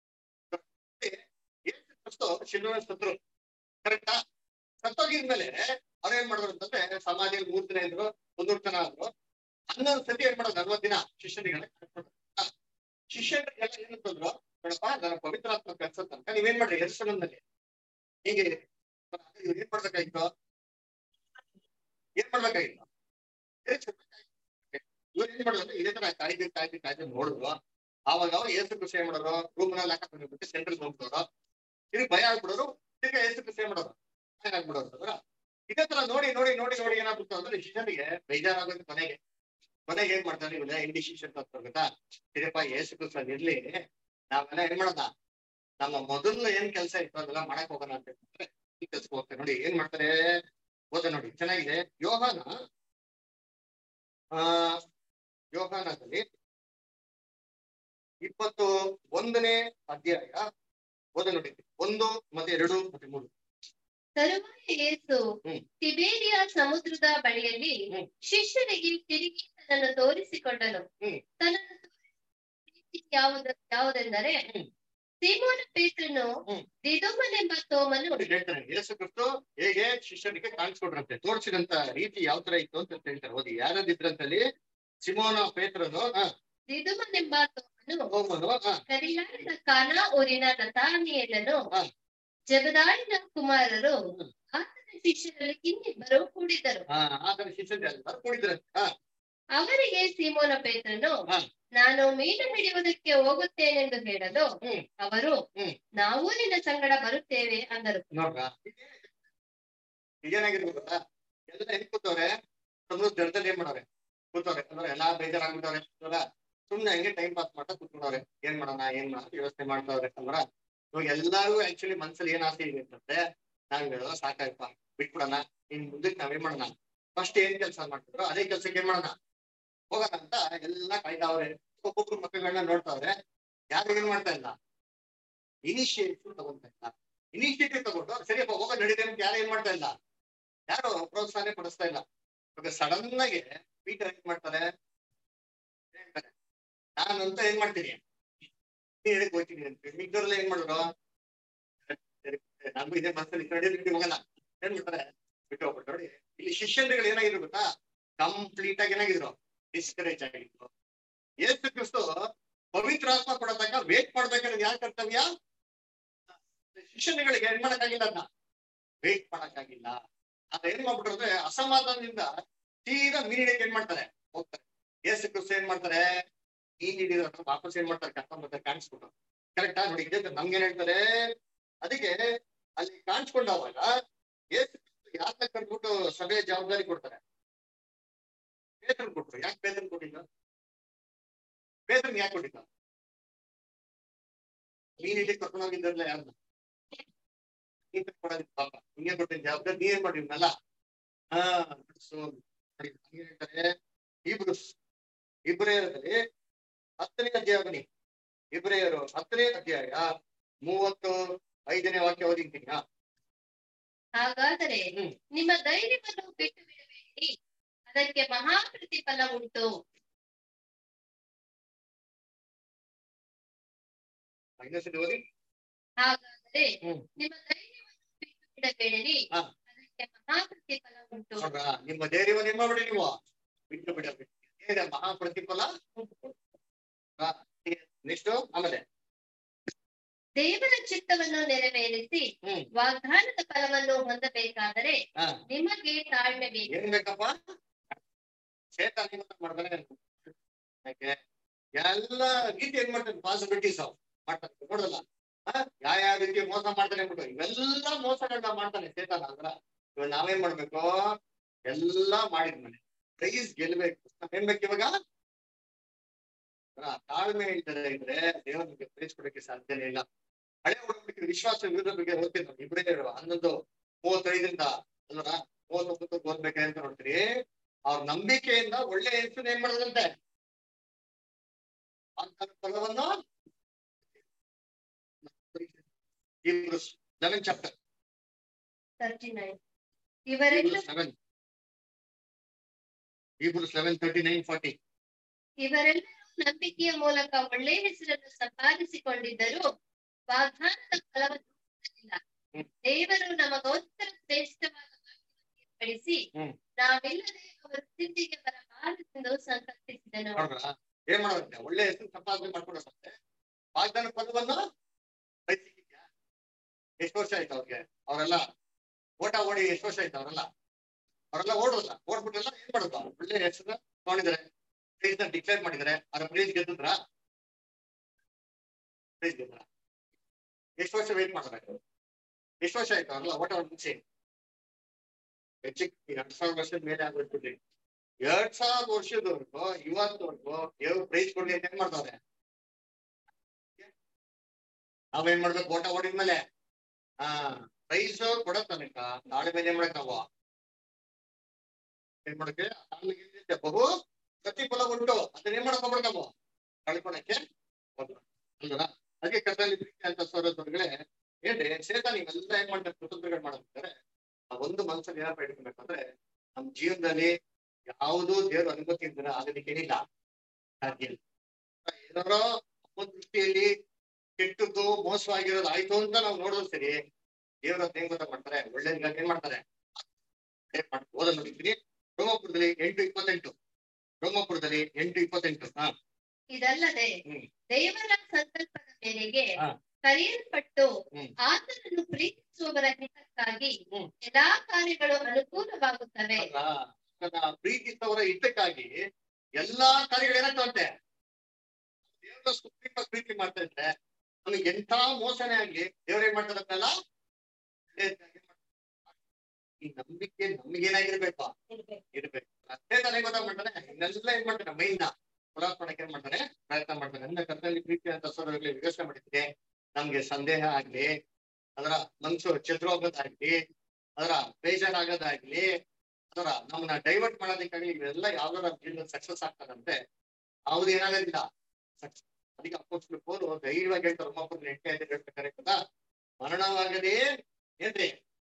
S1: ಫಸ್ಟು ಶಿಲ್ವನ ಸತ್ರು ಕರೆಕ್ಟಾ ಸತ್ತೋಗಿದ್ಮೇಲೆ ಅವ್ರು ಏನ್ ಮಾಡಿದ್ರು ಅಂತಂದ್ರೆ ಸಮಾಧಿಯಲ್ಲಿ ಮೂರ್ ದಿನ ಇದ್ರು ಒಂದೂರು ಜನ ಆದ್ರು ಹನ್ನೊಂದು ಸತಿ ಏನ್ ಮಾಡೋದು ನಲ್ವತ್ತು ದಿನ ಶಿಷ್ಯನಿಗೆ ಶಿಷ್ಯರಿಗೆಲ್ಲ ಏನಂತಂದ್ರು ನೋಡಪ್ಪ ನನ್ನ ಪವಿತ್ರಾತ್ಮ ಕೆಲಸ ತನಕ ನೀವೇನ್ ಮಾಡ್ರಿ ಎರ್ಸನಲ್ಲಿ ಹೀಗೆ ಇವ್ರು ಏನ್ ಮಾಡ್ಬೇಕಾಗಿತ್ತು ಏನ್ ಮಾಡ್ಬೇಕಾಗಿತ್ತು ಇವ್ರು ಏನ್ ಮಾಡೋದು ಇದೇ ತರ ಕಾಯ್ದು ಕಾಯ್ದು ಕಾಯ್ದು ನೋಡಿದ್ರು ಆವಾಗ ಅವ್ರು ಏಸು ಕೃಷಿ ಏನ್ ಮಾಡೋರು ರೂಮ್ನಲ್ಲಿ ಹಾಕೊಂಡ್ಬಿಟ್ಟು ಸೆಂಟ್ರಲ್ ಹೋಗ್ಬಿಡೋರು ಇದಕ್ಕೆ ಭಯ ಆಗ್ಬಿಡೋರು ತಿರ್ಗಾ ಏಸು ಕೃಷಿ ಏನ್ ಮಾಡೋರು ಆಗ್ಬಿಡೋರು ಅಲ್ವಾ ಇದೇ ತರ ನೋಡಿ ನೋಡಿ ನೋಡಿ ನೋಡಿ ಏನಾಗ್ಬಿಡ್ತು ಅಂದ್ರೆ ಶಿಷ್ಯನಿಗೆ ಬೇಜಾರಾಗೋದು ಕೊನೆಗೆ ಕೊನೆಗೆ ಏನ್ ಮಾಡ್ತಾರೆ ಇವೆಲ್ಲ ಇಂಡಿಸಿಷನ್ ಗೊತ್ತಾ ಸರಿಯಪ್ಪ ಏಸು ಕೃಷ್ಣ ಇರ್ಲಿ ನಾವೆಲ್ಲ ಏನ್ ಮಾಡೋಣ ನಮ್ಮ ಮೊದಲು ಏನ್ ಕೆಲಸ ಇತ್ತು ಅದೆಲ್ಲ ಮಾಡಕ್ ಹೋಗೋಣ ಅಂತ ಹೇಳ್ತಾರೆ ಈ ಕೆಲ್ಸಕ್ಕೆ ಹೋಗ್ತಾರೆ ನೋಡಿ ಏನ್ ಮಾಡ್ತಾರೆ ಓದ ನೋಡಿ ಚೆನ್ನಾಗಿದೆ ಯೋಹಾನ ಆ ಯೋಹಾನದಲ್ಲಿ ಇಪ್ಪತ್ತು ಒಂದನೇ ಅಧ್ಯಾಯ ಓದ ನೋಡಿ ಒಂದು ಮತ್ತೆ ಎರಡು ಮತ್ತೆ ಮೂರು
S2: ತರುವಾಯ ಯೇಸು
S1: ಹ್ಮ್.
S2: ತಿಬೇರಿಯ ಸಮುದ್ರದ ಬಳಿಯಲ್ಲಿ
S1: ಹ್ಮ್.
S2: ಶಿಷ್ಯರಿಗೆ ತಿರುಗಿ ತನ್ನನ್ನು ತೋರಿಸಿಕೊಂಡನು
S1: ಹ್ಮ್.
S2: ತನ್ನನ್ನು ತೋರಿಸಿದ ರೀತಿ ಯಾವುದು ಯಾವುದೆಂದರೆ
S1: ಹ್ಮ್.
S2: ಸೀಮೋನ ಪೇತ್ರನು
S1: ಹ್ಮ್.
S2: ದಿದುಮನೆಂಬ ತೋಮನು
S1: ನೋಡಿ ಹೇಳ್ತಾರೆ ಯೇಸು ಕ್ರಿಸ್ತು ಹೇಗೆ ಶಿಷ್ಯನಿಗೆ ಕಾಣಿಸ್ಕೊಡ್ರಂತೆ ತೋರಿಸಿದಂತ ರೀತಿ ಯಾವ ತರ ಇತ್ತು ಅಂತ ಹೇಳ್ತಾರೆ ಓದಿ ಯಾರದಿದ್ರಂತಲ್ಲಿ ಸಿಮೋನ ಪೇತ್ರನು ಹ,
S2: ದಿದುಮನೆಂಬ ತೋಮನು
S1: ಹೋಮನು ಹ,
S2: ಗಲಿಲಾಯದ ಕಾನಾ ಊರಿನ ನತಾನಿಯೇಲನು
S1: ಹ.
S2: ಜಬದಾಯಿನ ಕುಮಾರರು
S1: ಹ್ಮ್.
S2: ಆತನ ಶಿಷ್ಯರಲ್ಲಿ ಇನ್ನಿಬ್ಬರು ಕೂಡಿದರು
S1: ಹ, ಆತನ ಶಿಷ್ಯರು ಎಲ್ಲರೂ ಕೂಡಿದ್ರೆ ಹ,
S2: ಅವರಿಗೆ ಸೀಮೋನ ಪೇತ್ರನು
S1: ಹ.
S2: ನಾನು ಮೀನು ಹಿಡಿಯುವುದಕ್ಕೆ ಹೋಗುತ್ತೇನೆಂದು ಹೇಳಲು
S1: ಹ್ಮ್.
S2: ಅವರು
S1: ಹ್ಮ್.
S2: ನಾವು ನಿನ್ನ ಸಂಗಡ ಬರುತ್ತೇವೆ ಅಂದರು
S1: ನೋಡ್ರ ಈಗೇನಾಗಿದೆ ಗೊತ್ತಾ ಎಲ್ಲ ಹೆಂಗ್ ಕೂತವ್ರೆ ಸಮುದ್ರ ಜಲದಲ್ಲಿ ಏನ್ ಮಾಡವ್ರೆ ಕೂತವ್ರೆ ಅಂದ್ರೆ ಎಲ್ಲಾ ಬೇಜಾರಾಗ್ಬಿಟ್ಟವ್ರೆ ಅಲ್ವಾ ಸುಮ್ನೆ ಹಂಗೆ ಟೈಮ್ ಪಾಸ್ ಮಾಡ್ತಾ ಕೂತ್ಕೊಂಡವ್ರೆ ಏನ್ ಮಾಡೋಣ ಏನ್ ಮಾಡೋಣ ವ್ಯವಸ್ಥೆ ಮಾಡ್ತಾವ್ರೆ ಅಂದ್ರ ಇವಾಗ ಎಲ್ಲಾರು ಆಕ್ಚುಲಿ ಮನ್ಸಲ್ಲಿ ಏನ್ ಆಸೆ ಇದೆ ಅಂತಂದ್ರೆ ನಾವ್ ಹೇಳೋದು ಸಾಕಾಯ್ಪ ಬಿಟ್ಬಿಡೋಣ ಇನ್ ಮುಂದಕ್ಕೆ ನಾವೇನ್ ಮಾಡೋಣ ಫಸ್ಟ್ ಏನ್ ಕೆಲಸ ಮಾಡ್ತಿದ್ರು ಅದೇ ಕೆಲ್ಸಕ್ಕೆ ಏನ್ ಮಾಡೋಣ ಹೋಗೋಣ ಅಂತ ಎಲ್ಲ ಕಾಯ್ತಾವ್ರೆ ಒಬ್ಬೊಬ್ರು ಮಕ್ಕಳನ್ನ ನೋಡ್ತಾವ್ರೆ ಯಾರು ಏನ್ ಮಾಡ್ತಾ ಇಲ್ಲ ಇನಿಷಿಯೇಟಿವ್ ತಗೊಂತಾ ಇಲ್ಲ ಇನಿಷಿಯೇಟಿವ್ ತಗೊಂಡು ಸರಿಯಪ್ಪ ಹೋಗ ನಡೀತೆ ಅಂತ ಯಾರು ಏನ್ ಮಾಡ್ತಾ ಇಲ್ಲ ಯಾರು ಪ್ರೋತ್ಸಾಹನೆ ಪಡಿಸ್ತಾ ಇಲ್ಲ ಇವಾಗ ಸಡನ್ ಆಗಿ ಪೀಟರ್ ಏನ್ ಮಾಡ್ತಾರೆ ಹೇಳ್ತಾರೆ ನಾನಂತ ಏನ್ ಮಾಡ್ತೀನಿ ನೀನ್ ಹೇಳಕ್ ಹೋಗ್ತೀನಿ ಅಂತ ಮಿಕ್ಕವರೆಲ್ಲ ಏನ್ ಮಾಡಿದ್ರು ಸರಿ, ನಮ್ಗೂ ಇದೇ ಮನಸ್ಸಲ್ಲಿ ನಡೆಯೋದಕ್ಕೆ ಹೋಗಲ್ಲ ಏನ್ ಮಾಡ್ತಾರೆ ಬಿಟ್ಟು ಹೋಗ್ಬಿಟ್ಟು ನೋಡಿ ಇಲ್ಲಿ ಶಿಷ್ಯರುಗಳು ಏನಾಗಿದ್ರು ಗೊತ್ತಾ ಕಂಪ್ಲೀಟ್ ಆಗಿ ಏನಾಗಿದ್ರು ಡಿಸ್ಕರೇಜ್ ಆಗಿದ್ರು ಏಸು ಕ್ರಿಸ್ತು ಪವಿತ್ರಾತ್ಮ ಕೊಡತಕ್ಕ ವೇಟ್ ಮಾಡ್ಬೇಕಾದ್ರೆ ಯಾರ ಕರ್ತವ್ಯ ಶಿಕ್ಷಣಗಳಿಗೆ ಏನ್ ಮಾಡಕ್ಕಾಗಿಲ್ಲ ಅದನ್ನ ವೇಟ್ ಮಾಡಕ್ಕಾಗಿಲ್ಲ ಅದ ಏನ್ ಮಾಡ್ಬಿಟ್ರು ಅಂದ್ರೆ ಅಸಮಾಧಾನದಿಂದ ತೀರಾ ಮೀನ್ ಹಿಡಿಯಕ್ಕೆ ಏನ್ ಮಾಡ್ತಾರೆ ಹೋಗ್ತಾರೆ ಏಸು ಕ್ರಿಸ್ತು ಏನ್ ಮಾಡ್ತಾರೆ ಮೀನ್ ಹಿಡಿದ ವಾಪಸ್ ಏನ್ ಮಾಡ್ತಾರೆ ಕರ್ಕೊಂಡ್ ಬರ್ತಾರೆ ಕಾಣಿಸ್ಬಿಟ್ಟು ಕರೆಕ್ಟಾ ನೋಡಿ ಇದೇ ತರ ನಮ್ಗೇನ್ ಹೇಳ್ತಾರೆ ಅದಕ್ಕೆ ಅಲ್ಲಿ ಕಾಣಿಸ್ಕೊಂಡಾವಾಗ ಏಸು ಕ್ರಿಸ್ತು ಯಾರನ್ನ ಕರ್ಬಿಟ್ಟು ಸಭೆಯ ಜವಾಬ್ದಾರಿ ಕೊಡ್ತಾರೆ ಪೇತ್ರನ್ ಕೊಟ್ರು ಯಾಕೆ ಪೇತ್ರನ್ ಕೊಟ್ಟಿಲ್ಲ ಪೇತ್ರನ್ ಯಾಕೆ ಕೊಟ್ಟಿಲ್ಲ ನೀನ್ ಇಲ್ಲಿ ಕರ್ಕೊಂಡು ಹೋಗಿದ್ರಲ್ಲ ಯಾರನ್ನ ನೀನ್ ಕೊಡೋದಿಲ್ಲ ಪಾಪ ಹಿಂಗೆ ಕೊಟ್ಟಿದ್ದ ಜವಾಬ್ದಾರಿ ನೀನ್ ಮಾಡಿದ್ನಲ್ಲ ಹಾ ಸೊ ನೋಡಿ ಹಂಗೆ ಹೇಳ್ತಾರೆ ಇಬ್ರು ಇಬ್ರೇಯರಲ್ಲಿ ಹತ್ತನೇ ಅಧ್ಯಾಯ ಬನ್ನಿ ಇಬ್ರೇಯರು ಹತ್ತನೇ ಅಧ್ಯಾಯ ಮೂವತ್ತು ಐದನೇ ವಾಕ್ಯ ಓದಿಂತೀನಿ ಹಾ
S2: ಹಾಗಾದರೆ
S1: ಹ್ಮ್.
S2: ನಿಮ್ಮ ಧೈರ್ಯವನ್ನು ಬಿಟ್ಟು ಬಿಡಬೇಡಿ ಅದಕ್ಕೆ ಮಹಾ ಪ್ರತಿಫಲ ಉಂಟು
S1: ಇನ್ನೊಂದ್ಸತಿ ಓದಿ
S2: ಹಾಗಾದರೆ
S1: ಹ್ಮ್.
S2: ನಿಮ್ಮ ಧೈರ್ಯವನ್ನು ಬಿಟ್ಟು ಬಿಡಬೇಡಿರಿ
S1: ಹಾ.
S2: ಅದಕ್ಕೆ ಮಹಾ ಪ್ರತಿಫಲ ಉಂಟು
S1: ನೋಡ್ರಾ ನಿಮ್ಮ ಧೈರ್ಯವನ್ನು ಏನ್ ಮಾಡ್ಬಿಡಿ ನೀವು ಬಿಟ್ಟು ಬಿಡಬೇಕು ಏನಿದೆ ಮಹಾ ಪ್ರತಿಫಲ ನೆಕ್ಸ್ಟ್ ಆಮೇಲೆ
S2: ದೇವರ ಚಿತ್ತವನ್ನು ನೆರವೇರಿಸಿ
S1: ಹ್ಮ್
S2: ವಾಗ್ದಾನದ ಫಲವನ್ನು ಹೊಂದಬೇಕಾದರೆ
S1: ಹಾ
S2: ನಿಮಗೆ ತಾಳ್ಮೆ ಬೇಕು
S1: ಏನ್ ಬೇಕಪ್ಪ ಚೇತ ನಿಮಿತ್ತ ಮಾಡ್ತಾನೆ ಯಾಕೆ ಎಲ್ಲ ರೀತಿ ಏನ್ ಮಾಡ್ತಾನೆ ಪಾಸಿಬಿಲಿಟೀಸ್ ಮಾಡ್ತಾನೆ ನೋಡಲ್ಲ ಯಾವ ಯಾವ ರೀತಿ ಮೋಸ ಮಾಡ್ತಾನೆ ಅಂದ್ಬಿಟ್ಟು ಇವೆಲ್ಲ ಮೋಸಗಳನ್ನ ಮಾಡ್ತಾನೆ ಚೇತನ ಅಂದ್ರ ಇವಾಗ ನಾವೇನ್ ಮಾಡ್ಬೇಕು ಎಲ್ಲಾ ಮಾಡಿದ್ಮೇಲೆ ಪ್ರೈಸ್ ಗೆಲ್ಬೇಕು ನಾವೇನ್ ಬೇಕು ಇವಾಗ ಆ, ತಾಳ್ಮೆ ಇಲ್ದರೆ ಇದ್ರೆ ದೇವರಿಗೆ ಪ್ರೈಸ್ ಕೊಡಕ್ಕೆ ಸಾಧ್ಯನೇ ಇಲ್ಲ ಹಳೆ ಒಡಂಬಡಿಕೆ ವಿಶ್ವಾಸ ವಿರುದ್ಧ ಬಗ್ಗೆ ಓದ್ತೀವಿ ನಾವು ಇಬ್ಬರೇ ಹನ್ನೊಂದು ಮೂವತ್ತೈದರಿಂದ ಅಲ್ವಾ ಮೂವತ್ತೊಂಬತ್ತು ಓದ್ಬೇಕೆ ಅಂತ ನೋಡ್ತೀರಿ ಅವ್ರ ನಂಬಿಕೆಯಿಂದ ಒಳ್ಳೆ ಹೆಸರು ಏನ್ ಮಾಡೋದಂತೆ ಅಂತ ಫಲವನ್ನು ಲೆವೆನ್ ಚಾಪ್ಟರ್
S2: ತರ್ಟಿ ನೈನ್ ಇವರೆಲ್ಲ
S1: seven Hebrews eleven thirty nine forty
S2: ಇವರೆಲ್ಲರೂ ನಂಬಿಕೆಯ ಮೂಲಕ ಒಳ್ಳೆಯ ಹೆಸರನ್ನು ಸಂಪಾದಿಸಿಕೊಂಡಿದ್ದರೂ ವಾಗ್ದಾನದ ಫಲವನ್ನು ಹೊಂದಲಿಲ್ಲ
S1: ಹ್ಮ್.
S2: ದೇವರು ನಮಗೋಸ್ಕರ ಶ್ರೇಷ್ಠವಾದ ವಾಕ್ಯವನ್ನು ಏರ್ಪಡಿಸಿ
S1: ಹ್ಮ್.
S2: ನಾವಿಲ್ಲದೆ ಅವರ ಸ್ಥಿತಿಗೆ ಬರಬಾರದೆಂದು ಸಂಕಲ್ಪಿಸಿದನು
S1: ನೋಡ್ರ ಏನ್ ಮಾಡೋದಂತೆ ಒಳ್ಳೆ ಹೆಸರು ಸಂಪಾದನೆ ಮಾಡ್ಕೊಡೋದಂತೆ ವಾಗ್ದಾನ ಪದವನ್ನು ಬಯಸಿದ್ಯಾ ಎಷ್ಟು ವರ್ಷ ಆಯ್ತು ಅವ್ರಿಗೆ ಅವರೆಲ್ಲ ಓಟ ಓಡಿ ಎಷ್ಟು ವರ್ಷ ಆಯ್ತು ಅವರೆಲ್ಲ ಅವರೆಲ್ಲ ಓಡೋಲ್ಲ ಓಡ್ಬಿಟ್ಟೆಲ್ಲ ಏನ್ ಮಾಡೋದು ಒಳ್ಳೆ ಹೆಸರು ತಗೊಂಡಿದ್ದಾರೆ ಪ್ರೈಸ್ ಡಿಕ್ಲೇರ್ ಮಾಡಿದ್ದಾರೆ ಅದ್ರ ಪ್ರೈಸ್ ಗೆದ್ದಿದ್ರ ಪ್ರೈಸ್ ಗೆದ್ರ ಎಷ್ಟು ವರ್ಷ ವೇಟ್ ಮಾಡ್ಬೇಕು ಎಷ್ಟು ವರ್ಷ ಆಯ್ತು ಅವರೆಲ್ಲ ಓಟ ಮುಂಚೆ ಹೆಚ್ಚಿಗೆ ಎರಡ್ ಸಾವಿರ ವರ್ಷದ ಮೇಲೆ ಆಗ್ಬಿಟ್ಬಿಟ್ರಿ ಎರಡ್ ಸಾವಿರ ವರ್ಷದವರೆಗೂ ಇವತ್ತವರೆಗೂ ದೇವ್ರು ಪ್ರೈಸ್ ಕೊಡ್ಲಿ ಅಂತ ಏನ್ ಮಾಡ್ತಾರೆ ನಾವೇನ್ ಮಾಡ್ಬೇಕು ಓಟ ಓಡಿದ್ಮೇಲೆ ಹಾ ಪ್ರೈಸ್ ಕೊಡೋ ತನಕ ನಾಳೆ ಮೇಲೆ ಏನ್ ಮಾಡಕ್ ನಾವು ಏನ್ ಮಾಡಕ್ಕೆ ತಾಳ್ಮೆಗೆ ಏನಿದೆ ಬಹು ಪ್ರತಿಫಲ ಉಂಟು ಅದನ್ನ ಏನ್ ಮಾಡಕ್ ಹೋಗ್ಬೇಡ ನಾವು ಕಳ್ಕೊಳಕ್ಕೆ ಹೋಗ್ಬೇಡ ಅಲ್ವಾ ಅದಕ್ಕೆ ಕರ್ತಲ್ಲಿ ಪ್ರೀತಿ ಅಂತ ಸೋದರಗಳೇ ಏನ್ರಿ ಸೇತಾ ನೀವೆಲ್ಲ ಏನ್ ಮಾಡ್ತಾರೆ ಕುಟುಂಬಗಳು ಮಾಡ್ಬೇಕಾದ್ರೆ ಆ ಒಂದು ಮನಸ್ಸಲ್ಲಿ ಏನಪ್ಪ ಇಟ್ಕೊಬೇಕಂದ್ರೆ ನಮ್ ಜೀವನದಲ್ಲಿ ಯಾವುದೂ ದೇವ್ರ ಅನುಮತಿ ಇದ್ರೆ ಆಗೋದಕ್ಕೆ ಏನಿಲ್ಲ ಸಾಧ್ಯ ಇಲ್ಲ ಏನಾರೋ ನಮ್ಮ ದೃಷ್ಟಿಯಲ್ಲಿ ಕೆಟ್ಟದ್ದು ಮೋಸವಾಗಿರೋದು ಆಯ್ತು ಅಂತ ನಾವು ನೋಡೋದು ಸರಿ ದೇವರ ಏನ್ ಗೊತ್ತಾ ಮಾಡ್ತಾರೆ ಒಳ್ಳೆಯದಾಗ ಏನ್ ಮಾಡ್ತಾರೆ ಏನ್ ಮಾಡ್ತಾರೆ ಓದ ನೋಡಿದ್ರಿ ರೋಮಪುರದಲ್ಲಿ ಎಂಟು ಇಪ್ಪತ್ತೆಂಟು ರೋಮಪುರದಲ್ಲಿ ಎಂಟು ಇಪ್ಪತ್ತೆಂಟು ಹಾ
S2: ಇದಲ್ಲದೆ
S1: ಹ್ಮ್.
S2: ದೇವರ ಸಂಕಲ್ಪದ ಮೇರೆಗೆ
S1: ಹಾ.
S2: ಕರೆಯಲ್ಪಟ್ಟು
S1: ಹ್ಮ್.
S2: ಆತನನ್ನು ಪ್ರೀತಿಸುವವರ ಹಿತಕ್ಕಾಗಿ
S1: ಹ್ಮ್.
S2: ಎಲ್ಲಾ ಕಾರ್ಯಗಳು ಅನುಕೂಲವಾಗುತ್ತವೆ
S1: ಅಲ್ವಾ? ತನ್ನ ಪ್ರೀತಿಸವರ ಹಿತಕ್ಕಾಗಿ ಎಲ್ಲಾ ಕಾರ್ಯಗಳೇನಾಗ್ತವಂತೆ ದೇವರ ಸುಪ್ರೀಮ ಪ್ರೀತಿ ಮಾಡ್ತಾ ಇದ್ರೆ ನಮಗೆ ಎಂಥ ಮೋಸನೇ ಆಗ್ಲಿ ದೇವ್ರ ಏನ್ ಮಾಡ್ತಾರಲ್ಲ ಈ ನಂಬಿಕೆ ನಮ್ಗೇನಾಗಿರ್ಬೇಕು ಇರ್ಬೇಕು ಅಷ್ಟೇ ತಾನೇ ಗೊತ್ತಾಗ್ಬಿಡ್ತಾನೆ ಇನ್ನೆಲ್ಲ ಏನ್ ಮಾಡ್ತಾನೆ ಮೈಂಡ್ ನ ಪುರಾತ್ ಮಾಡಕ್ಕೆ ಏನ್ ಮಾಡ್ತಾನೆ ಪ್ರಯತ್ನ ಮಾಡ್ತಾನೆ ನನ್ನ ಕರ್ತಲ್ಲಿ ಪ್ರೀತಿ ಅಂತ ಸೋದರಗಳಿಗೆ ಯೋಚನೆ ಮಾಡಿದ್ರೆ ನಮ್ಗೆ ಸಂದೇಹ ಆಗ್ಲಿ ಅದರ ಮನ್ಸು ಚದ್ರ ಹೋಗೋದಾಗ್ಲಿ ಅದರ ಬೇಜಾರಾಗೋದಾಗ್ಲಿ ಅದರ ನಮ್ಮನ್ನ ಡೈವರ್ಟ್ ಮಾಡೋದಕ್ಕಾಗ್ಲಿ ಇವೆಲ್ಲ ಯಾವ್ದಾರ ಜೀವನ ಸಕ್ಸಸ್ ಆಗ್ತದಂತೆ ಅವ್ರು ಏನಾಗೋದಿಲ್ಲ ಸಕ್ಸಸ್ ಅದಕ್ಕೆ ಅಪ್ಪೋಸ್ಲು ಹೋದ್ರು ಧೈರ್ಯವಾಗಿ ಹೇಳ್ತಾರೆ ಒಮ್ಮೊಬ್ಬರು ಎಂಟನೇ ಐದು ಹೇಳ್ಬೇಕಾರೆ ಕೂಡ ಮರಣವಾಗದೆ ಏನ್ರಿ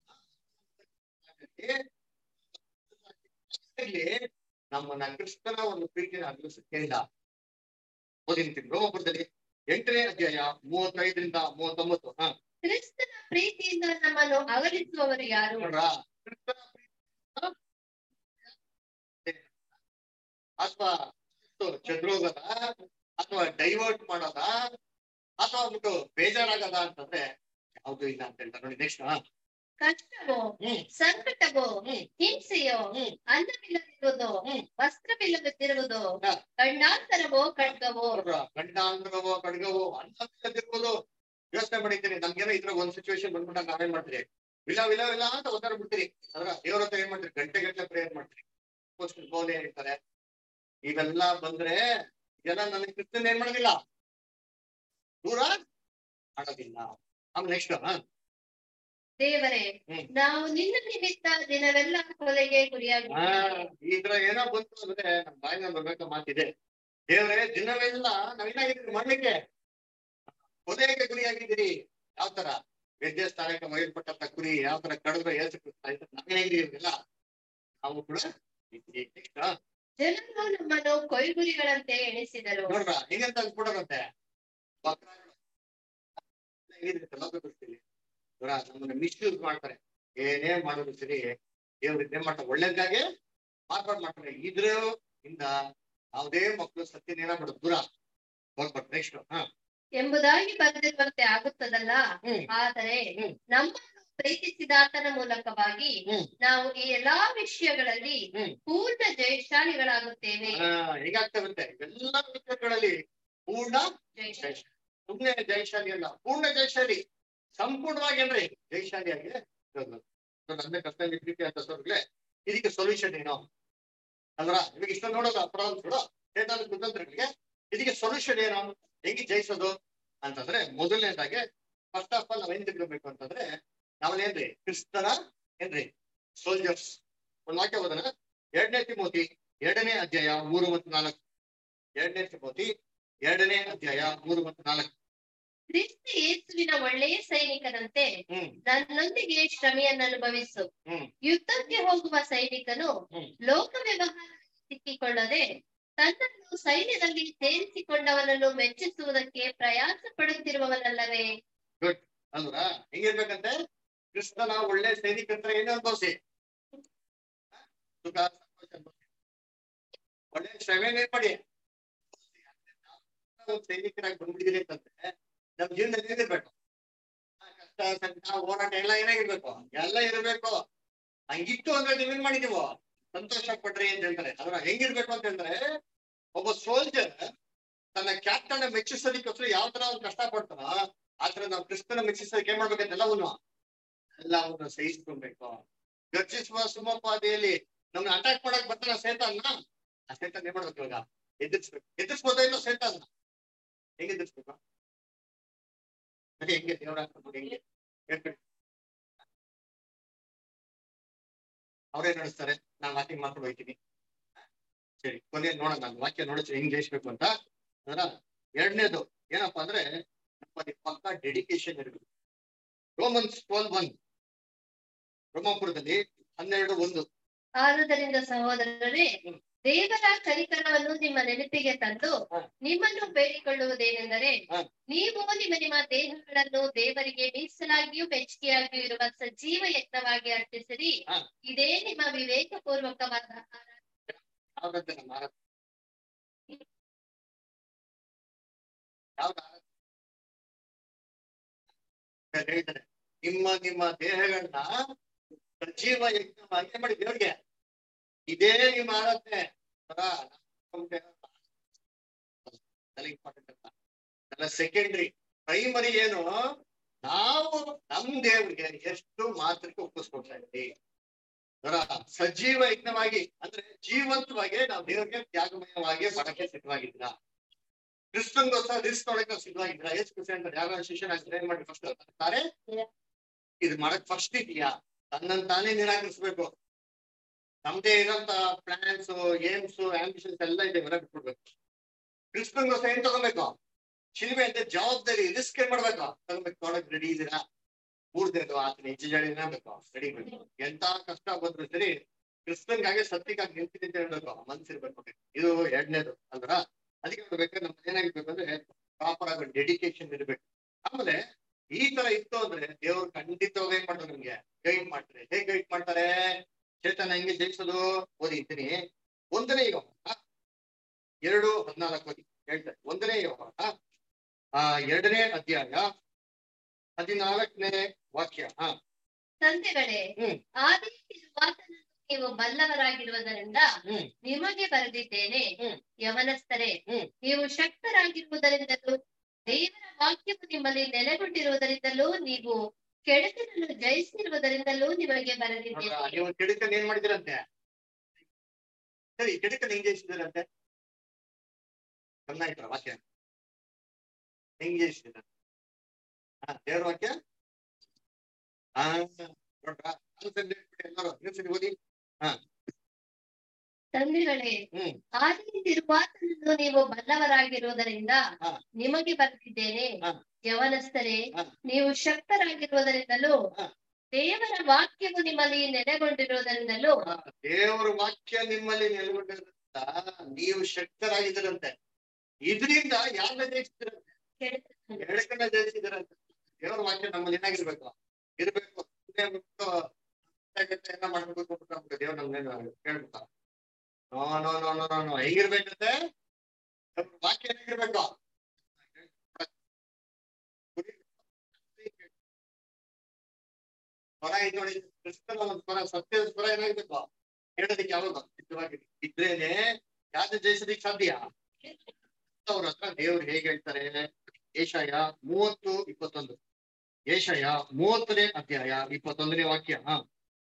S1: ಆಗ್ಲಿ, ನಮ್ಮನ್ನ ಕ್ರಿಸ್ತನ ಒಂದು ಪ್ರೀತಿನ ಅನುಸರಿಸಿಲ್ಲ ಓದಿಂತೀನಿ ರೋಮಪುರದಲ್ಲಿ ಎಂಟನೇ ಅಧ್ಯಾಯ ಮೂವತ್ತೈದರಿಂದ ಮೂವತ್ತೊಂಬತ್ತು ಹಾ
S2: ಕ್ರಿಸ್ತನ ಪ್ರೀತಿಯಿಂದ ನಮ್ಮನ್ನು ಅಗಲಿಸುವವರು ಯಾರು
S1: ನೋಡ್ರಾ ಕ್ರಿಸ್ತನ ಪ್ರೀತಿಯಿಂದ ಅಥವಾ ಚದ್ರೋಗದ ಅಥವಾ ಡೈವರ್ಟ್ ಮಾಡೋದ ಅಥವಾ ಬಿಟ್ಟು ಬೇಜಾರಾಗದ ಅಂತಂದ್ರೆ ಯಾವ್ದು ಇಲ್ಲ ಅಂತ ಹೇಳ್ತಾರೆ ನೋಡಿ ನೆಕ್ಸ್ಟ್
S2: ಕಷ್ಟವೋ
S1: ಹ್ಮ್
S2: ಸಂಕಟವೋ
S1: ಹ್ಮ್
S2: ಹಿಂಸೆಯೋ
S1: ಹ್ಮ್
S2: ಅನ್ನವಿಲ್ಲದಿರುವುದು
S1: ಹ್ಮ್.
S2: ವಸ್ತ್ರವಿಲ್ಲದಿರುವುದು
S1: ಹಾ.
S2: ಗಂಡಾಂತರವೋ ಖಡ್ಗವೋ
S1: ನೋಡ್ರಾ ಗಂಡಾಂತರವೋ ಕಡ್ಗವೋ ಅನ್ನದಿರ್ಬೋದು ಯೋಚನೆ ಮಾಡಿದ್ದೀನಿ ನಮ್ಗೇನೋ ಇದ್ರ ಒಂದ್ ಸಿಚುವೇಶನ್ ಬಂದ್ಬಿಟ್ಟಾಗ ನಾವೇನ್ ಮಾಡ್ತೀರಿ ವಿಲ ವಿಲ ವಿಲ ಅಂತ ಒತ್ತಾಡ ಬಿಡ್ತೀರಿ ಅದ್ರ ದೇವ್ರ ಹತ್ರ ಏನ್ ಮಾಡ್ತೀರಿ ಗಂಟೆ ಗಂಟೆ ಪ್ರೇಯರ್ ಮಾಡ್ತೀರಿ ಬೋಧನೆ ಹೇಳ್ತಾರೆ ಇವೆಲ್ಲ ಬಂದ್ರೆ ಇದೆಲ್ಲ ನನಗೆ ಕ್ರಿಸ್ತನ್ ಏನ್ ಮಾಡೋದಿಲ್ಲ ದೂರ ಮಾಡೋದಿಲ್ಲ ಆಮೇಲೆ ನೆಕ್ಸ್ಟ್
S2: ದೇವರೇ
S1: ಹ್ಮ್.
S2: ನಾವು ನಿನ್ನ ನಿಮಿತ್ತ ದಿನವೆಲ್ಲ ಕೊಲೆಗೆ
S1: ಹಾ
S2: ಗುರಿಯಾಗಿ
S1: ಈ ತರ ಏನೋ ಬಂತು ಅಂದ್ರೆ ನಮ್ ಬಾಯಿನ ಬರ್ಬೇಕ ಮಾತಿದೆ ದೇವ್ರೆ ದಿನವೆಲ್ಲ ನಾವೇನಾಗಿದ್ದೀರಿ ಮಾಡ್ಲಿಕ್ಕೆ ಕೊನೆಗೆ ಗುರಿಯಾಗಿದ್ದೀರಿ ಯಾವ ತರ ವ್ಯದ್ಯ ಸ್ಥಾನಕ್ಕೆ ಒಯ್ಯಲ್ಪಟ್ಟಂತ ಕುರಿ ಯಾವ ತರ ಕಡಿದ್ರೆ ಏಸು ನಾವೇನಾಗಿದ್ದೀವಿಲ್ಲ ನಾವು ಕೂಡ ಇದ್ದೀವಿ. Next, ಆ,
S2: ಜನರು ನಮ್ಮನ್ನು ಕೊಯ್ಗುರಿಗಳಂತೆ ಎಣಿಸಿದರು
S1: ನೋಡ್ರ ಹೆಂಗಂತ ಅನ್ಸ್ಬಿಡೋದಂತೆ ಲೋಕದೃಷ್ಟಿಲಿ ಇವರ ನಮ್ಮನ್ನ ಮಿಸ್ಯೂಸ್ ಮಾಡ್ತಾರೆ ಏನೇ ಮಾಡೋದು ಸರಿ ದೇವ್ರು ಇದೇ ಮಾಡ್ತಾರೆ ಒಳ್ಳೇದಾಗೆ ಮಾರ್ಪಾಡು ಮಾಡ್ತಾರೆ ಇದ್ರ ಇಂದ ಯಾವುದೇ ಮಕ್ಕಳು ಸತ್ಯನೇನ ಮಾಡೋದು ದೂರ ಹೋಗ್ಬಾರ್ದು ನೆಕ್ಸ್ಟ್ ಹಾ
S2: ಎಂಬುದಾಗಿ ಬರೆದಿರುವಂತೆ ಆಗುತ್ತದಲ್ಲ
S1: ಹ್ಮ್
S2: ಆದರೆ
S1: ಹ್ಮ್.
S2: ನಮ್ಮನ್ನು ಪ್ರೀತಿಸಿದಾತನ ಮೂಲಕವಾಗಿ
S1: ಹ್ಮ್.
S2: ನಾವು ಈ ಎಲ್ಲಾ ವಿಷಯಗಳಲ್ಲಿ
S1: ಹ್ಮ್.
S2: ಪೂರ್ಣ ಜಯಶಾಲಿಗಳಾಗುತ್ತೇವೆ
S1: ಆ, ಹೇಗಾಗ್ತದಂತೆ ಎಲ್ಲ ವಿಷಯಗಳಲ್ಲಿ ಪೂರ್ಣ
S2: ಜಯಶಾಲಿ.
S1: ಜಯಶಾಲಿ ಸುಮ್ನೆ ಜಯಶಾಲಿ ಅಲ್ಲ ಪೂರ್ಣ ಜಯಶಾಲಿ ಸಂಪೂರ್ಣವಾಗಿ ಏನ್ರಿ ಜಯಶಾಲಿಯಾಗಿ ಇರೋದು. So, ನನ್ನ ಕರ್ತವ್ಯ ಪ್ರೀತಿ ಅಂತ ಸೋರ್ಗಳೇ ಇದಕ್ಕೆ ಸೊಲ್ಯೂಷನ್ ಏನು ಅಲ್ವಾ ಇವಾಗ ಇಷ್ಟ ನೋಡೋದು ಅಪರಾಧಗಳು ಚೇತನ ಕುತಂತ್ರಗಳಿಗೆ ಇದಕ್ಕೆ ಸೊಲ್ಯೂಷನ್ ಏನು ಹೆಂಗೆ ಜಯಿಸೋದು ಅಂತಂದ್ರೆ ಮೊದಲನೇದಾಗೆ ಫಸ್ಟ್ ಆಫ್ ಆಲ್ ನಾವ್ ಏನ್ ತಿಳ್ಕೊಬೇಕು ಅಂತಂದ್ರೆ ನಾವೇನ್ರಿ ಕ್ರಿಸ್ತನ ಏನ್ರಿ ಸೋಲ್ಜರ್ಸ್ ಒಂದ್ ವಾಕ್ಯ ಓದೋಣ ಎರಡನೇ ತಿಮೋತಿ ಎರಡನೇ ಅಧ್ಯಾಯ ಮೂರು ಮತ್ತು ನಾಲ್ಕು ಎರಡನೇ ತಿಮೋತಿ ಎರಡನೇ ಅಧ್ಯಾಯ ಮೂರು ಮತ್ತು ನಾಲ್ಕು
S2: ಕ್ರಿಸ್ತ ಯೇಸುವಿನ ಒಳ್ಳೆಯ ಸೈನಿಕನಂತೆ
S1: ಹ್ಮ್
S2: ನನ್ನೊಂದಿಗೆ ಶ್ರಮೆಯನ್ನು ಅನುಭವಿಸು
S1: ಹ್ಮ್
S2: ಯುದ್ಧಕ್ಕೆ ಹೋಗುವ ಸೈನಿಕನು
S1: ಹ್ಮ್.
S2: ಲೋಕ ವ್ಯವಹಾರದಲ್ಲಿ ಸಿಕ್ಕಿಕೊಳ್ಳದೆ ತನ್ನನ್ನು ಸೈನ್ಯದಲ್ಲಿ ಸೇರಿಸಿಕೊಂಡವನನ್ನು ಮೆಚ್ಚಿಸುವುದಕ್ಕೆ ಪ್ರಯಾಸ ಪಡುತ್ತಿರುವವನಲ್ಲವೇ
S1: ಅಲ್ವಾ ಹೆಂಗಿರ್ಬೇಕಂತೆ ಕ್ರಿಸ್ತನ ಒಳ್ಳೆ ಸೈನಿಕಂತ್ರ ಏನು ಅನ್ಭವಿಸಿ ಸುಖ ಸಂತೋಷ ಅನುಭವಿಸಿ ಒಳ್ಳೆ ಶ್ರಮೆ ಮಾಡಿ ಒಂದು ಸೈನಿಕರಾಗಿ ಬಂದ್ಬಿಟ್ಟಿದೀರಿ ಅಂತಂದ್ರೆ ನಮ್ ಜೀವನದಲ್ಲಿ ಏನಿರ್ಬೇಕು ಆ ಕಷ್ಟ ಸಂಕಟ ಹೋರಾಟ ಎಲ್ಲ ಏನಾಗಿರ್ಬೇಕು ಎಲ್ಲ ಇರಬೇಕು ಹಂಗಿತ್ತು ಅಂದ್ರೆ ನೀವೇನ್ ಮಾಡಿದೀವೋ ಸಂತೋಷ ಪಡ್ರಿ ಅಂತ ಹೇಳ್ತಾರೆ ಅದ್ರ ಹೆಂಗಿರ್ಬೇಕು ಅಂತ ಹೇಳಿದ್ರೆ ಒಬ್ಬ ಸೋಲ್ಜರ್ ತನ್ನ ಕ್ಯಾಪ್ಟನ್ ಮೆಚ್ಚಿಸೋದಕ್ಕೋಸ್ಕರ ಯಾವ ತರ ಅವ್ನು ಕಷ್ಟ ಪಡ್ತಾನೋ ಆತರ ನಾವು ಕ್ರಿಸ್ತನ ಮೆಚ್ಚಿಸೋದಕ್ಕೆ ಏನ್ ಮಾಡ್ಬೇಕಂತ ಎಲ್ಲವನ್ನು ಎಲ್ಲವನ್ನು ಸಹಿಸ್ಕೊಬೇಕು ಗರ್ಜಿಸುವ ಸುಮಪಾದಿಯಲ್ಲಿ ನಮ್ನ ಅಟ್ಯಾಕ್ ಮಾಡಕ್ ಬರ್ತಾನ ಸೇತಾನ್ನ ಆ ಸೇತಾನ್ ಏನ್ ಮಾಡ್ಬೇಕು ಇವಾಗ ಎದುರಿಸ್ಬೇಕು ಎದುರಿಸ್ಬೋದ ಇಲ್ಲ ಸೇತಾನ್ನ ಹೆಂಗ್ ಎದುರಿಸ್ಬೇಕು ಅದೇ ಹೆಂಗೆ ದೇವರ ಹೆಂಗೆ ಹೇಳ್ಬಿಡಿ ಅವರೇ ನಡೆಸ್ತಾರೆ ನಾನು ವಾಕಿಂಗ್ ಮಾಡ್ಕೊಂಡು ಹೋಗ್ತೀನಿ ಸರಿ ಕೊನೆ ನೋಡೋಣ ನಾನು ವಾಕ್ಯ ನೋಡಿದ್ರೆ ಹೆಂಗ್ ಜಯಿಸ್ಬೇಕು ಅಂತ ಅದರ ಎರಡನೇದು ಏನಪ್ಪಾ ಅಂದ್ರೆ ನಮ್ಮಲ್ಲಿ ಪಕ್ಕ ಡೆಡಿಕೇಶನ್ ಇರಬೇಕು ರೋಮನ್ಸ್ ಟ್ವೆಲ್ ಒನ್ ರೋಮಾಪುರದಲ್ಲಿ ಹನ್ನೆರಡು ಒಂದು
S2: ಆದುದರಿಂದ ಸಹೋದರರೇ
S1: ಹ್ಮ್.
S2: ದೇವರ ಕನಿಕರವನ್ನು ನಿಮ್ಮ ನೆನಪಿಗೆ ತಂದು
S1: ಹ.
S2: ನಿಮ್ಮನ್ನು ಬೇಡಿಕೊಳ್ಳುವುದೇನೆಂದರೆ
S1: ಹ.
S2: ನೀವು ನಿಮ್ಮ ನಿಮ್ಮ ದೇಹಗಳನ್ನು ದೇವರಿಗೆ ಮೀಸಲಾಗಿಯೂ ಮೆಚ್ಚುಗೆಯಾಗಿಯೂ ಇರುವ ಸಜೀವ ಯಜ್ಞವಾಗಿ ಅರ್ಪಿಸಿರಿ
S1: ಹ.
S2: ಇದೇ ನಿಮ್ಮ ವಿವೇಕಪೂರ್ವಕವಾದ ಆರಾಧನೆ.
S1: ಯಾವ್ದಂತೆ ನಮ್ಮ ಆರಾಧನೆ ಯಾವ್ದು ಆರಾಧನೆ? ಅಂತ ಹೇಳ್ತಾರೆ ನಿಮ್ಮ ನಿಮ್ಮ ದೇಹಗಳನ್ನ ಸಜೀವ ಯಜ್ಞವಾಗಿ ಏನ್ ಮಾಡಿ ದೇವ್ರಿಗೆ ಇದೇ ನಿಮ್ಮ ಆರಾಧನೆ ಸೆಕೆಂಡ್ರಿ ಪ್ರೈಮರಿ ಏನು ನಾವು ನಮ್ ದೇವ್ರಿಗೆ ಎಷ್ಟು ಮಾತ್ರಕ್ಕೆ ಒಪ್ಪಿಸ್ಕೊಡ್ತಾ ಇದ್ದೀವಿ ಅದರ ಸಜೀವ ಯಜ್ಞವಾಗಿ ಅಂದ್ರೆ ಜೀವಂತವಾಗಿ ನಾವು ದೇವರಿಗೆ ತ್ಯಾಗಮಯವಾಗಿ ಮಾಡಕ್ಕೆ ಸಿದ್ಧವಾಗಿದ್ದೀರಾ ಕ್ರಿಸ್ತನ್ಗೋಸ್ಕರ ರಿಸ್ಕ್ ತೊಗೊಳಕ್ಕೆ ನಾವು ಸಿದ್ಧವಾಗಿದ್ದೀರಾ ಎಷ್ಟು ಖುಷಿ ಅಂತ ಯಾವ ಶಿಷ್ಯನಾಗಿ ಏನ್ ಮಾಡಿ ಫಸ್ಟ್ ಅಂತಾರೆ ಇದು ಮಾಡಕ್ ಫಸ್ಟ್ ಇದೆಯಾ ತನ್ನನ್ ತಾನೇ ನಿರಾಕರಿಸ್ಬೇಕು ನಮ್ದೇ ಇರೋಂತ ಪ್ಲಾನ್ಸ್ ಏಮ್ಸ್ ಆಂಬಿಷನ್ಸ್ ಎಲ್ಲ ಇದೆ ಹೊರ ಬಿಟ್ಬಿಡ್ಬೇಕು ಕ್ರಿಸ್ತನ್ಗೋಸ್ಕರ ಏನ್ ತಗೋಬೇಕು ಶಿಲ್ವೆ ಅಂತ ಜವಾಬ್ದಾರಿ ರಿಸ್ಕ್ ಏನ್ ಮಾಡ್ಬೇಕು ತಗೋಬೇಕು ತೊಗೊಳಕ್ ರೆಡಿ ಇದೀರಾ ಮೂರ್ ದಿನದ ಆತನ ಹೆಜ್ಜೆ ಜಾಡಿನ ಬೇಕು ರೆಡಿ ಬೇಕು ಎಂತ ಕಷ್ಟ ಬಂದ್ರು ಸರಿ ಕ್ರಿಸ್ತನ್ಗಾಗಿ ಸತ್ಯಕ್ಕಾಗಿ ನಿಂತಿದೆ ಅಂತ ಹೇಳ್ಬೇಕು ಮನ್ಸಿರ್ಬೇಕು ಇದು ಎರಡನೇದು ಅಲ್ರ ಅದಕ್ಕೆ ಬೇಕಾದ್ರೆ ನಮ್ಗೆ ಏನಾಗಿರ್ಬೇಕು ಅಂದ್ರೆ ಪ್ರಾಪರ್ ಆಗಿ ಡೆಡಿಕೇಶನ್ ಇರ್ಬೇಕು ಆಮೇಲೆ ಈ ತರ ಇತ್ತು ಅಂದ್ರೆ ದೇವ್ರು ಖಂಡಿತವಾಗಿ ಏನ್ ಮಾಡ್ತಾರೆ ನಮ್ಗೆ ಗೈಡ್ ಮಾಡ್ತಾರೆ ಹೇಗ್ ಗೈಡ್ ಮಾಡ್ತಾರೆ ಚೇತನ ಹೆಂಗೆ ಜಯಿಸೋದು ಓದಿದ್ದೀನಿ ಒಂದನೇ ಯೋಗ ಎರಡು ಹದಿನಾಲ್ಕು ಓದಿ ಹೇಳ್ತಾರೆ ಒಂದನೇ ಯೋಗ ಆ ಎರಡನೇ ಅಧ್ಯಾಯ ಹದಿನಾಲ್ಕನೇ ವಾಕ್ಯ ಹಾ
S2: ತಂದೆಗಳೇ
S1: ಹ್ಮ್.
S2: ಆದಿ ವಾತನನ್ನು ನೀವು ಬಲ್ಲವರಾಗಿರುವುದರಿಂದ
S1: ಹ್ಮ್.
S2: ನಿಮಗೆ ಬರೆದಿದ್ದೇನೆ
S1: ಹ್ಮ್.
S2: ಯವನಸ್ಥರೇ
S1: ಹ್ಮ್.
S2: ನೀವು ಶಕ್ತರಾಗಿರುವುದರಿಂದಲೂ ದೇವರ ವಾಕ್ಯವು ನಿಮ್ಮಲ್ಲಿ ನೆಲೆಗೊಂಡಿರುವುದರಿಂದಲೂ ನೀವು ಕೆಡುಕನನ್ನು ಜಯಿಸಿರುವುದರಿಂದಲೂ ನಿಮಗೆ
S1: ನೋಡ್ರಾ,
S2: ಬರೆದಿದ್ದೇನೆ
S1: ನೀವು ಕೆಡುಕನ್ ಏನ್ ಮಾಡಿದಿರಂತೆ ಸರಿ ಕೆಡುಕನ್ ಹೆಂಗ್ ಜಯಿಸಿದಿರಂತೆ ಚೆನ್ನಾಗಿದ್ರ ವಾಕ್ಯ ಹೆಂಗ್ ಜಯಿಸಿದ ಹಾ ದೇವ್ರ ವಾಕ್ಯ ಹಾ ನೋಡ್ರಾ ಅನ್ಸಂದೆ ಎಲ್ಲರೂ ಇನ್ನೊಂದ್ಸರಿ ಓದಿ
S2: ತಂದೆಗಳೇ
S1: ಹ್ಮ್
S2: ಆದಿಯಿಂದಿರುವಾತನನ್ನು ನೀವು ಬಲ್ಲವರಾಗಿರುವುದರಿಂದ
S1: ಹಾ.
S2: ನಿಮಗೆ ಬರೆದಿದ್ದೇನೆ
S1: ಹಾ.
S2: ಯವನಸ್ಥರೇ
S1: ಹಾ.
S2: ನೀವು ಶಕ್ತರಾಗಿರುವುದರಿಂದಲೂ
S1: ಹಾ.
S2: ದೇವರ ವಾಕ್ಯವು ನಿಮ್ಮಲ್ಲಿ ನೆಲೆಗೊಂಡಿರುವುದರಿಂದಲೂ
S1: ಆ, ದೇವರ ವಾಕ್ಯ ನಿಮ್ಮಲ್ಲಿ ನೆಲೆಗೊಂಡಿರುತ್ತ ನೀವು ಶಕ್ತರಾಗಿದ್ದೀರಂತೆ ಇದರಿಂದ ಯಾರನ್ನ ಜಯಿಸಿದಿರಂತೆ
S2: ಕೆಡುಕನನ್ನು
S1: ಎರಡಕ್ಕನ್ನ ಜಯಿಸಿದಿರಂತೆ ದೇವರ ವಾಕ್ಯ ನಮ್ಮಲ್ಲಿ ಏನಾಗಿರ್ಬೇಕು ಇರ್ಬೇಕು ಸುಮ್ನೆ ಬಿಟ್ಟು ಎಲ್ಲ ಮಾಡ್ಬೇಕು ಬಿಟ್ಟು ದೇವ್ರ ನಮ್ಗೆ ಕೇಳ್ಬಿಟ್ಟ no no no no no no ಹೆಂಗಿರ್ಬೇಕಂತೆ ದೇವ್ರ ವಾಕ್ಯ ಹೇಗಿರ್ಬೇಕು ಸ್ವರ ಇದು ನೋಡಿ ಕ್ರಿಸ್ತನ ಒಂದು ಸ್ವರ ಸತ್ಯದ ಸ್ವರ ಏನಾಗಿರ್ಬೇಕು ಹೇಳೋದಕ್ಕೆ ಯಾವಾಗ ಸಿದ್ಧವಾಗಿ ಇದ್ರೇನೆ ಯಾವ್ದು ಜಯಿಸೋದಿಕ್ ಸಾಧ್ಯ ಅವ್ರ ಹತ್ರ ದೇವ್ರು ಹೇಗೆ ಹೇಳ್ತಾರೆ ಏಷಯ ಮೂವತ್ತು ಇಪ್ಪತ್ತೊಂದು ಏಷಯ ಮೂವತ್ತನೇ ಅಧ್ಯಾಯ ಇಪ್ಪತ್ತೊಂದನೇ ವಾಕ್ಯ ಹಾ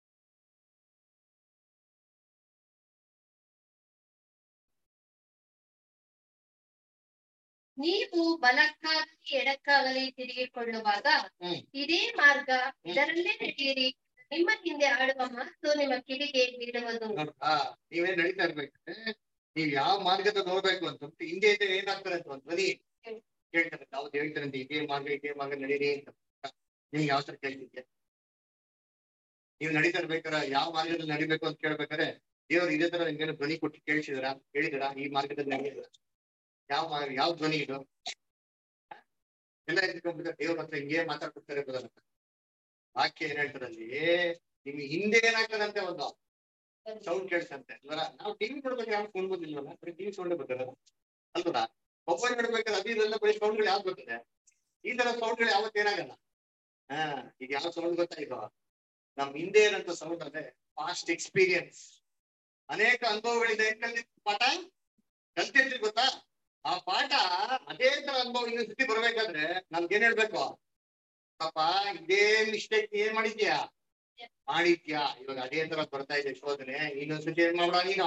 S2: ನೀವು ಬಲಕ್ಕಾಗಲಿ ಎಡಕ್ಕಾಗಲಿ ತಿರುಗಿಕೊಳ್ಳುವಾಗ
S1: ಹ್ಮ್.
S2: ಇದೇ ಮಾರ್ಗ ಇದರಲ್ಲೇ ನಡೆಯಿರಿ ನಿಮ್ಮ ಹಿಂದೆ ಆಡುವ ಮಾತು ನಿಮ್ಮ ಕಿವಿಗೆ ಬೀಳುವುದು
S1: ನೋಡ್ರಾ ನೀವೇನ್ ನಡೀತಾ ಇರ್ಬೇಕಂದ್ರೆ ನೀವ್ ಯಾವ ಮಾರ್ಗದಲ್ಲಿ ಹೋಗ್ಬೇಕು ಅಂತ ಹಿಂದೆ ಇದ್ರೆ ಏನಾಗ್ತಾರೆ ಅಂತ ಒಂದು ಧ್ವನಿ ಹೇಳ್ತಾರೆ ನಾವು ಹೇಳ್ತಾರಂತೆ ಇದೇ ಮಾರ್ಗ ಇದೇ ಮಾರ್ಗ ನಡೀರಿ ಅಂತ ನಿಮ್ಗೆ ಯಾವ ತರ ಕೇಳ್ತಿದ್ಯಾ ನೀವು ನಡೀತಾ ಇರ್ಬೇಕಾರೆ ಯಾವ ಮಾರ್ಗದಲ್ಲಿ ನಡಿಬೇಕು ಅಂತ ಕೇಳ್ಬೇಕಾರೆ ದೇವ್ರು ಇದೇ ತರ ನಿಮ್ಗೇನು ಧ್ವನಿ ಕೊಟ್ಟು ಕೇಳಿಸಿದ್ರ ಹೇಳಿದಿರಾ ಈ ಮಾರ್ಗದಲ್ಲಿ ನಡೆಯಿಲ್ಲ ಯಾವ ಮಾರ್ಗ ಯಾವ ಧ್ವನಿ ಇದು ಎಲ್ಲ ಇಟ್ಕೊಂಡ್ಬಿಟ್ಟು ದೇವ್ರ ಹತ್ರ ಹಿಂಗೆ ಮಾತಾಡ್ಕೊಡ್ತಾರೆ ಬರಲ್ಲ ವಾಕ್ಯ ಏನ್ ಹೇಳ್ತಾರಲ್ಲಿ ನಿಮ್ಗೆ ಹಿಂದೆ ಏನಾಗ್ತದಂತೆ ಒಂದು ಸೌಂಡ್ ಕೇಳಿಸಂತೆ ಅಲ್ವರ ನಾವು ಟಿವಿ ನೋಡ್ಬೇಕು ಯಾವ ಫೋನ್ ಬಂದಿಲ್ವಲ್ಲ ಬರೀ ಟಿವಿ ಸೌಂಡ್ ಬರ್ತದ ಅಲ್ವರ ಮೊಬೈಲ್ ನೋಡ್ಬೇಕಾದ್ರೆ ಅದು ಇದೆಲ್ಲ ಬರೀ ಸೌಂಡ್ಗಳು ಯಾವ್ದು ಬರ್ತದೆ ಈ ತರ ಸೌಂಡ್ಗಳು ಯಾವತ್ತು ಏನಾಗಲ್ಲ ಹಾ ಈಗ ಯಾವ ಸೌಂಡ್ ಗೊತ್ತಾಯ್ತು ನಮ್ ಹಿಂದೆ ಏನಂತ ಸೌಂಡ್ ಅಂದ್ರೆ ಪಾಸ್ಟ್ ಎಕ್ಸ್ಪೀರಿಯನ್ಸ್ ಅನೇಕ ಅನುಭವಗಳಿಂದ ಏನ್ ಕಲ್ತಿದ್ ಪಾಠ ಕಲ್ತಿರ್ತೀವಿ ಗೊತ್ತಾ ಆ ಪಾಠ ಅದೇ ತರ ಅನುಭವ ಇನ್ನೊಂದ್ ಸತಿ ಬರ್ಬೇಕಾದ್ರೆ ನಮ್ಗೆ ಏನ್ ಹೇಳ್ಬೇಕು ಪಾಪ ಇದೇ ಮಿಸ್ಟೇಕ್ ಏನ್ ಮಾಡಿದ್ಯಾ ಮಾಡಿದ್ಯಾ ಇವಾಗ ಅದೇ ತರ ಬರ್ತಾ ಇದೆ ಶೋಧನೆ ಇನ್ನೊಂದ್ಸತಿ ಏನ್ ಮಾಡ್ದ ನೀನು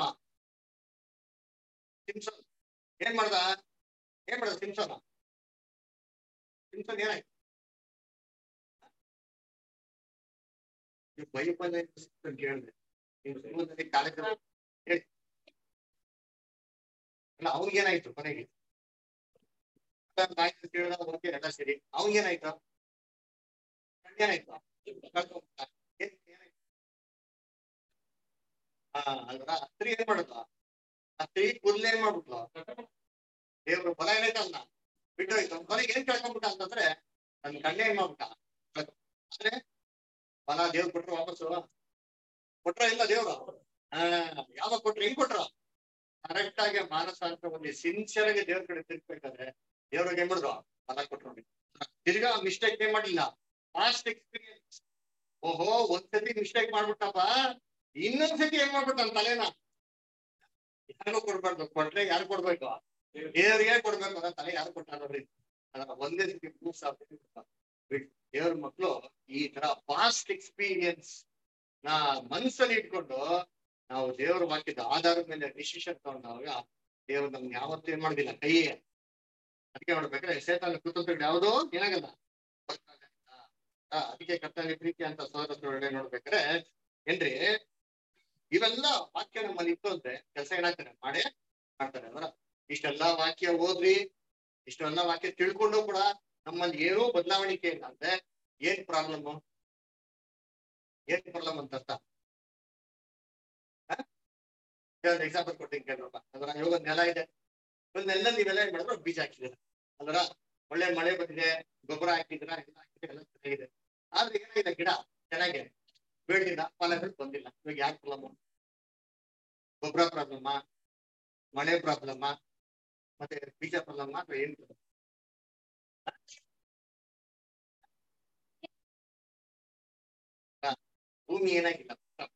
S1: ಸಿಮ್ಸನ್ ಏನ್ ಮಾಡ್ದ ಏನ್ ಮಾಡ್ದ ಸಿಮ್ಸನ್ ಸಿಮ್ಸನ್ ಏನಾಯ್ತು ನೀವು ಬೈಬಲ್ ಸಿಮ್ಸನ್ ಕೇಳಿದೆ ನೀವು ಸ್ಕೂಲಲ್ಲಿ ಕಾರ್ಯಕ್ರಮ ಹೇಳಿ ಅಲ್ಲ ಅವ್ನಿಗೇನಾಯ್ತು ಕೊನೆಗೆ ಆಯ್ತು ಕೇಳಿದ ಓಕೆ ಎಲ್ಲ ಸರಿ ಅವ್ನಿಗೇನಾಯ್ತು ಏನಾಯ್ತು ಕಳ್ಕೊಂಡ್ಬಿಟ್ಟ. ಏನ್- ಏನಾಯ್ತು? ಆ ಅಲ್ವಾ ಸ್ತ್ರೀ ಏನ್ ಮಾಡುತ್ತ ಆ ಸ್ತ್ರೀ ಕೂದಲೇ ಮಾಡ್ಬಿಟ್ಲು ದೇವ್ರ ಬಲ ಏನೈತಲ್ಲ ಬಿಟ್ಟೋಯ್ತು ಬಲಿಗೆ ಏನ್ ಕೇಳ್ಕೊಂಡ್ಬಿಟ್ಟ ಅಂತಂದ್ರೆ ನನ್ ಕಣ್ಣೆ ಏನ್ ಮಾಡ್ಬಿಟ್ಟ ಆದ್ರೆ ಬಲ ದೇವ್ರು ಕೊಟ್ರು ವಾಪಸ್ಸು ಕೊಟ್ರ ಇಲ್ಲ ದೇವ್ರು ಆ ಯಾವಾಗ ಕೊಟ್ರು ಹೆಂಗ್ ಕೊಟ್ರು ಕರೆಕ್ಟ್ ಆಗಿ ಮಾನಸ ಅಂತ ಒಂದು ಸಿನ್ಸಿಯರ್ ಆಗಿ ದೇವ್ರ ಕಡೆ ತಿರ್ಗ್ಬೇಕಾದ್ರೆ ದೇವ್ರಿಗೆ ಏನ್ ಮಾಡಿದ್ರು ಬಲ ಕೊಟ್ರು ತಿರ್ಗಾ ಮಿಸ್ಟೇಕ್ ಏನ್ ಮಾಡ್ಲಿಲ್ಲ ಫಾಸ್ಟ್ ಎಕ್ಸ್ಪೀರಿಯನ್ಸ್ ಓಹೋ ಒಂದ್ಸತಿ ಮಿಸ್ಟೇಕ್ ಮಾಡ್ಬಿಟ್ಟಪ್ಪ ಇನ್ನೊಂದ್ಸತಿ ಏನ್ ಮಾಡ್ಬಿಟ್ಟ ನನ್ ತಲೆನ ಯಾರಿಗೂ ಕೊಡ್ಬಾರ್ದು ಕೊಟ್ರೆ ಯಾರು ಕೊಡ್ಬೇಕು ದೇವ್ರಿಗೆ ಕೊಡ್ಬೇಕು ಅದ ತಲೆ ಯಾರು ಕೊಟ್ಟ ನೋಡ್ರಿ ಅದನ್ನ ಒಂದೇ ಸತಿ ಮೂವ್ಸ್ ದೇವ್ರ ಮಕ್ಳು ಈ ತರ ಪಾಸ್ಟ್ ಎಕ್ಸ್ಪೀರಿಯನ್ಸ್ ನಾ ಮನ್ಸಲ್ಲಿ ಇಟ್ಕೊಂಡು ನಾವು ದೇವ್ರ ವಾಕ್ಯದ ಆಧಾರದ ಮೇಲೆ ಡಿಸಿಷನ್ ತಗೊಂಡಾಗ ದೇವ್ರು ನಮ್ಗೆ ಯಾವತ್ತೂ ಏನ್ ಮಾಡೋದಿಲ್ಲ ಕೈ ಅದಕ್ಕೆ ನೋಡ್ಬೇಕಾದ್ರೆ ಸೇತಾನ ಕುತಂತ್ರಗಳು ಯಾವುದು ಏನಾಗಲ್ಲ ಆ, ಅದಕ್ಕೆ ಕರ್ತವ್ಯ ಪ್ರೀತಿ ಅಂತ ಸೋದರ ನೋಡ್ಬೇಕಾದ್ರೆ ಏನ್ರಿ ಇವೆಲ್ಲ ವಾಕ್ಯ ನಮ್ಮಲ್ಲಿ ಇತ್ತು ಅಂದ್ರೆ ಕೆಲಸ ಏನಾಗ್ತಾರೆ ಮಾಡೇ ಮಾಡ್ತಾರೆ ಅವರ ಇಷ್ಟೆಲ್ಲಾ ವಾಕ್ಯ ಓದ್ರಿ ಇಷ್ಟೆಲ್ಲಾ ವಾಕ್ಯ ತಿಳ್ಕೊಂಡು ಕೂಡ ನಮ್ಮಲ್ಲಿ ಏನೂ ಬದಲಾವಣಿಕೆ ಇಲ್ಲ ಅಂದ್ರೆ ಏನ್ ಪ್ರಾಬ್ಲಮ್ ಏನ್ ಪ್ರಾಬ್ಲಮ್ ಅಂತ ಅರ್ಥ ಎಕ್ಸಾಂಪಲ್ ಕೊಟ್ಟಿಗೆ ಕೇಳ್ರಪ್ಪ ಅದರ ಇವಾಗ ನೆಲ ಇದೆ ಒಂದ್ ನೆಲ ನೀವೆಲ್ಲ ಏನ್ ಮಾಡಿದ್ರು ಬೀಜ ಹಾಕಿದ್ದೀರ ಅದರ ಒಳ್ಳೆ ಮಳೆ ಬಂದಿದೆ ಗೊಬ್ಬರ ಹಾಕಿದ್ರ ಎಲ್ಲ ಹಾಕಿದ್ರೆ ಎಲ್ಲ ಚೆನ್ನಾಗಿದೆ ಆದ್ರೆ ಏನಾಗಿದೆ ಗಿಡ ಚೆನ್ನಾಗಿದೆ ಬೆಳೆದಿಲ್ಲ ಫಲಗಳು ಬಂದಿಲ್ಲ ಇವಾಗ ಯಾಕೆ ಪ್ರಾಬ್ಲಮ್ ಗೊಬ್ಬರ ಪ್ರಾಬ್ಲಮ್ಮ ಮಳೆ ಪ್ರಾಬ್ಲಮ್ಮ ಮತ್ತೆ ಬೀಜ ಪ್ರಾಬ್ಲಮ್ಮ ಅಥವಾ ಏನ್ problem? ಹಾ, ಭೂಮಿ ಏನಾಗಿಲ್ಲ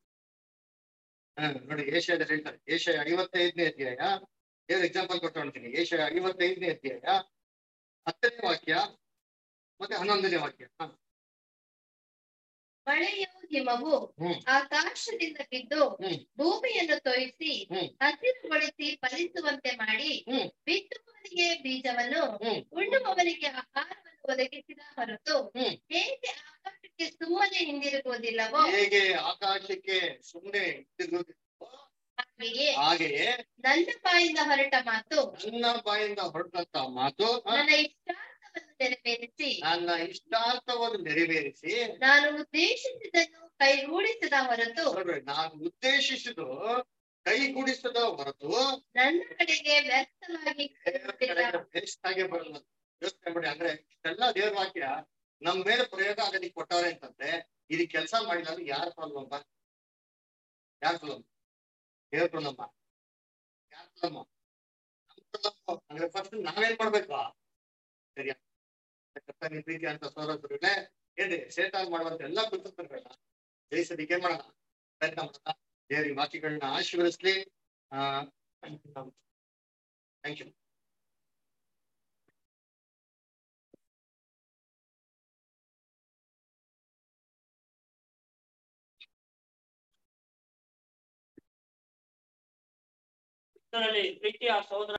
S1: ಹ ನೋಡಿ ಏಷ್ಯಾದಲ್ಲಿ ಹೇಳ್ತಾರೆ ಏಷ್ಯಾ ಐವತ್ತೈದನೇ ಅಧ್ಯಾಯ ಏನು ಎಕ್ಸಾಂಪಲ್ ಕೊಟ್ಟು ನೋಡ್ತೀನಿ ಏಷ್ಯಾ ಐವತ್ತೈದನೇ ಅಧ್ಯಾಯ ಹತ್ತನೇ ವಾಕ್ಯ ಮತ್ತೆ ಹನ್ನೊಂದನೇ ವಾಕ್ಯ ಹ.
S2: ಮಳೆಯು ಹಿಮವು
S1: ಹ್ಮ್.
S2: ಆಕಾಶದಿಂದ ಬಿದ್ದು
S1: ಹ್ಮ್.
S2: ಭೂಮಿಯನ್ನು ತೊಯಿಸಿ
S1: ಹ್ಮ್.
S2: ಹಸಿರುಗೊಳಿಸಿ ಫಲಿಸುವಂತೆ ಮಾಡಿ
S1: ಹ್ಮ್.
S2: ಬಿತ್ತುವವನಿಗೆ ಬೀಜವನ್ನು
S1: ಹ್ಮ್.
S2: ಉಣ್ಣುವವನಿಗೆ ಆಹಾರವನ್ನು ಒದಗಿಸಿದ ಹೊರತು
S1: ಹ್ಮ್.
S2: ಹೇಗೆ ಆಕಾಶಕ್ಕೆ ಸುಮ್ಮನೆ ಹಿಂದಿರುಗುವುದಿಲ್ಲವೋ
S1: ಹೇಗೆ ಆಕಾಶಕ್ಕೆ ಸುಮ್ಮನೆ ತಿರುಗುತ್ತಿದ್ದೋ,
S2: ಹಾಗೆಯೇ
S1: ಹಾಗೆಯೇ
S2: ನನ್ನ ಬಾಯಿಂದ ಹೊರಟ ಮಾತು
S1: ನನ್ನ ಬಾಯಿಂದ ಹೊರಟಂತ ಮಾತು ಹ,
S2: ನನ್ನ ಇಷ್ಟಾರ್ಥವನ್ನು ನೆರವೇರಿಸಿ
S1: ನನ್ನ ಇಷ್ಟಾರ್ಥವನ್ನು ನೆರವೇರಿಸಿ
S2: ನಾನು ಉದ್ದೇಶಿಸಿದ್ದನ್ನು ಕೈಗೂಡಿಸದ ಹೊರತು
S1: ನೋಡ್ರಿ ನಾನು ಉದ್ದೇಶಿಸಿದ್ದು ಕೈಗೂಡಿಸದ ಹೊರತು
S2: ನನ್ನ ಕಡೆಗೆ ವ್ಯರ್ಥವಾಗಿ
S1: ದೇವರ ಕಡೆಗೆ ವೇಸ್ಟ್ ಆಗೇ ಬರಲ್ಲ ಯೋಚನೆ ಮಾಡಿ ಅಂದ್ರೆ ಇಷ್ಟೆಲ್ಲ ದೇವ್ರ ವಾಕ್ಯ ನಮ್ ಮೇಲೆ ಪ್ರಯೋಗ ಆಗೋದಿಕ್ ಕೊಟ್ಟವ್ರೆ ಅಂತಂದ್ರೆ ಇದು ಕೆಲಸ ಮಾಡಿಲ್ಲ ಅಂದ್ರೆ ಯಾರ ಪ್ರಾಬ್ಲಮ್ ಯಾರ ಪ್ರಾಬ್ಲಮ್ ದೇವ್ರ ಪ್ರಾಬ್ಲಮ್ ಯಾರ ಪ್ರಾಬ್ಲಮ್ ಅಂದ್ರೆ ಫಸ್ಟ್ ನಾವೇನ್ ಮಾಡ್ಬೇಕು ಸರಿಯಾ ಕರ್ತನ ಪ್ರೀತಿ ಅಂತ ಸೋದರೇ ಏನ್ರಿ ಸೇತಾನ್ ಮಾಡುವಂತ ಎಲ್ಲಾ ಕುತಂತ್ರಗಳನ್ನ ಜಯಿಸೋದಿಕ್ಕೆ ಏನ್ ಮಾಡೋಣ ಪ್ರಯತ್ನ ಮಾಡೋಣ ದೇವ್ರ ವಾಕ್ಯಗಳನ್ನ ಆಶೀರ್ವದಿಸ್ಲಿ ಆ ಥ್ಯಾಂಕ್ ಯು
S3: ಇದರಲ್ಲಿ ಪ್ರೀತಿಯ ಸಹೋದರ